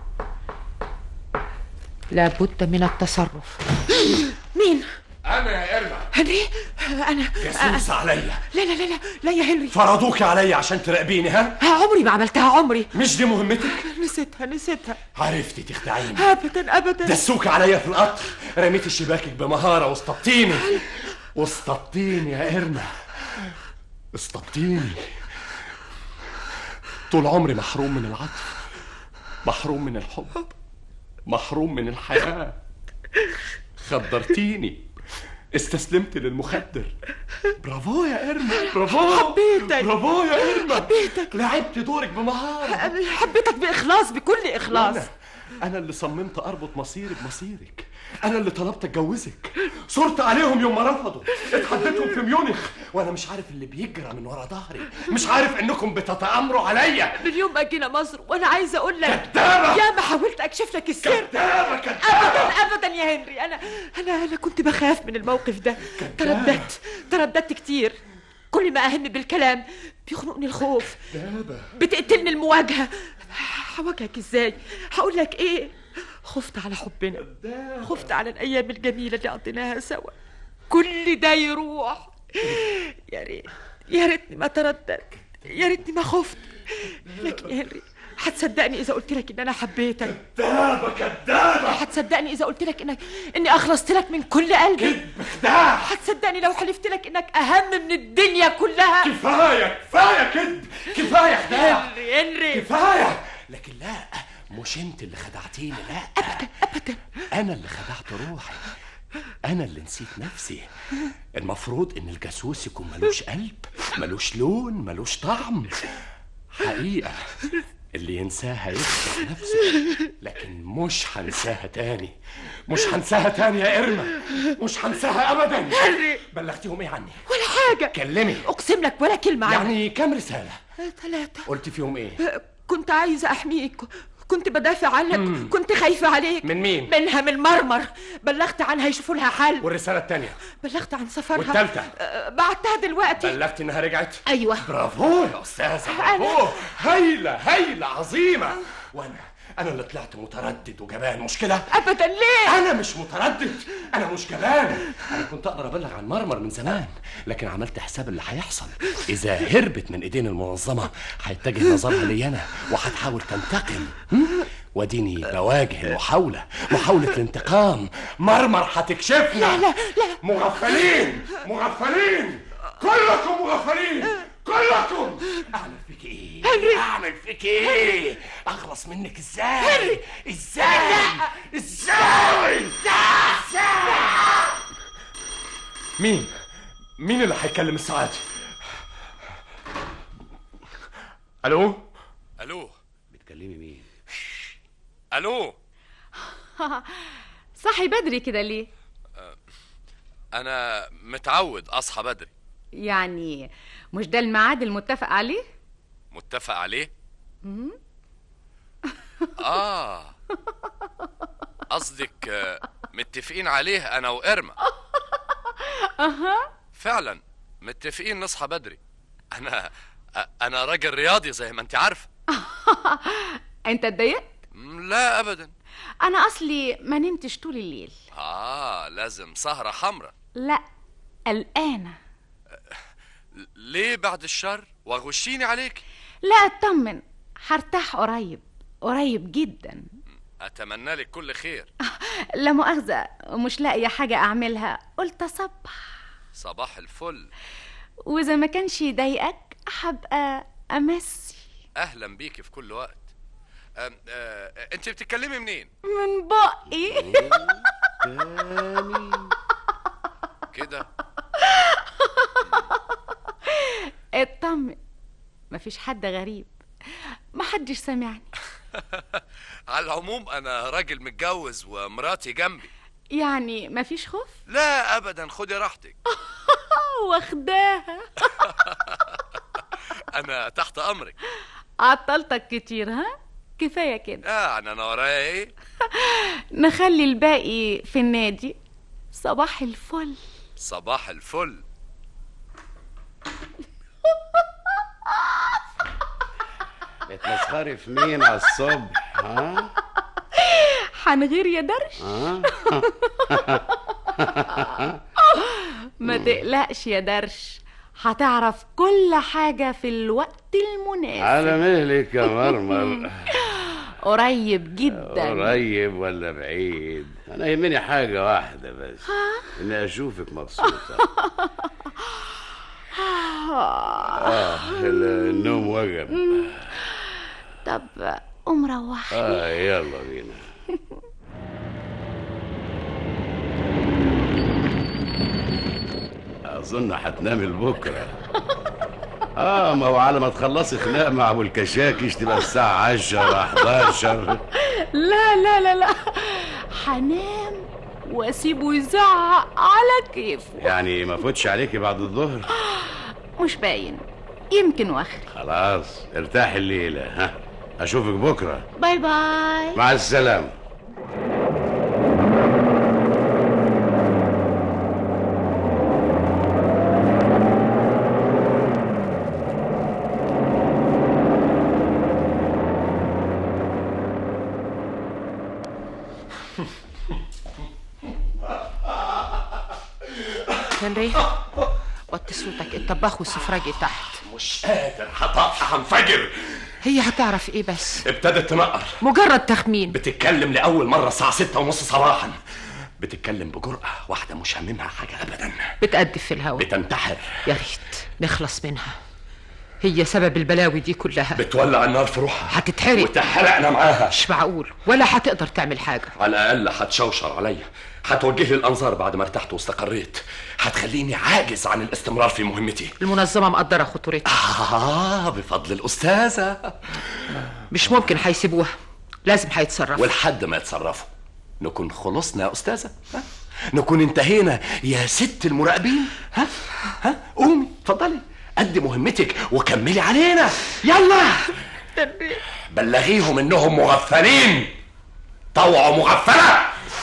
لا بد من التصرف مين انا يا ارمى هنري انا جاسوس عليا لا لا لا لا لا يا هنري فرضوكي عليا عشان تراقبيني ها ها عمري ما عملتها عمري مش دي مهمتك نسيتها نسيتها عرفتي تخدعيني ابدا ابدا دسوك عليا في القطر رميتي شباكك بمهاره واصطبتيني واصطبتيني يا ارمى اصطبتيني طول عمري محروم من العطف محروم من الحب محروم من الحياه خدرتيني استسلمت للمخدر برافو يا ارمى برافو حبيتك برافو يا ارمى حبيتك لعبت دورك بمهاره حبيتك باخلاص بكل اخلاص أنا أنا اللي صممت أربط مصيري بمصيرك أنا اللي طلبت أتجوزك صرت عليهم يوم ما رفضوا اتحديتهم في ميونخ وأنا مش عارف اللي بيجرى من ورا ظهري مش عارف إنكم بتتآمروا عليا من يوم ما جينا مصر وانا عايزه اقول لك كدابة! يا ما حاولت اكشف لك السر كدابة كدابة ابدا ابدا يا هنري انا انا انا كنت بخاف من الموقف ده ترددت ترددت كتير كل ما اهم بالكلام بيخنقني الخوف كدابة بتقتلني المواجهه هواجهك ازاي هقول لك ايه خفت على حبنا خفت على الايام الجميله اللي قضيناها سوا كل ده يروح يا ريت يا ريتني ما ترددت يا ريتني ما خفت لكن يا هنري هتصدقني اذا قلت لك ان انا حبيتك كدابة كدابة هتصدقني اذا قلت لك انك اني اخلصت لك من كل قلبي خداع هتصدقني لو حلفت لك انك اهم من الدنيا كلها كفاية كفاية كذب كفاية خداع هنري هنري كفاية لكن لا مش انت اللي خدعتيني لا ابدا ابدا انا اللي خدعت روحي انا اللي نسيت نفسي المفروض ان الجاسوس يكون ملوش قلب ملوش لون ملوش طعم حقيقة اللي ينساها يخسر نفسه لكن مش هنساها تاني مش هنساها تاني يا إرمة مش هنساها أبدا هنري بلغتيهم إيه عني؟ ولا حاجه كلمي اقسم لك ولا كلمه عنها يعني كام رسالة؟ ثلاثه قلت فيهم إيه؟ كنت عايزه احميك كنت بدافع عنك كنت خايفه عليك من مين؟ منها من مرمر بلغت عنها يشوفوا لها حل والرسالة التانية بلغت عن سفرها والتالتة؟ أه، بعتها دلوقتي بلغت إنها رجعت؟ ايوه برافو يا أستاذة برافو هايلة هايلة عظيمة وأنا أنا اللي طلعت متردد وجبان مش كده؟ ابدا ليه أنا مش متردد أنا مش جبان أنا كنت أقدر أبلغ عن مرمر من زمان لكن عملت حساب اللي هيحصل إذا هربت من إيدين المنظمة هيتجه نظرها لي أنا وهتحاول تنتقم هم؟ واديني بواجه المحاولة محاولة الانتقام مرمر هتكشفنا لا لا لا مغفلين مغفلين كلكم مغفلين كلكم اعمل فيك ايه هنري. اعمل فيك ايه اخلص منك ازاي هنري. ازاي ازاي مين مين اللي هيكلم الساعات الو الو بتكلمي مين الو صحي بدري كده ليه انا متعود اصحى بدري يعني مش ده الميعاد المتفق عليه متفق عليه مم؟ اه قصدك آه، متفقين عليه انا وارمه اها فعلا متفقين نصحى بدري انا انا راجل رياضي زي ما انت عارفه انت اتضايقت م، لا ابدا انا اصلي ما نمتش طول الليل اه لازم سهره حمراء لا قلقانه ليه بعد الشر وغشيني عليك لا اطمن هرتاح قريب قريب جدا اتمنى لك كل خير لا مؤاخذة مش لاقية حاجة أعملها قلت أصبح صباح الفل وإذا ما كانش يضايقك هبقى أمسي اهلا بيكي في كل وقت أم... آه... انت بتتكلمي منين من بقي كده اطمن مفيش حد غريب محدش سامعني على العموم انا راجل متجوز ومراتي جنبي يعني مفيش خوف لا ابدا خدي راحتك واخداها انا تحت امرك عطلتك كتير ها كفاية كده يعني انا ورايا ايه نخلي الباقي في النادي صباح الفل صباح الفل بتمسخري في مين على الصبح ها حنغير يا درش ها ما تقلقش يا درش هتعرف كل حاجة في الوقت المناسب على مهلك يا مرمر قريب جدا قريب ولا بعيد انا يهمني حاجه واحده بس اني اشوفك مبسوطه اه النوم وجب طب قوم روح اه يلا بينا اظن هتنامي لبكره اه ما هو على ما تخلصي خناق مع ابو الكشاكش تبقى الساعه 10 11 لا لا لا لا هنام واسيبه يزعق على كيفه يعني ما فوتش عليكي بعد الظهر مش باين يمكن واخر خلاص ارتاحي الليله ها اشوفك بكره باي باي مع السلامه هنري وطي صوتك الطباخ والسفراجي تحت مش قادر هطقع هنفجر هي هتعرف ايه بس ابتدت تنقر مجرد تخمين بتتكلم لأول مرة الساعة ستة ونص صباحا بتتكلم بجرأة واحدة مش هاممها حاجة أبدا بتأدف في الهوا بتنتحر يا ريت نخلص منها هي سبب البلاوي دي كلها بتولع النار في روحها هتتحرق وتحرقنا معاها مش معقول ولا هتقدر تعمل حاجة على الأقل هتشوشر عليا هتوجه لي الأنظار بعد ما ارتحت واستقريت هتخليني عاجز عن الاستمرار في مهمتي المنظمة مقدرة خطورتها آه بفضل الأستاذة مش ممكن هيسيبوها لازم هيتصرفوا ولحد ما يتصرفوا نكون خلصنا يا أستاذة ها؟ نكون انتهينا يا ست المراقبين ها ها قومي اتفضلي قد مهمتك وكملي علينا يلا بلغيهم انهم مغفلين طوعوا مغفله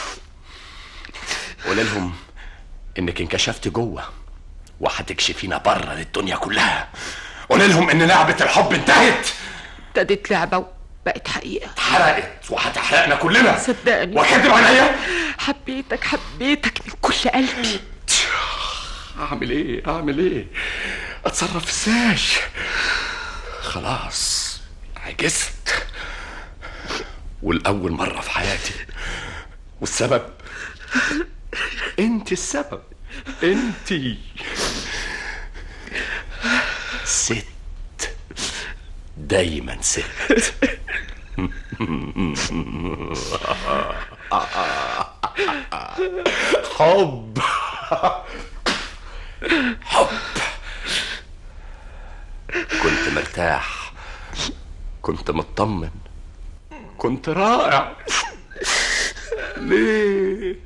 قول لهم انك انكشفت جوه وهتكشفينا بره للدنيا كلها قول لهم ان لعبه الحب انتهت ابتدت لعبة وبقت حقيقة اتحرقت وهتحرقنا كلنا صدقني واكدب عليا حبيتك حبيتك من كل قلبي اعمل ايه اعمل ايه اتصرف ازاي خلاص عجزت والاول مره في حياتي والسبب انت السبب انت ست دايما ست حب حب كنت مرتاح كنت مطمن كنت رائع ليه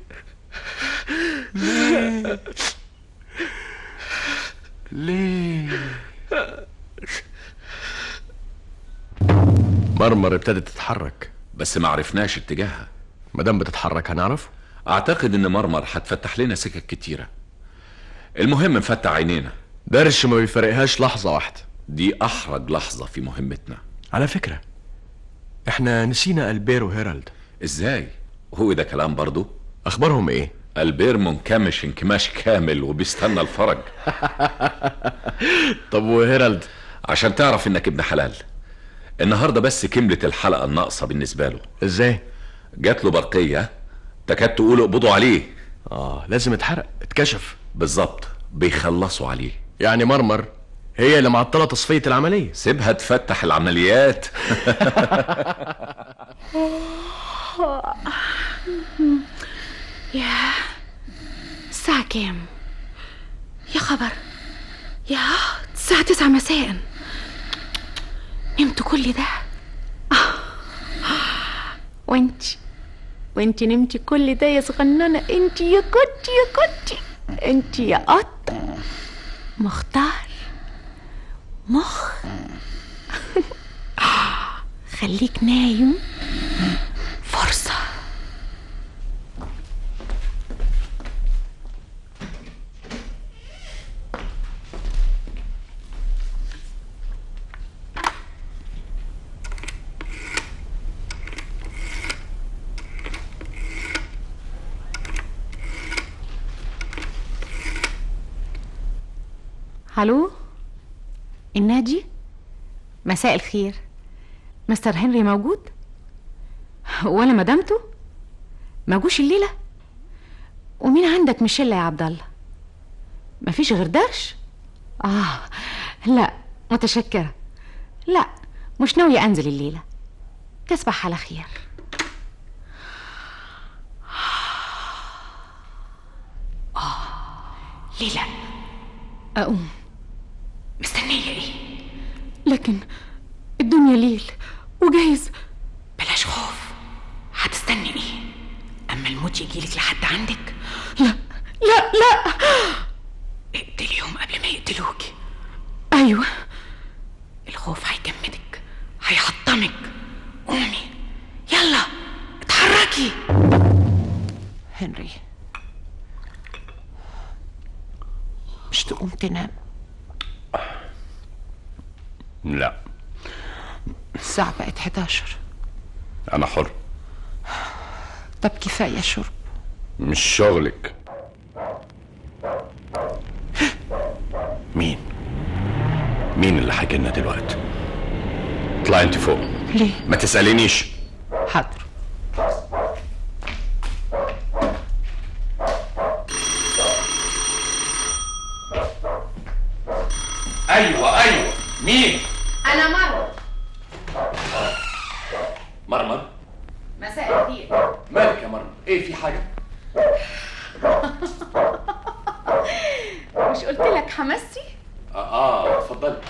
ليه ليه مرمر ابتدت تتحرك بس ما عرفناش اتجاهها ما دام بتتحرك هنعرف اعتقد ان مرمر هتفتح لنا سكك كتيره المهم نفتح عينينا درش ما بيفرقهاش لحظة واحدة دي احرج لحظه في مهمتنا على فكرة احنا نسينا البير وهيرالد ازاي هو ده كلام برضو اخبارهم ايه البير منكمش انكماش كامل وبيستنى الفرج طب وهيرالد عشان تعرف انك ابن حلال النهارده بس كملت الحلقه الناقصه بالنسبه له ازاي جات له برقيه تكاد تقول اقبضوا عليه اه لازم اتحرق اتكشف بالظبط بيخلصوا عليه يعني مرمر هي اللي معطله تصفيه العمليه سيبها تفتح العمليات يا الساعة كام؟ يا خبر يا الساعة تسعة مساء نمت كل ده وانت وانت نمتي كل ده يا صغننة انت يا كنت يا كنت انت يا قط مختار مخ خليك نايم فرصة الو النادي مساء الخير مستر هنري موجود ولا مدامته ما جوش الليله ومين عندك مشله يا عبد الله مفيش غير درش اه لا متشكره لا مش ناويه انزل الليله تصبح على خير آه ليه لا أقوم مستنية إيه؟ لكن الدنيا ليل وجايز بلاش خوف هتستني إيه؟ أما الموت يجيلك لحد عندك؟ لا لا لا اقتليهم قبل ما يقتلوكي أيوة الخوف هيجمدك هيحطمك قومي يلا اتحركي هنري مش تقوم تنام لا الساعة بقت 11 انا حر طب كفاية شرب مش شغلك مين مين اللي حكي لنا دلوقتي اطلعي انت فوق ليه؟ ما تسألينيش حاضر ايوه ايوه مين أنا مرة مرمر مساء الخير مالك يا مرمر ايه في حاجه مش قلت لك حمستي؟ اه, آه اتفضلي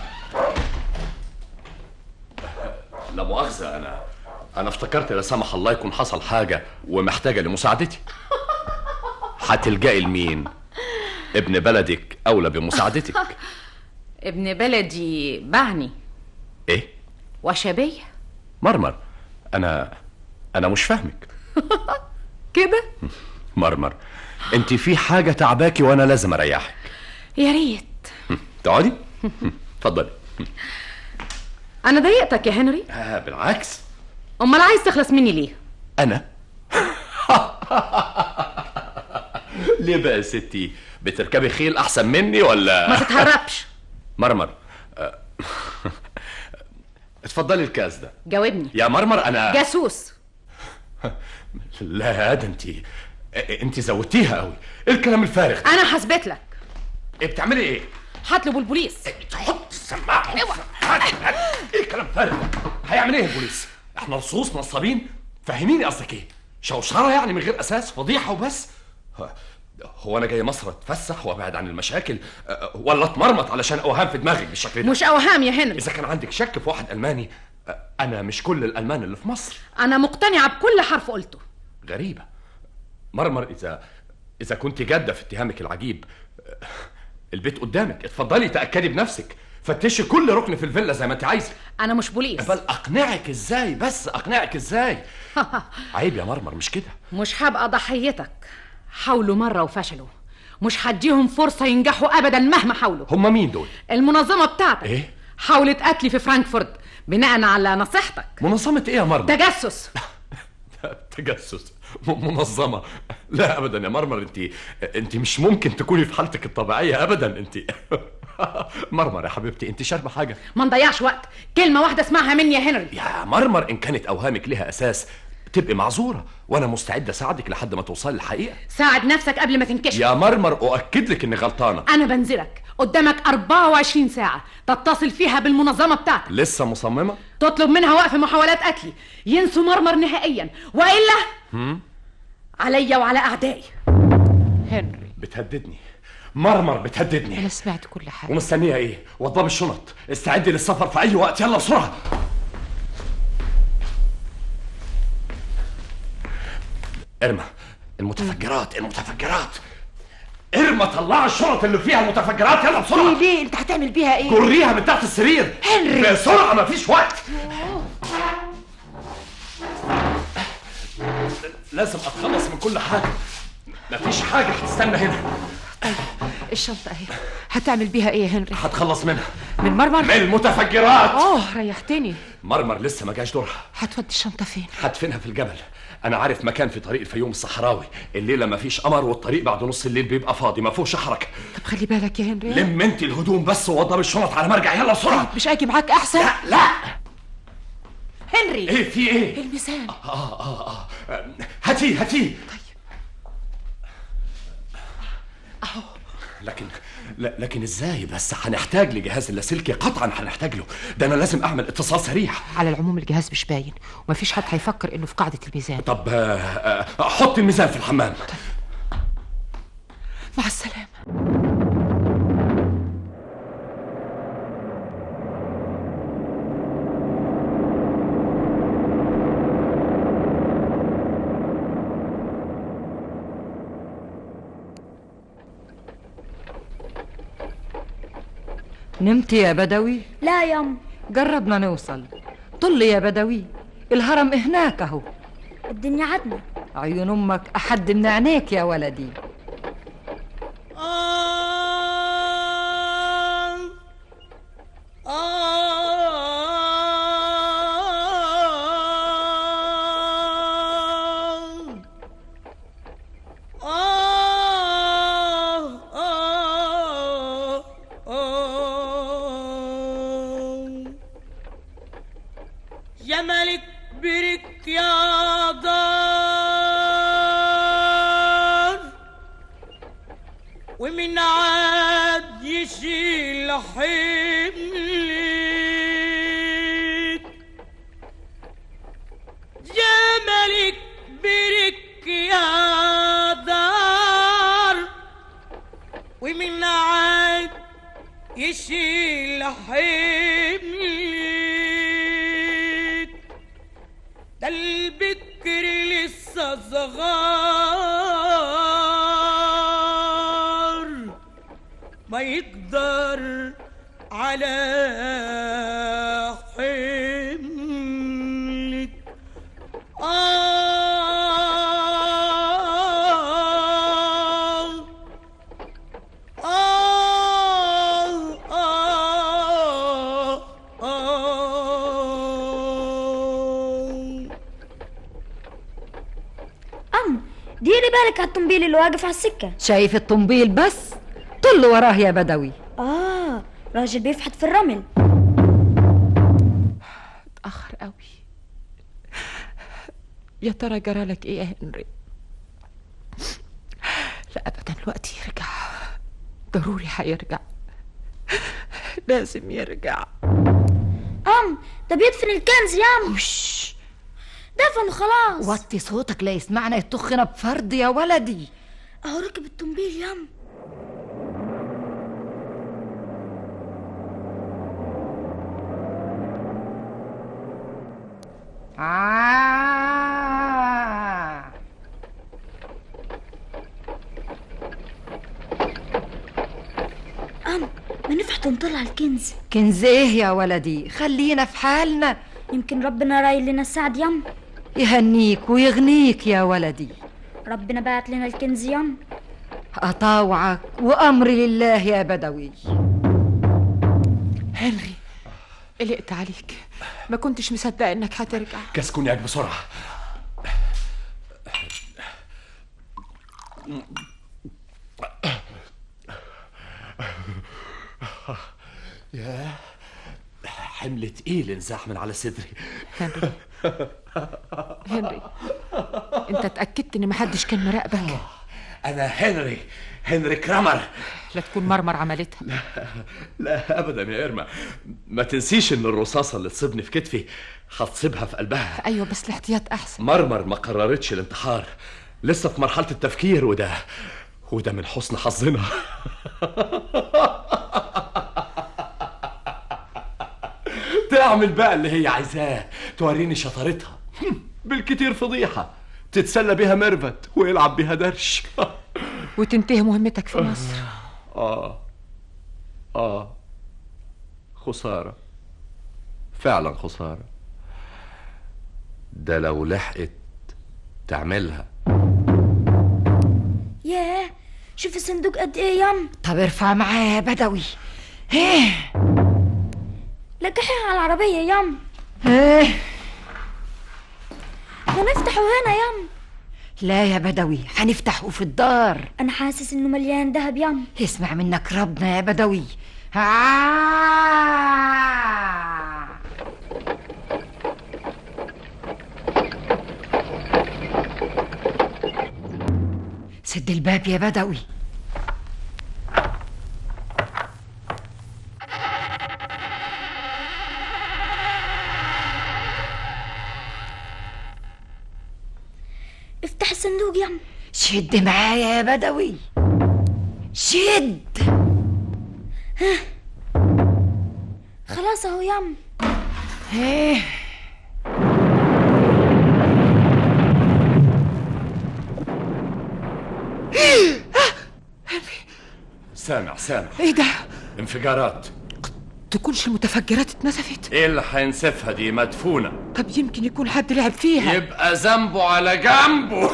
لا مؤاخذة أنا أنا افتكرت لا سمح الله يكون حصل حاجة ومحتاجة لمساعدتي هتلجئي لمين؟ ابن بلدك أولى بمساعدتك ابن بلدي بعني إيه؟ وشبيه مرمر أنا أنا مش فاهمك كده مرمر أنت في حاجة تعباكي وأنا لازم أريحك يا ريت تقعدي؟ اتفضلي أنا ضايقتك يا هنري آه بالعكس أمال عايز تخلص مني ليه؟ أنا ليه بقى يا ستي بتركبي خيل أحسن مني ولا ما تتهربش مرمر آه، اتفضلي الكاس ده جاوبني يا مرمر أنا جاسوس لا ده انت انت زودتيها قوي ايه الكلام الفارغ ده أنا حسبت لك ايه بتعملي ايه هطلب البوليس تحط السماعه ايه الكلام الفارغ ده هيعمل ايه البوليس احنا لصوص نصابين فهميني قصدك ايه شوشره يعني من غير اساس فضيحه وبس ه- هو انا جاي مصر اتفسح وابعد عن المشاكل أه، ولا اتمرمط علشان اوهام في دماغك بالشكل ده مش أوهام يا هنري اذا كان عندك شك في واحد الماني أه، انا مش كل الالمان اللي في مصر أنا مقتنعة بكل حرف قلته غريبة مرمر إذا إذا كنت جادة في اتهامك العجيب البيت قدامك اتفضلي تأكدي بنفسك فتشي كل ركن في الفيلا زي ما انت عايزة أنا مش بوليس بل أقنعك إزاي بس أقنعك إزاي عيب يا مرمر مش كده مش هبقى ضحيتك حاولوا مرة وفشلوا مش هديهم فرصة ينجحوا أبدا مهما حاولوا هم مين دول؟ المنظمة بتاعتك إيه؟ حاولت قتلي في فرانكفورت بناء على نصيحتك منظمة إيه يا مرمر؟ تجسس تجسس م- منظمة لا أبدا يا مرمر أنت أنت مش ممكن تكوني في حالتك الطبيعية أبدا أنت مرمر يا حبيبتي انت شاربه حاجه ما نضيعش وقت كلمه واحده اسمعها مني يا هنري يا مرمر ان كانت اوهامك لها اساس تبقي معذوره وانا مستعد اساعدك لحد ما توصلي للحقيقه ساعد نفسك قبل ما تنكشف يا مرمر اؤكد لك اني غلطانه انا بنزلك قدامك 24 ساعة تتصل فيها بالمنظمة بتاعتك لسه مصممه تطلب منها وقف محاولات قتلي ينسوا مرمر نهائيا وإلا هم؟ عليا وعلى أعدائي هنري بتهددني مرمر بتهددني انا سمعت كل حاجه ومستنيه ايه وضب الشنط استعدي للسفر في اي وقت يلا بسرعه ارمى المتفجرات المتفجرات ارمى طلع الشنط اللي فيها المتفجرات يلا بسرعه ليه ليه انت هتعمل بيها ايه جريها من تحت السرير هنري. بسرعه مفيش وقت لازم اتخلص من كل حاجه مفيش حاجه هتستنى هنا الشنطه اهي هتعمل بيها ايه يا هنري هتخلص منها من مرمر من المتفجرات اه ريحتني مرمر لسه ما جاش دورها هتودي الشنطه فين هدفنها في الجبل انا عارف مكان في طريق الفيوم الصحراوي الليله ما فيش قمر والطريق بعد نص الليل بيبقى فاضي ما فيهوش حركه طب خلي بالك يا هنري لم انت الهدوم بس ووضب الشنط على مرجع يلا بسرعه مش اجي معاك احسن لا لا هنري ايه في ايه الميزان اه اه اه هاتيه هاتيه اهو لكن لا لكن ازاي بس هنحتاج لجهاز اللاسلكي قطعا هنحتاج له ده انا لازم اعمل اتصال سريع على العموم الجهاز مش باين ومفيش حد هيفكر انه في قاعده الميزان طب آه، آه، حط الميزان في الحمام مع السلامه نمت يا بدوي لا يم جربنا نوصل طل يا بدوي الهرم هناك اهو الدنيا عتمة عيون امك احد من عينيك يا ولدي يا ملك برك يا دار ومن عاد يشيل حملك يا ملك برك يا دار ومن عاد يشيل حملك ده البكر لسه صغار ما يقدر على حملك آه آه آه آه أم ديري بالك على الطنبيل اللي واقف على السكة شايف الطنبيل بس طل وراه يا بدوي آه راجل بيفحت في الرمل اتاخر قوي يا ترى جرالك ايه يا هنري لا ابدا الوقت يرجع ضروري هيرجع لازم يرجع أم ده بيدفن الكنز يا أم دفن خلاص وطي صوتك لا يسمعنا يطخنا بفرد يا ولدي أهو ركب الطنبيل يا أم آه. أم ما نفحت ونطلع الكنز كنز ايه يا ولدي خلينا في حالنا يمكن ربنا رايل لنا السعد يم يهنيك ويغنيك يا ولدي ربنا بعت لنا الكنز يم أطاوعك وأمري لله يا بدوي هنري قلقت عليك ما كنتش مصدق انك هترجع كاس كونياك بسرعه ياه حمل تقيل انزاح من على صدري هنري هنري انت اتاكدت ان محدش كان مراقبك انا هنري هنري كرامر لا تكون مرمر عملتها لا ابدا يا ارما ما تنسيش ان الرصاصه اللي تصيبني في كتفي هتصيبها في قلبها ايوه بس الاحتياط احسن مرمر ما قررتش الانتحار لسه في مرحله التفكير وده وده من حسن حظنا تعمل بقى اللي هي عايزاه توريني شطارتها بالكتير فضيحه تتسلى بيها ميرفت ويلعب بيها درش وتنتهي مهمتك في مصر اه اه خساره فعلا خساره ده لو لحقت تعملها ياه شوف الصندوق قد ايه يام طب ارفع معايا يا بدوي ايه لقحها على العربية يام ايه ونفتحه هنا يام لا يا بدوي هنفتحه في الدار انا حاسس انه مليان دهب يام اسمع منك ربنا يا بدوي آه. سد الباب يا بدوي افتح الصندوق يام شد معايا يا بدوي شد خلاص اهو يام ايه سامع سامع ايه ده انفجارات تكونش المتفجرات اتنسفت ايه اللي هينسفها دي مدفونه طب يمكن يكون حد لعب فيها يبقى ذنبه على جنبه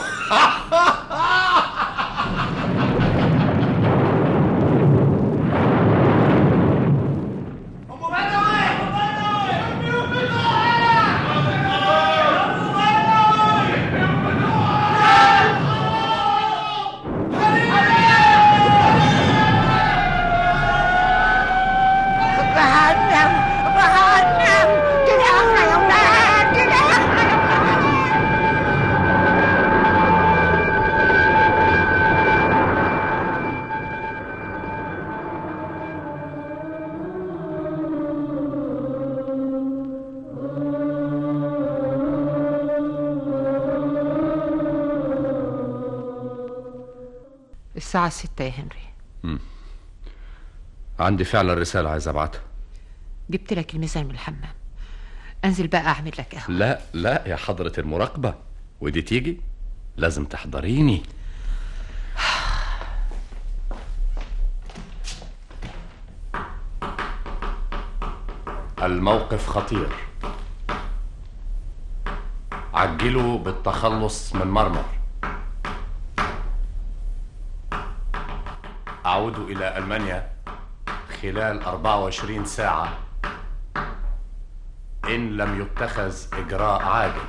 بهنم بهنم كده احنا يا ولاد كده احنا يا الساعة ستة يا هنري عندي فعلا رساله عايز ابعتها جبت لك الميزان من الحمام انزل بقى اعمل لك قهوة لا لا يا حضره المراقبه ودي تيجي لازم تحضريني الموقف خطير عجلوا بالتخلص من مرمر أعود إلى ألمانيا خلال 24 ساعة إن لم يتخذ إجراء عاجل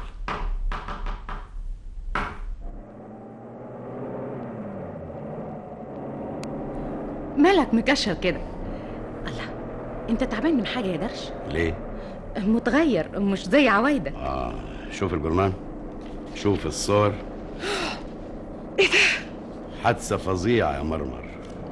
مالك مكشر كده الله انت تعبان من حاجه يا درش ليه؟ متغير مش زي عوايدك آه شوف الجرنان شوف الصور ايه ده حادثة فظيعة يا مرمر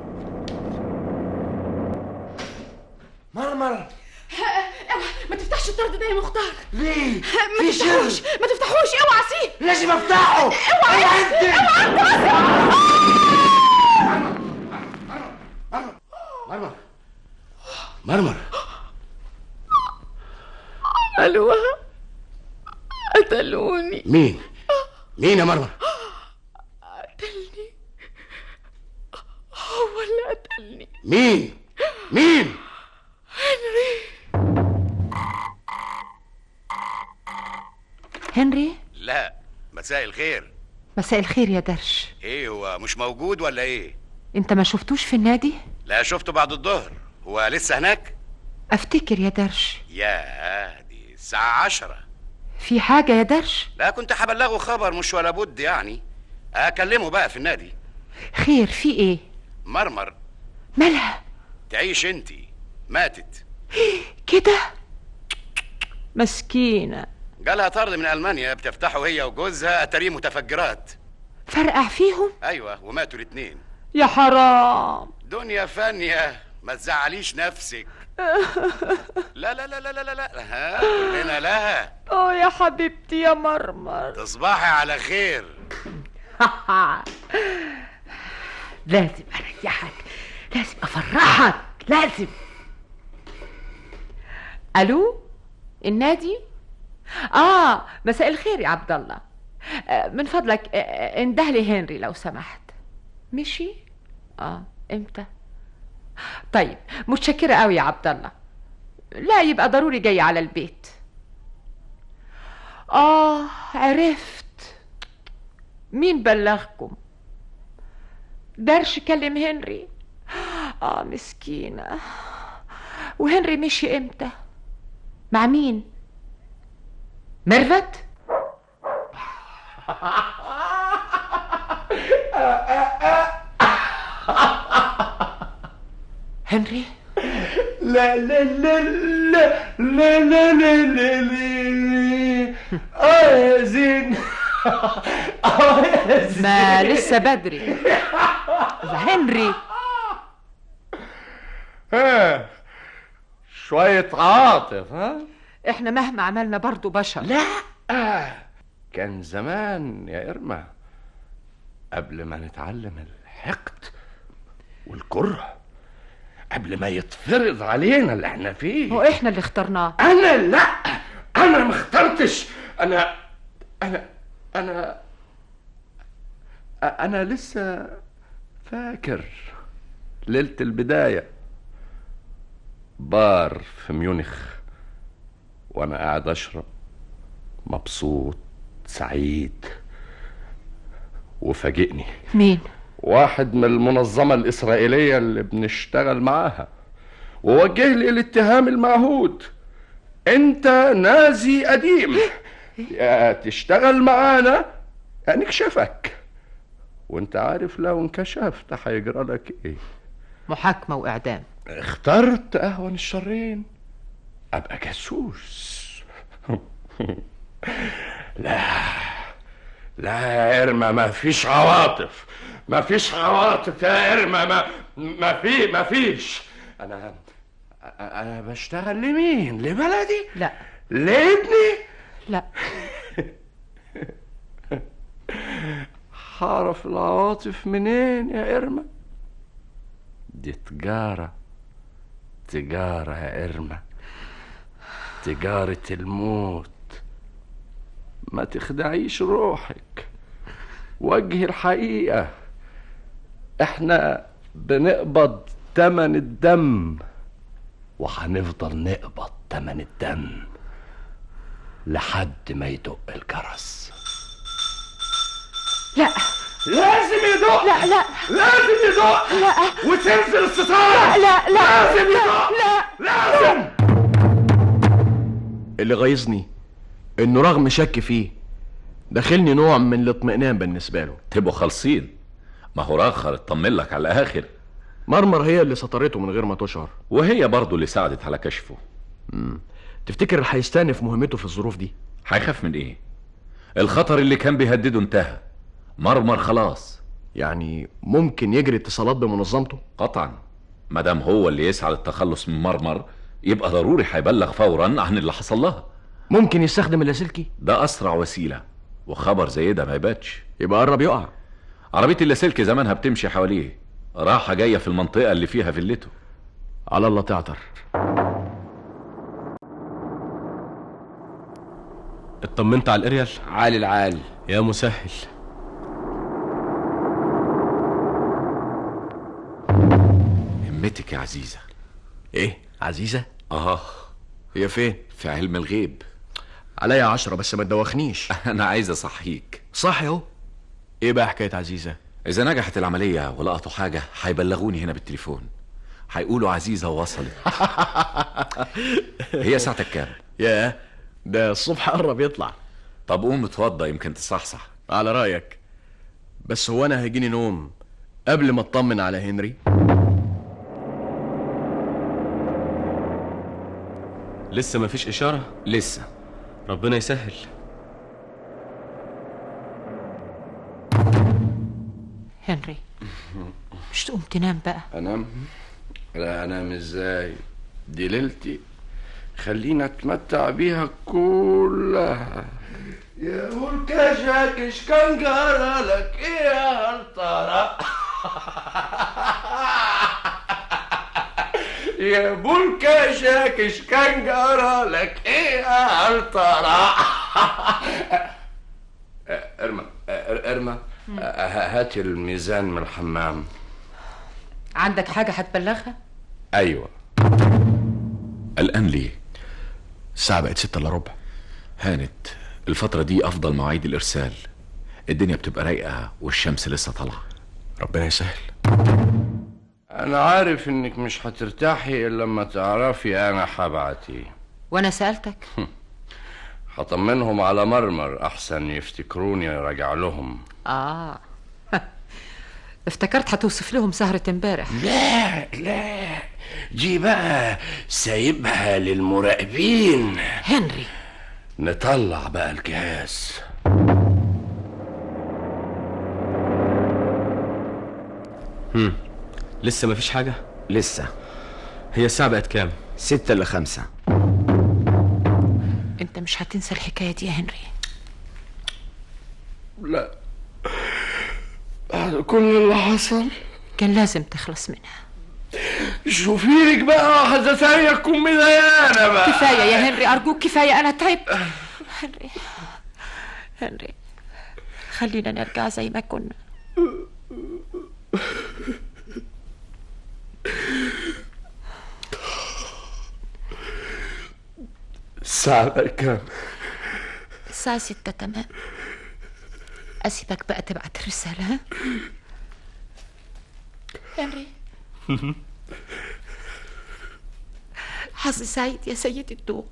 مرمر ما تفتحش الطرد ده يا مختار ليه؟ ما في تفتحوش شر. ما تفتحوش اوعى سيب لازم افتحه اوعى اوعى انت مرمر مرمر عملوها قتلوني مين؟ مين يا مرمر؟ قتلني هو اللي قتلني مين؟ مين؟ هنري هنري لا مساء الخير مساء الخير يا درش ايه هو مش موجود ولا ايه؟ انت ما شفتوش في النادي لا شفته بعد الظهر هو لسه هناك؟ افتكر يا درش ياه دي الساعة عشرة في حاجة يا درش لا كنت هبلغه خبر مش ولا بد يعني اكلمه بقى في النادي خير في ايه مرمر مالها تعيش انتي ماتت كده مسكينة جالها طرد من المانيا بتفتحوا هي وجوزها اتاريه متفجرات فرقع فيهم ايوه وماتوا الاتنين يا حرام دنيا فانية ما تزعليش نفسك لا لا لا لا لا لا, لا. ها كلنا لها اه يا حبيبتي يا مرمر تصبحي على خير لازم اريحك لازم افرحك لازم الو النادي اه مساء الخير يا عبد الله آه، من فضلك آه، آه، انده لي هنري لو سمحت مشي اه امتى طيب متشكرة قوي يا عبد الله لا يبقى ضروري جاي على البيت اه عرفت مين بلغكم درش كلم هنري اه مسكينة وهنري مشي امتى مع مين ميرفت هنري لا لا لا لا لا لا لا لا لا اه يا زين اه يا زين ما لسه بدري ده هنري ها شوية عاطف ها احنا مهما عملنا برضو بشر لا كان زمان يا إرما قبل ما نتعلم الحقد والكره قبل ما يتفرض علينا اللي احنا فيه واحنا اللي اخترناه انا لا انا ما اخترتش انا انا انا انا لسه فاكر ليلة البداية بار في ميونخ وانا قاعد اشرب مبسوط سعيد وفاجئني مين واحد من المنظمة الإسرائيلية اللي بنشتغل معاها ووجه لي الاتهام المعهود أنت نازي قديم يا تشتغل معانا يا نكشفك وانت عارف لو انكشفت هيجرى لك ايه محاكمة واعدام اخترت اهون الشرين ابقى جاسوس لا لا يا ارما ما فيش عواطف ما فيش عواطف يا ارما ما ما في ما فيش انا انا بشتغل لمين لبلدي لا لابني لا حارف العواطف منين يا إرما دي تجارة تجارة يا إرما تجارة الموت ما تخدعيش روحك وجه الحقيقة احنا بنقبض تمن الدم وهنفضل نقبض تمن الدم لحد ما يدق الجرس لا لازم يدق لا لا لازم يدق لا وتنزل الستارة لا لا لا لازم لا يدق لا لازم اللي غيظني انه رغم شك فيه داخلني نوع من الاطمئنان بالنسبه له تبقوا خالصين ما هو راخر اطمن لك على الاخر مرمر هي اللي سطرته من غير ما تشعر وهي برضه اللي ساعدت على كشفه مم. تفتكر هيستأنف مهمته في الظروف دي هيخاف من ايه الخطر اللي كان بيهدده انتهى مرمر خلاص يعني ممكن يجري اتصالات بمنظمته قطعا مادام هو اللي يسعى للتخلص من مرمر يبقى ضروري هيبلغ فورا عن اللي حصل لها ممكن يستخدم اللاسلكي ده اسرع وسيله وخبر زي ده ما يباتش يبقى قرب يقع عربيه اللاسلكي زمانها بتمشي حواليه راحه جايه في المنطقه اللي فيها فيلته على الله تعتر اطمنت على الاريال عالي العال يا مسهل همتك يا عزيزه ايه عزيزه اه هي فين في علم الغيب عليا عشرة بس ما تدوخنيش انا عايز اصحيك صح اهو ايه بقى حكايه عزيزه اذا نجحت العمليه ولقطوا حاجه هيبلغوني هنا بالتليفون هيقولوا عزيزه وصلت هي ساعتك كام يا ده الصبح قرب يطلع طب قوم اتوضى يمكن تصحصح على رايك بس هو انا هيجيني نوم قبل ما اطمن على هنري لسه مفيش اشاره لسه ربنا يسهل هنري مش تقوم تنام بقى انام لا انام ازاي دي ليلتي خلينا اتمتع بيها كلها يا ملكة شاكش كان جرى لك ايه يا هل ترى يا ملكة شاكش كان جرى لك ايه يا هل ترى ارمى ارمى هات الميزان من الحمام عندك حاجة هتبلغها؟ ايوه قلقان ليه الساعة بقت ستة الا ربع هانت الفترة دي أفضل مواعيد الإرسال الدنيا بتبقى رايقة والشمس لسه طالعة ربنا يسهل انا عارف انك مش هترتاحي الا لما تعرفي انا هبعت ايه وانا سألتك هطمنهم على مرمر احسن يفتكروني راجع لهم اه افتكرت هتوصف لهم سهرة امبارح لا لا دي بقى سايبها للمراقبين هنري نطلع بقى الجهاز هم لسه مفيش حاجه لسه هي الساعه بقت كام ستة إلا خمسة انت مش هتنسى الحكاية دي يا هنري لا بعد كل اللي حصل كان لازم تخلص منها شوفي لك بقى واحدة تانية تكون مضايقانا بقى كفاية يا هنري أرجوك كفاية أنا تعبت هنري هنري خلينا نرجع زي ما كنا الساعة بقى كام؟ الساعة ستة تمام أسيبك بقى تبعت رسالة ها؟ هنري حظ سعيد يا سيد الدوق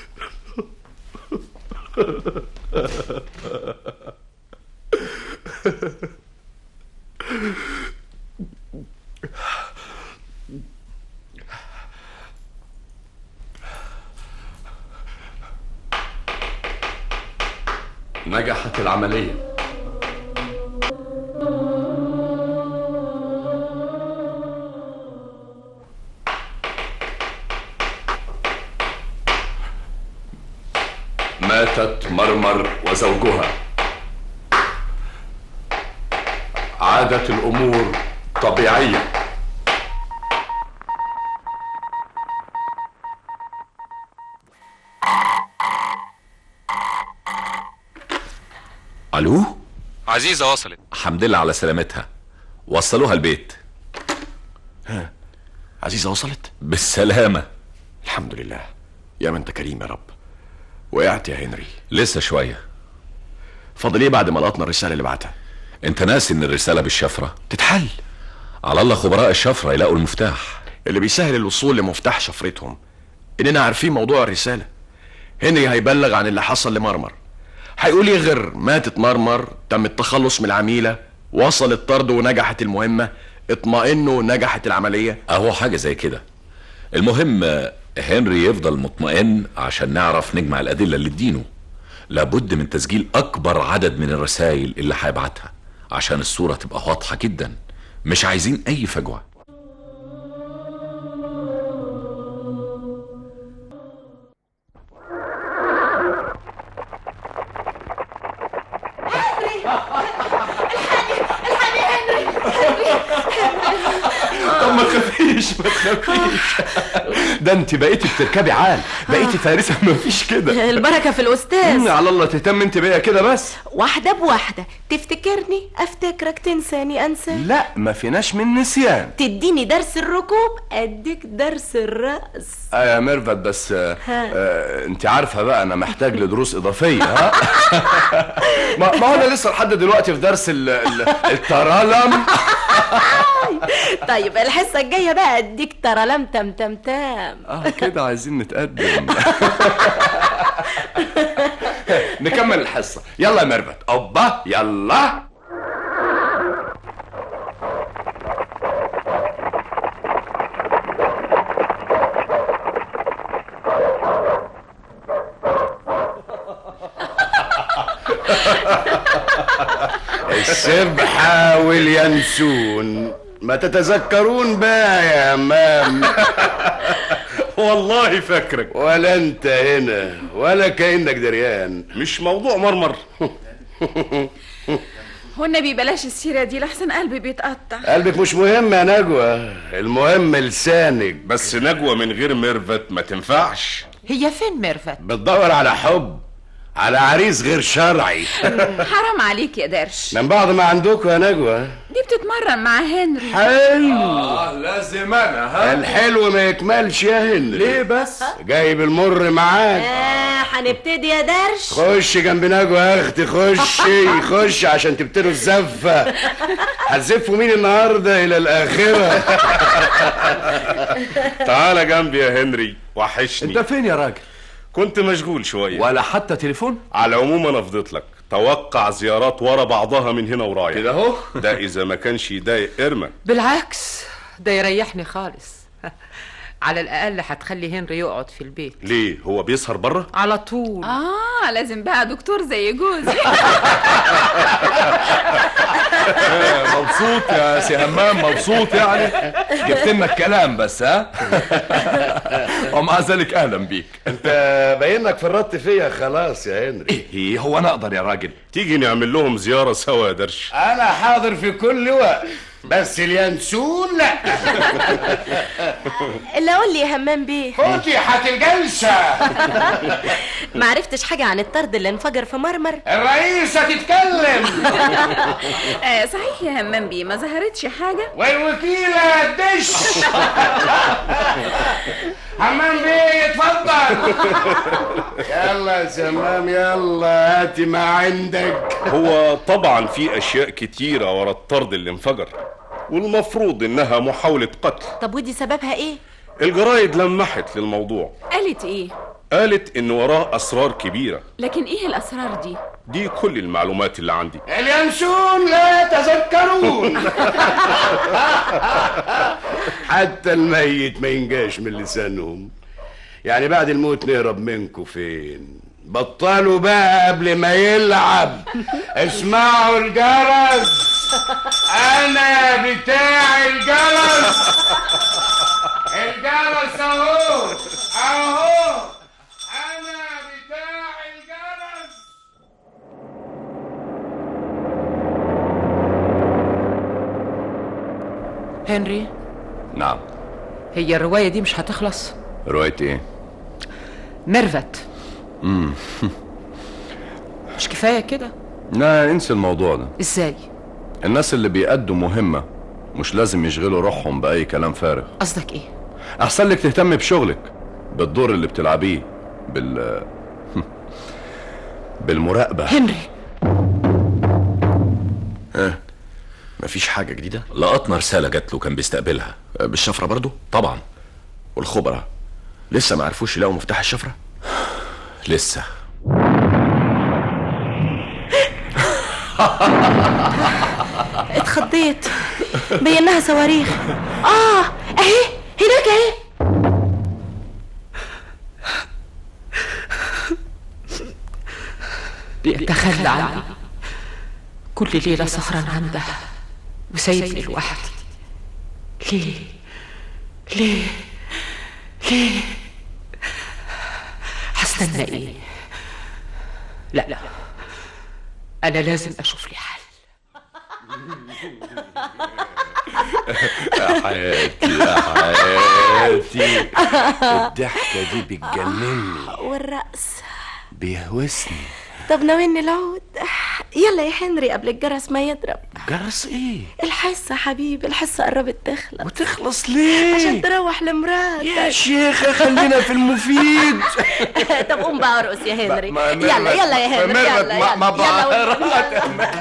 نجحت العملية ماتت مرمر وزوجها عادت الأمور طبيعية ألو عزيزة وصلت الحمد لله على سلامتها وصلوها البيت ها عزيزة وصلت بالسلامة الحمد لله يا من انت كريم يا رب وقعت يا هنري لسه شوية فاضل ايه بعد ما لقطنا الرسالة اللي بعتها انت ناسي ان الرسالة بالشفرة تتحل على الله خبراء الشفرة يلاقوا المفتاح اللي بيسهل الوصول لمفتاح شفرتهم اننا عارفين موضوع الرسالة هنري هيبلغ عن اللي حصل لمرمر هيقول ايه غير ماتت مرمر تم التخلص من العميلة وصل الطرد ونجحت المهمة اطمئنوا ونجحت العملية اهو حاجة زي كده المهم هنري يفضل مطمئن عشان نعرف نجمع الأدلة اللي تدينه لابد من تسجيل أكبر عدد من الرسائل اللي هيبعتها عشان الصورة تبقى واضحة جدا مش عايزين أي فجوة طب ما تخافيش ما تخافيش ده انت بقيتي بتركبي عال بقيتي فارسه ما فيش كده البركة في الأستاذ مم، على الله تهتم انت بيا كده بس واحدة بواحدة تفتكرني أفتكرك تنساني أنسى لا ما فيناش من نسيان تديني درس الركوب أديك درس الرأس اه يا ميرفت بس آه آه انت عارفه بقى انا محتاج لدروس اضافيه ها ما ما هو انا لسه لحد دلوقتي في درس ال- ال- الترالم طيب الحصة الجاية بقى أديك ترلم تم تم تم اه كده عايزين نتقدم نكمل الحصه يلا يا ميرفت اوبا يلا السبحة واليانسون ما تتذكرون بقى يا امام والله فاكرك ولا انت هنا ولا كانك دريان مش موضوع مرمر والنبي بلاش السيرة دي لحسن قلبي بيتقطع قلبك مش مهم يا نجوى المهم لسانك بس نجوى من غير ميرفت ما تنفعش هي فين ميرفت بتدور على حب على عريس غير شرعي حرام عليك يا درش من بعض ما عندكم يا نجوى دي بتتمرن مع هنري حلو اه لازم انا ها الحلو ما يكملش يا هند ليه بس جايب المر معاك آه هنبتدي يا درش خش جنب نجوى يا اختي خشي خش عشان تبتدوا الزفه هتزفوا مين النهارده الى الاخره تعالى جنبي يا هنري وحشني انت فين يا راجل كنت مشغول شويه ولا حتى تليفون على العموم انا فضيت لك توقع زيارات ورا بعضها من هنا ورايح كده اهو ده اذا ما كانش يضايق ارمى بالعكس ده يريحني خالص على الأقل هتخلي هنري يقعد في البيت ليه هو بيسهر بره على طول اه لازم بقى دكتور زي جوزي مبسوط يا سي همام مبسوط يعني جبت لنا الكلام بس ها ومع ذلك اهلا بيك انت باين لك فرطت فيا خلاص يا هنري ايه هو انا اقدر يا راجل تيجي نعمل لهم زياره سوا يا درش انا حاضر في كل وقت بس اليانسون لا اللي قول لي يا همام بيه فتحت الجلسه ما عرفتش حاجة عن الطرد اللي انفجر في مرمر الرئيسه تتكلم آه صحيح يا همام بيه ما ظهرتش حاجة والوكيله دش حمام بيه اتفضل يلا يا سمام يلا هاتي ما عندك هو طبعا في اشياء كتيره ورا الطرد اللي انفجر والمفروض انها محاوله قتل طب ودي سببها ايه الجرايد لمحت للموضوع قالت ايه قالت ان وراه اسرار كبيره لكن ايه الاسرار دي دي كل المعلومات اللي عندي اليانسون لا تذكرون حتى الميت ما ينجاش من لسانهم يعني بعد الموت نهرب منكم فين بطلوا بقى قبل ما يلعب اسمعوا الجرس انا بتاع الجرس الجرس اهو اهو انا بتاع الجرس هنري نعم هي الرواية دي مش هتخلص رواية ايه؟ ميرفت امم مش كفاية كده لا انسى الموضوع ده ازاي الناس اللي بيأدوا مهمة مش لازم يشغلوا روحهم بأي كلام فارغ قصدك ايه أحسن لك تهتم بشغلك بالدور اللي بتلعبيه بال بالمراقبة هنري ها مفيش حاجة جديدة لقطنا رسالة جات له كان بيستقبلها بالشفرة برضو طبعا والخبراء لسه ما عرفوش يلاقوا مفتاح الشفرة لسه اتخضيت بينها صواريخ اه اهي هناك اهي بيتخلى عني كل ليلة سهران عندها وسايبني لوحدي ليه ليه ليه هستنى ايه لا لا انا لازم اشوف لي حل يا حياتي يا حياتي الضحكة دي بتجنني والرقص بيهوسني طب ناويني العود يلا يا هنري قبل الجرس ما يضرب جرس ايه؟ الحصة حبيبي الحصة قربت تخلص وتخلص ليه؟ عشان تروح لمراتك يا شيخة خلينا في المفيد طب قوم بقى ارقص يا هنري ما- ما- يلا ما- يلا يا هنري ما- يلا ما- ما يلا يلا بعرف.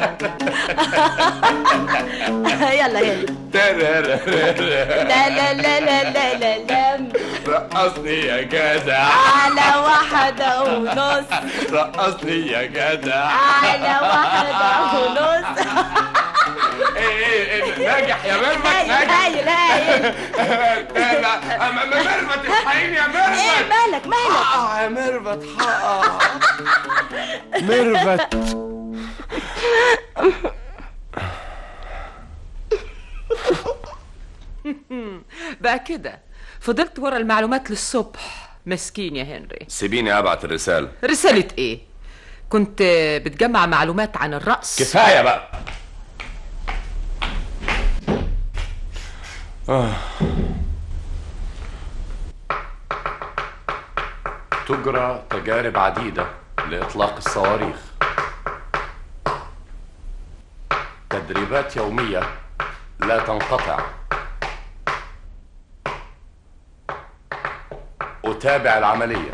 يلا هنري لا لا لا لا لا لا لا رقصني يا جدع على واحدة ونص رقصني يا جدع على واحدة ونص ايه ايه ناجح يا ميرفت هايل ناجح هايل هايل لا لا أما ميرفت الحقيني يا ايه ميرفت مالك مالك اه يا ميرفت حقق ميرفت بقى كده فضلت ورا المعلومات للصبح مسكين يا هنري سيبيني ابعت الرسالة رسالة ايه؟ كنت بتجمع معلومات عن الرقص كفاية بقى آه. تجرى تجارب عديدة لإطلاق الصواريخ تدريبات يومية لا تنقطع أتابع العملية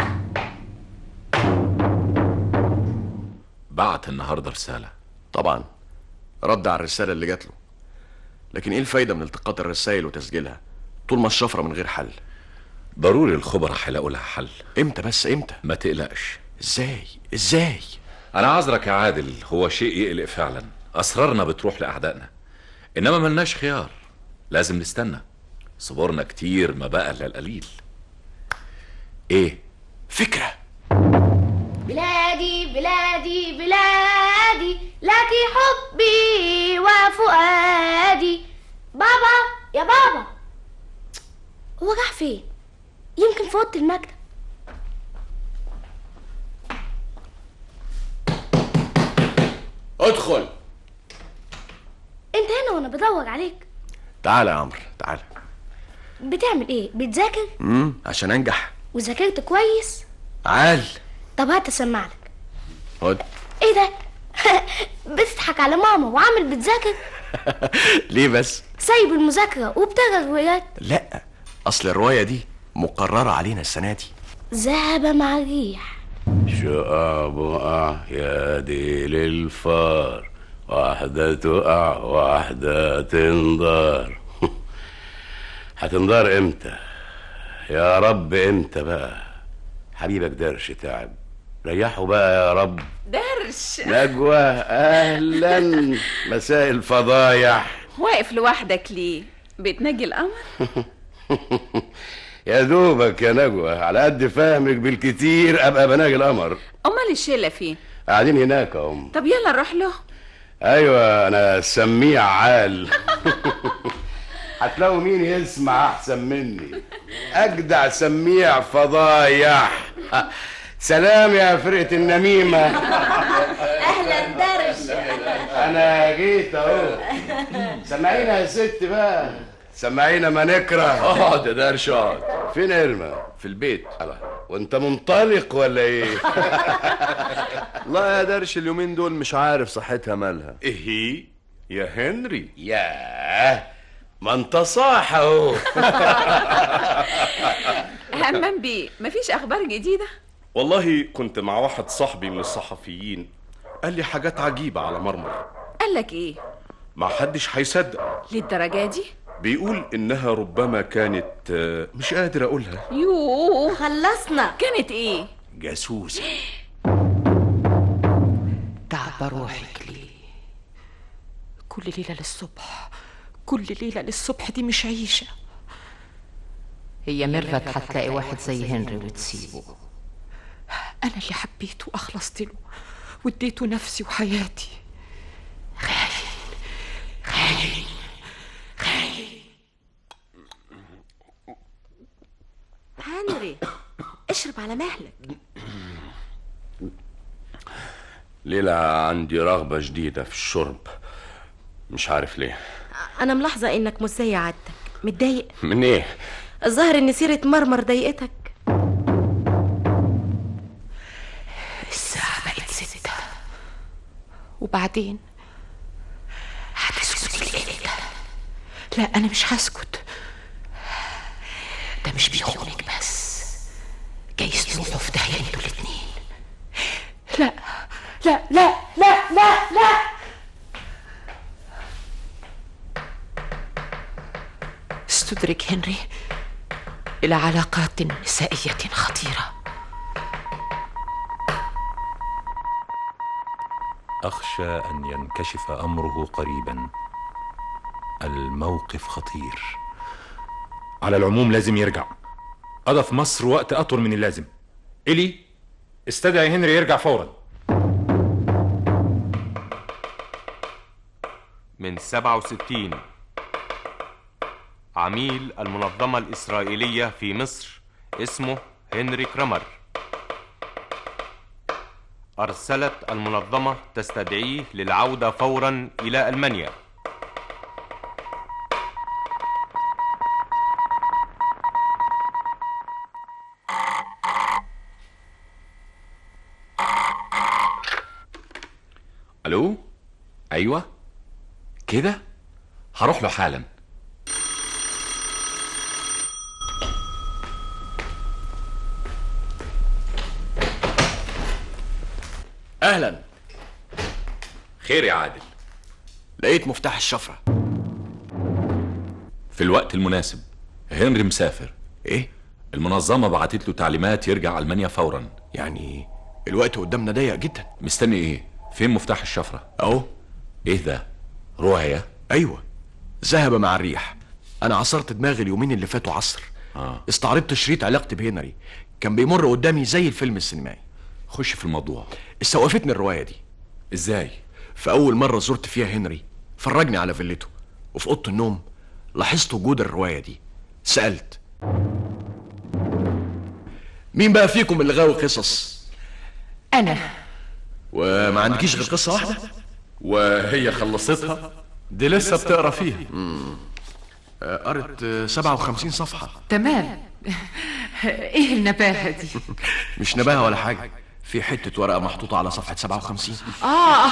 بعت النهارده رسالة طبعا رد على الرسالة اللي جات له لكن ايه الفايدة من التقاط الرسائل وتسجيلها طول ما الشفرة من غير حل ضروري الخبراء هيلاقوا لها حل امتى بس امتى ما تقلقش ازاي ازاي انا عذرك يا عادل هو شيء يقلق فعلا اسرارنا بتروح لاعدائنا انما ملناش خيار لازم نستنى صبرنا كتير ما بقى الا القليل ايه فكرة بلادي بلادي بلادي لك حبي وفؤادي بابا يا بابا هو راح فين يمكن في اوضه المكتب ادخل انت هنا وانا بدور عليك تعالى يا عمرو تعالى بتعمل ايه بتذاكر امم عشان انجح وذاكرت كويس عال طب هات اسمع لك خد ايه ده بتضحك على ماما وعامل بتذاكر ليه بس سايب المذاكره وبتقرا روايات لا اصل الرواية دي مقررة علينا السنة دي ذهب مع الريح شقع بقع يا دي للفار واحدة تقع واحدة تنضار هتنضار امتى يا رب امتى بقى حبيبك درش تعب ريحه بقى يا رب درش نجوى اهلا مساء الفضايح واقف لوحدك ليه بتنجي القمر يا دوبك يا نجوى على قد فهمك بالكتير ابقى بناجي القمر امال الشله فين قاعدين هناك اهم طب يلا نروح له ايوه انا سميع عال هتلاقوا مين يسمع احسن مني اجدع سميع فضايح سلام يا فرقه النميمه اهلا درش انا جيت اهو سمعينا يا ست بقى سمعينا ما نكره اقعد يا درش اقعد فين ارمى في البيت وانت منطلق ولا ايه لا يا درش اليومين دول مش عارف صحتها مالها ايه يا هنري ياه ما انت صاح اهو همام بيه مفيش اخبار جديده والله كنت مع واحد صاحبي من الصحفيين قال لي حاجات عجيبة على مرمر قال لك ايه ما حدش هيصدق للدرجه دي بيقول انها ربما كانت آه، مش قادر اقولها يوه خلصنا كانت ايه جاسوسه تعب روحك ليه كل ليلة للصبح كل ليلة للصبح دي مش عيشة هي ميرفت هتلاقي واحد زي هنري وتسيبه أنا اللي حبيته وأخلصت له واديته نفسي وحياتي هنري اشرب على مهلك ليلى عندي رغبة جديدة في الشرب مش عارف ليه انا ملاحظه انك مش زي عادتك متضايق من ايه الظاهر ان سيره مرمر ضايقتك الساعة بقت ستة وبعدين هتسكت امتى لا أنا مش هسكت ده مش بيخونك بس جايز تروحوا في داهية انتوا الاتنين لا لا لا لا لا لا استدرك هنري إلى علاقات نسائية خطيرة أخشى أن ينكشف أمره قريبا الموقف خطير على العموم لازم يرجع قضى في مصر وقت أطول من اللازم إلي استدعي هنري يرجع فورا من 67 عميل المنظمة الإسرائيلية في مصر اسمه هنري كرامر أرسلت المنظمة تستدعيه للعودة فورا إلى ألمانيا الو ايوه كده هروح له حالا اهلا خير يا عادل لقيت مفتاح الشفرة في الوقت المناسب هنري مسافر ايه المنظمة بعتت له تعليمات يرجع ألمانيا فورا يعني الوقت قدامنا ضيق جدا مستني ايه فين مفتاح الشفرة اهو ايه ده رواية ايوه ذهب مع الريح انا عصرت دماغي اليومين اللي فاتوا عصر اه استعرضت شريط علاقتي بهنري كان بيمر قدامي زي الفيلم السينمائي خش في الموضوع استوقفتني الرواية دي ازاي في اول مرة زرت فيها هنري فرجني على فيلته وفي اوضه النوم لاحظت وجود الرواية دي سألت مين بقى فيكم اللي غاوي قصص انا وما عندكيش غير قصة واحدة وهي خلصتها دي لسه بتقرا فيها آه، قرت آه، 57 صفحة تمام ايه النباهة دي مش نباهة ولا حاجة في حتة ورقة محطوطة على صفحة 57 اه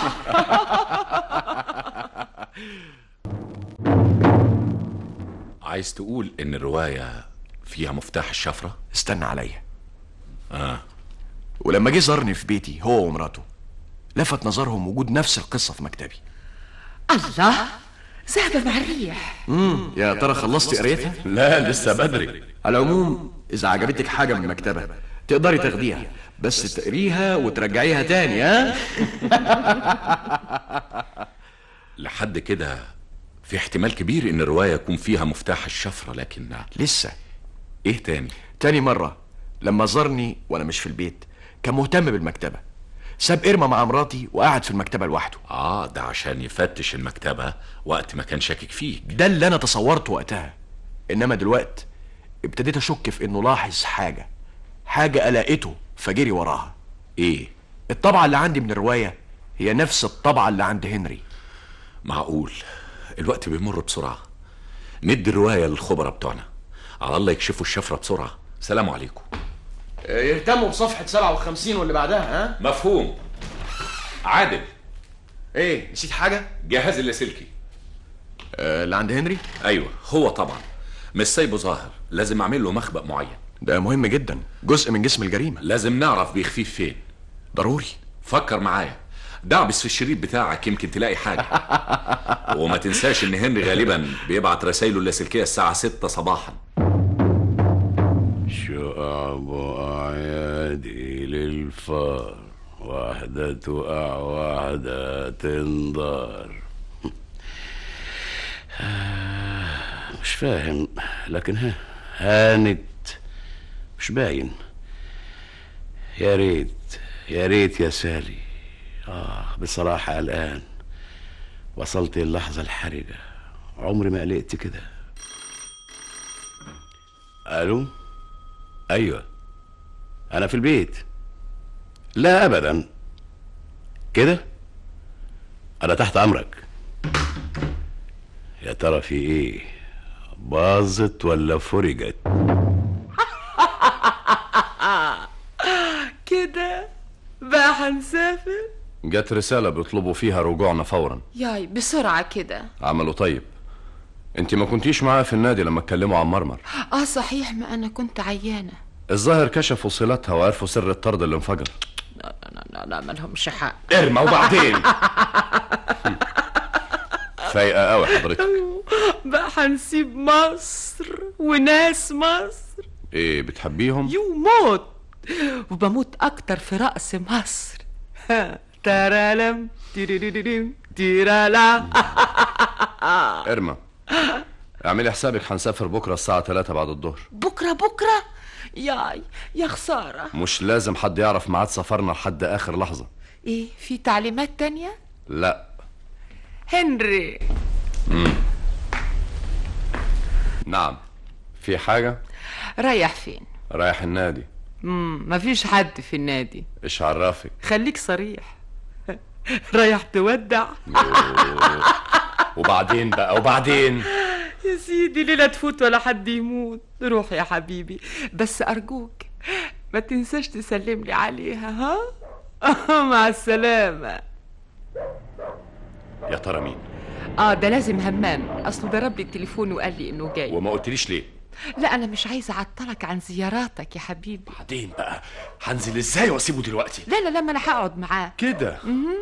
عايز تقول ان الرواية فيها مفتاح الشفرة استنى عليا اه ولما جه زارني في بيتي هو ومراته لفت نظرهم وجود نفس القصة في مكتبي الله ذهب مع الريح امم يا ترى خلصتي قريتها؟ لا لسه بدري على العموم إذا عجبتك حاجة من المكتبة تقدري تاخديها بس تقريها وترجعيها تاني ها؟ لحد كده في احتمال كبير ان الرواية يكون فيها مفتاح الشفرة لكن لسه ايه تاني تاني مرة لما زارني وأنا مش في البيت كان مهتم بالمكتبة ساب إرما مع مراتي وقعد في المكتبة لوحده اه ده عشان يفتش المكتبة وقت ما كان شاكك فيك ده اللي أنا تصورته وقتها إنما دلوقت ابتديت أشك في إنه لاحظ حاجة حاجة قلقته فجري وراها ايه الطبعة اللي عندي من الرواية هي نفس الطبعة اللي عند هنري معقول الوقت بيمر بسرعة ندي الرواية للخبراء بتوعنا على الله يكشفوا الشفرة بسرعة سلام عليكم يهتموا بصفحة 57 واللي بعدها ها مفهوم عادل ايه نسيت حاجة؟ جهاز اللاسلكي آه اللي عند هنري؟ ايوه هو طبعا مش سايبه ظاهر لازم اعمل له مخبأ معين ده مهم جدا جزء من جسم الجريمة لازم نعرف بيخفيه فين ضروري فكر معايا دعبس في الشريط بتاعك يمكن تلاقي حاجة وما تنساش ان هنري غالبا بيبعت رسايله اللاسلكية الساعة 6 صباحا شعب أعيادي للفار وحدة أعوادة تنظر مش فاهم لكن ها هانت مش باين يا ريت يا ريت يا سالي آه بصراحة الآن وصلت اللحظة الحرجة عمري ما قلقت كده ألو أيوة أنا في البيت لا أبدا كده أنا تحت أمرك يا ترى في إيه باظت ولا فرجت كده بقى هنسافر جت رسالة بيطلبوا فيها رجوعنا فورا ياي بسرعة كده عملوا طيب انت ما كنتيش معايا في النادي لما اتكلموا عن مرمر اه صحيح ما انا كنت عيانة الظاهر كشفوا صلتها وعرفوا سر الطرد اللي انفجر لا لا لا, لا ما لهمش حق ارمى وبعدين فايقة قوي حضرتك بقى هنسيب مصر وناس مصر ايه بتحبيهم يموت وبموت اكتر في رأس مصر ها، ترالم تيريريريم تيرالا ارمى اعملي حسابك هنسافر بكرة الساعة 3 بعد الظهر بكرة بكرة ياي يا خسارة مش لازم حد يعرف ميعاد سفرنا لحد آخر لحظة ايه في تعليمات تانية لا هنري مم. نعم في حاجة رايح فين رايح النادي مم مفيش حد في النادي ايش عرفك خليك صريح رايح تودع وبعدين بقى وبعدين يا سيدي ليلة تفوت ولا حد يموت روح يا حبيبي بس أرجوك ما تنساش تسلم لي عليها ها مع السلامة يا ترى مين اه ده لازم همام اصله ضرب لي التليفون وقال لي انه جاي وما قلتليش ليه لا انا مش عايزه اعطلك عن زياراتك يا حبيبي بعدين بقى هنزل ازاي واسيبه دلوقتي لا لا لا ما انا هقعد معاه كده مهم.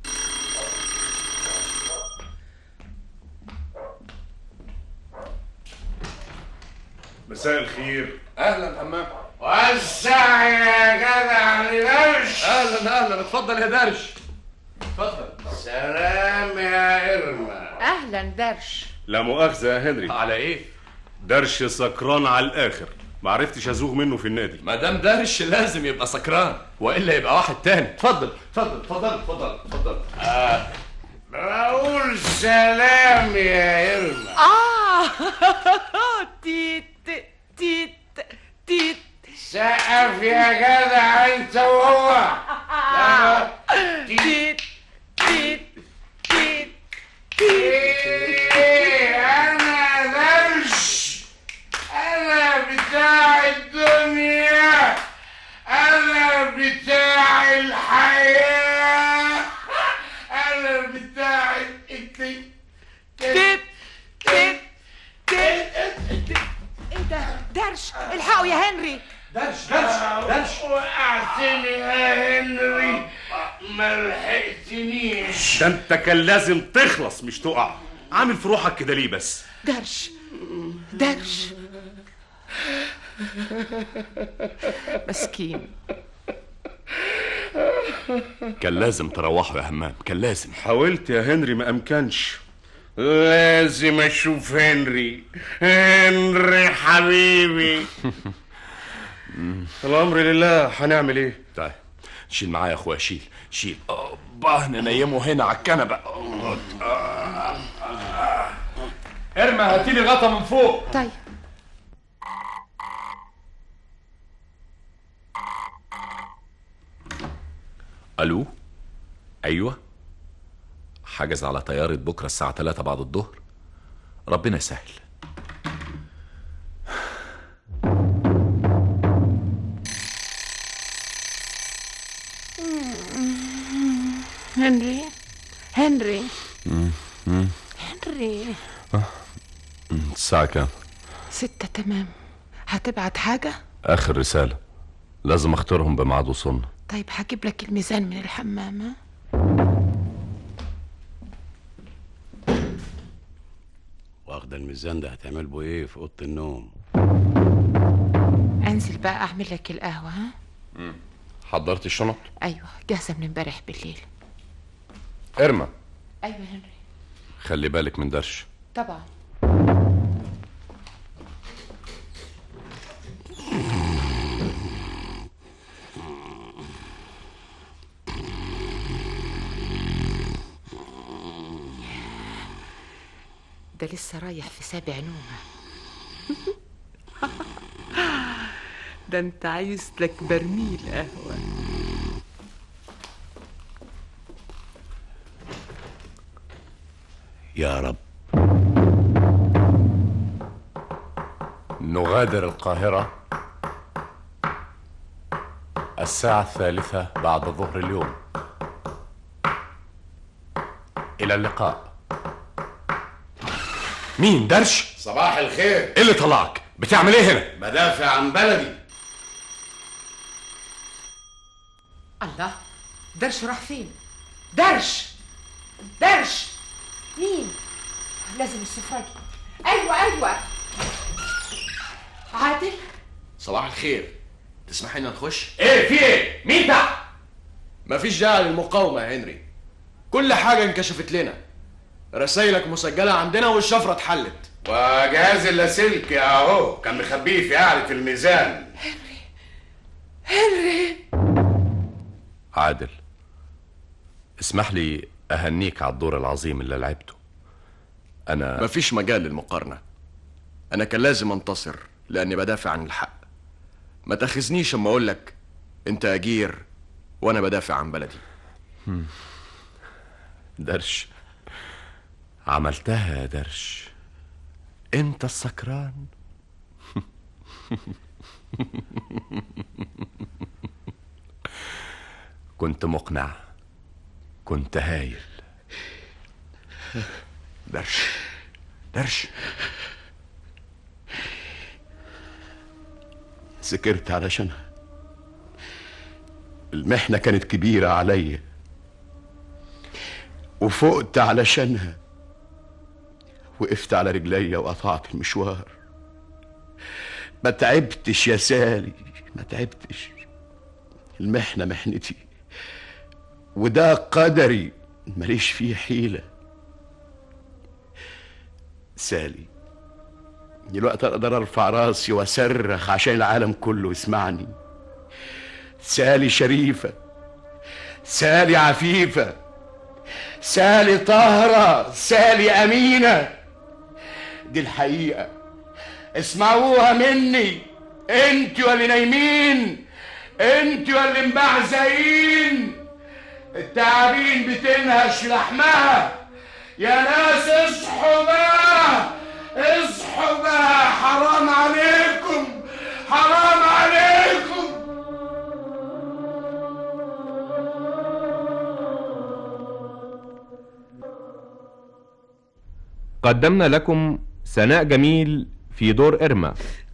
مساء الخير اهلا همام وسع يا جدع لدرش اهلا اهلا اتفضل يا درش اتفضل سلام يا إرما اهلا درش لا مؤاخذة يا هنري على ايه درش سكران على الآخر ما عرفتش أزوغ منه في النادي ما دام درش لازم يبقى سكران والا يبقى واحد تاني اتفضل اتفضل اتفضل اتفضل اتفضل آه. بقول سلام يا إرما اه تيت تيت تيت سقف يا جدع انت وهو تيت تيت تيت إيه، انا درش انا بتاع الدنيا انا بتاع الحياة انا بتاع التي تيت تيت تيت ايه ده درش الحقوا يا هنري درش درش درش وقعتني يا هنري ما لحقتنيش ده أنت كان لازم تخلص مش تقع عامل في روحك كده ليه بس درش درش مسكين كان لازم تروحوا يا همام كان لازم حاولت يا هنري ما أمكنش لازم اشوف هنري هنري حبيبي الأمر لله هنعمل إيه طيب شيل معايا يا اخويا شيل شيل اوبا ننيمه هنا على الكنبه ارمى هاتيلي غطا من فوق طيب الو ايوه حجز على طيارة بكرة الساعة 3 بعد الظهر ربنا يسهل هنري هنري هنري الساعة كام؟ ستة تمام هتبعت حاجة؟ آخر رسالة لازم اختارهم بميعاد وصولنا طيب هجيب لك الميزان من الحمام ها؟ واخدة الميزان ده هتعمل بيه ايه في اوضه النوم انزل بقى اعمل لك القهوة ها؟ حضرت الشنط ايوه جاهزة من امبارح بالليل ارمى ايوه هنري خلي بالك من درش طبعا ده لسه رايح في سابع نومه ده انت عايز لك برميل قهوه يا رب نغادر القاهرة الساعة الثالثة بعد ظهر اليوم إلى اللقاء مين درش صباح الخير ايه اللي طلعك بتعمل ايه هنا بدافع عن بلدي الله درش راح فين درش درش مين لازم السفراجي ايوه ايوه عادل صباح الخير تسمح لنا نخش ايه في ايه مين ده مفيش داعي للمقاومة يا هنري كل حاجة انكشفت لنا رسايلك مسجلة عندنا والشفرة اتحلت وجهاز اللاسلكي اهو كان مخبيه في قاعدة الميزان هنري عادل اسمح لي اهنيك على الدور العظيم اللي لعبته انا مفيش مجال للمقارنة أنا كان لازم أنتصر لأني بدافع عن الحق ما تاخذنيش أما أقول لك أنت أجير وأنا بدافع عن بلدي هم. درش عملتها يا درش انت السكران كنت مقنع كنت هايل درش درش سكرت علشانها المحنة كانت كبيرة عليا وفقت علشانها وقفت على رجليا وقطعت المشوار ما تعبتش يا سالي ما تعبتش المحنة محنتي وده قدري ماليش فيه حيلة سالي دلوقتي اقدر ارفع راسي واصرخ عشان العالم كله يسمعني سالي شريفة سالي عفيفة سالي طاهرة سالي أمينة دي الحقيقة اسمعوها مني انت واللي نايمين انت واللي مبعزقين التعابين بتنهش لحمها يا ناس اصحوا بقى اصحوا بقى حرام عليكم حرام عليكم قدمنا لكم سناء جميل في دور إرما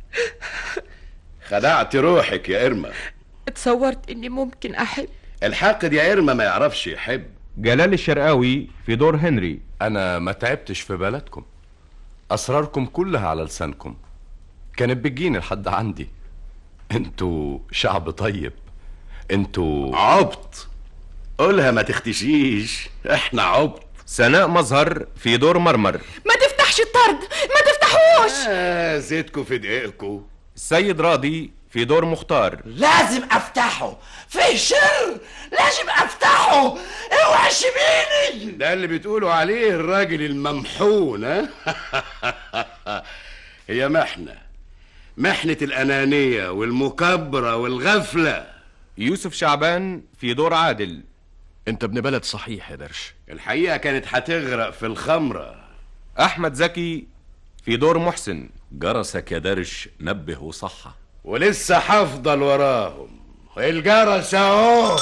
خدعت روحك يا إرما اتصورت اني ممكن احب الحاقد يا إرما ما يعرفش يحب جلال الشرقاوي في دور هنري انا ما تعبتش في بلدكم اسراركم كلها على لسانكم كانت بتجيني لحد عندي انتوا شعب طيب انتوا عبط قولها ما تختشيش احنا عبط سناء مظهر في دور مرمر ما تفتحش الطرد ما تفتحوش آه زيتكم في دقيقكم السيد راضي في دور مختار لازم افتحه فيه شر لازم افتحه اوعى سيبيني ده اللي بتقولوا عليه الراجل الممحون ها هي محنة محنة الأنانية والمكبرة والغفلة يوسف شعبان في دور عادل انت ابن بلد صحيح يا درش الحقيقة كانت هتغرق في الخمرة احمد زكي في دور محسن جرسك يا درش نبه وصحى ولسه هفضل وراهم الجرس اهو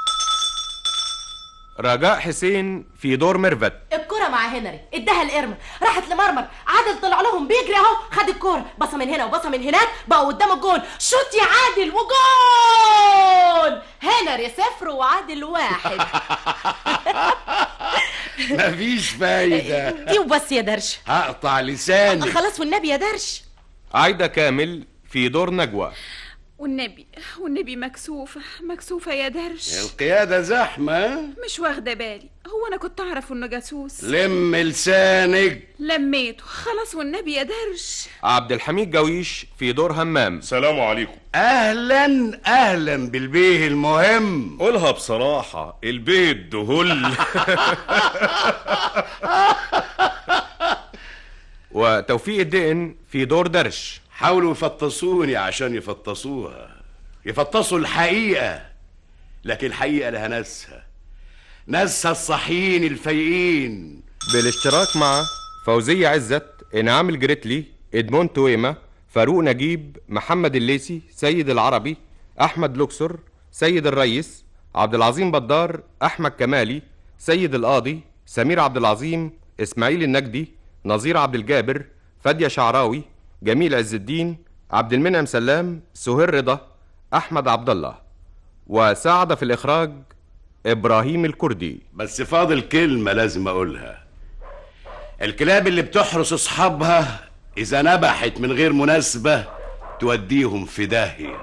رجاء حسين في دور ميرفت الكرة مع هنري اداها القرمة راحت لمرمر عادل طلع لهم بيجري اهو خد الكرة بصة من هنا وبصة من هناك بقى قدام الجون شوت يا عادل وجون هنري صفر وعادل واحد مفيش فايدة دي وبس يا درش هقطع لساني خلاص والنبي يا درش عايدة كامل في دور نجوى والنبي والنبي مكسوفة مكسوفة يا درش القيادة زحمة مش واخدة بالي هو أنا كنت أعرف إنه جاسوس لم لسانك لميته خلاص والنبي يا درش عبد الحميد جويش في دور همام سلام عليكم اهلا اهلا بالبيه المهم قولها بصراحة البيت دهل وتوفيق الدقن في دور درش حاولوا يفطسوني عشان يفطسوها يفطسوا الحقيقة لكن الحقيقة لها ناسها ناسها الصحيين الفايقين بالاشتراك مع فوزية عزت إنعام الجريتلي إدمون تويمة فاروق نجيب محمد الليسي سيد العربي أحمد لوكسر سيد الريس عبد العظيم بدار أحمد كمالي سيد القاضي سمير عبد العظيم إسماعيل النجدي نظير عبد الجابر فادية شعراوي جميل عز الدين عبد المنعم سلام سهير رضا أحمد عبد الله وساعد في الإخراج إبراهيم الكردي بس فاضل كلمة لازم أقولها الكلاب اللي بتحرس أصحابها إذا نبحت من غير مناسبة توديهم في داهية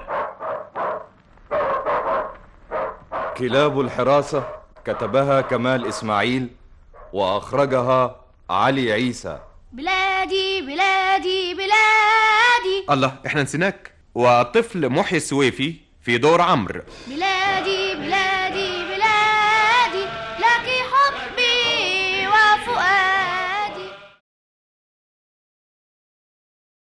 كلاب الحراسة كتبها كمال إسماعيل وأخرجها علي عيسى بلادي بلادي بلادي الله احنا نسيناك وطفل محي السويفي في دور عمرو بلادي بلادي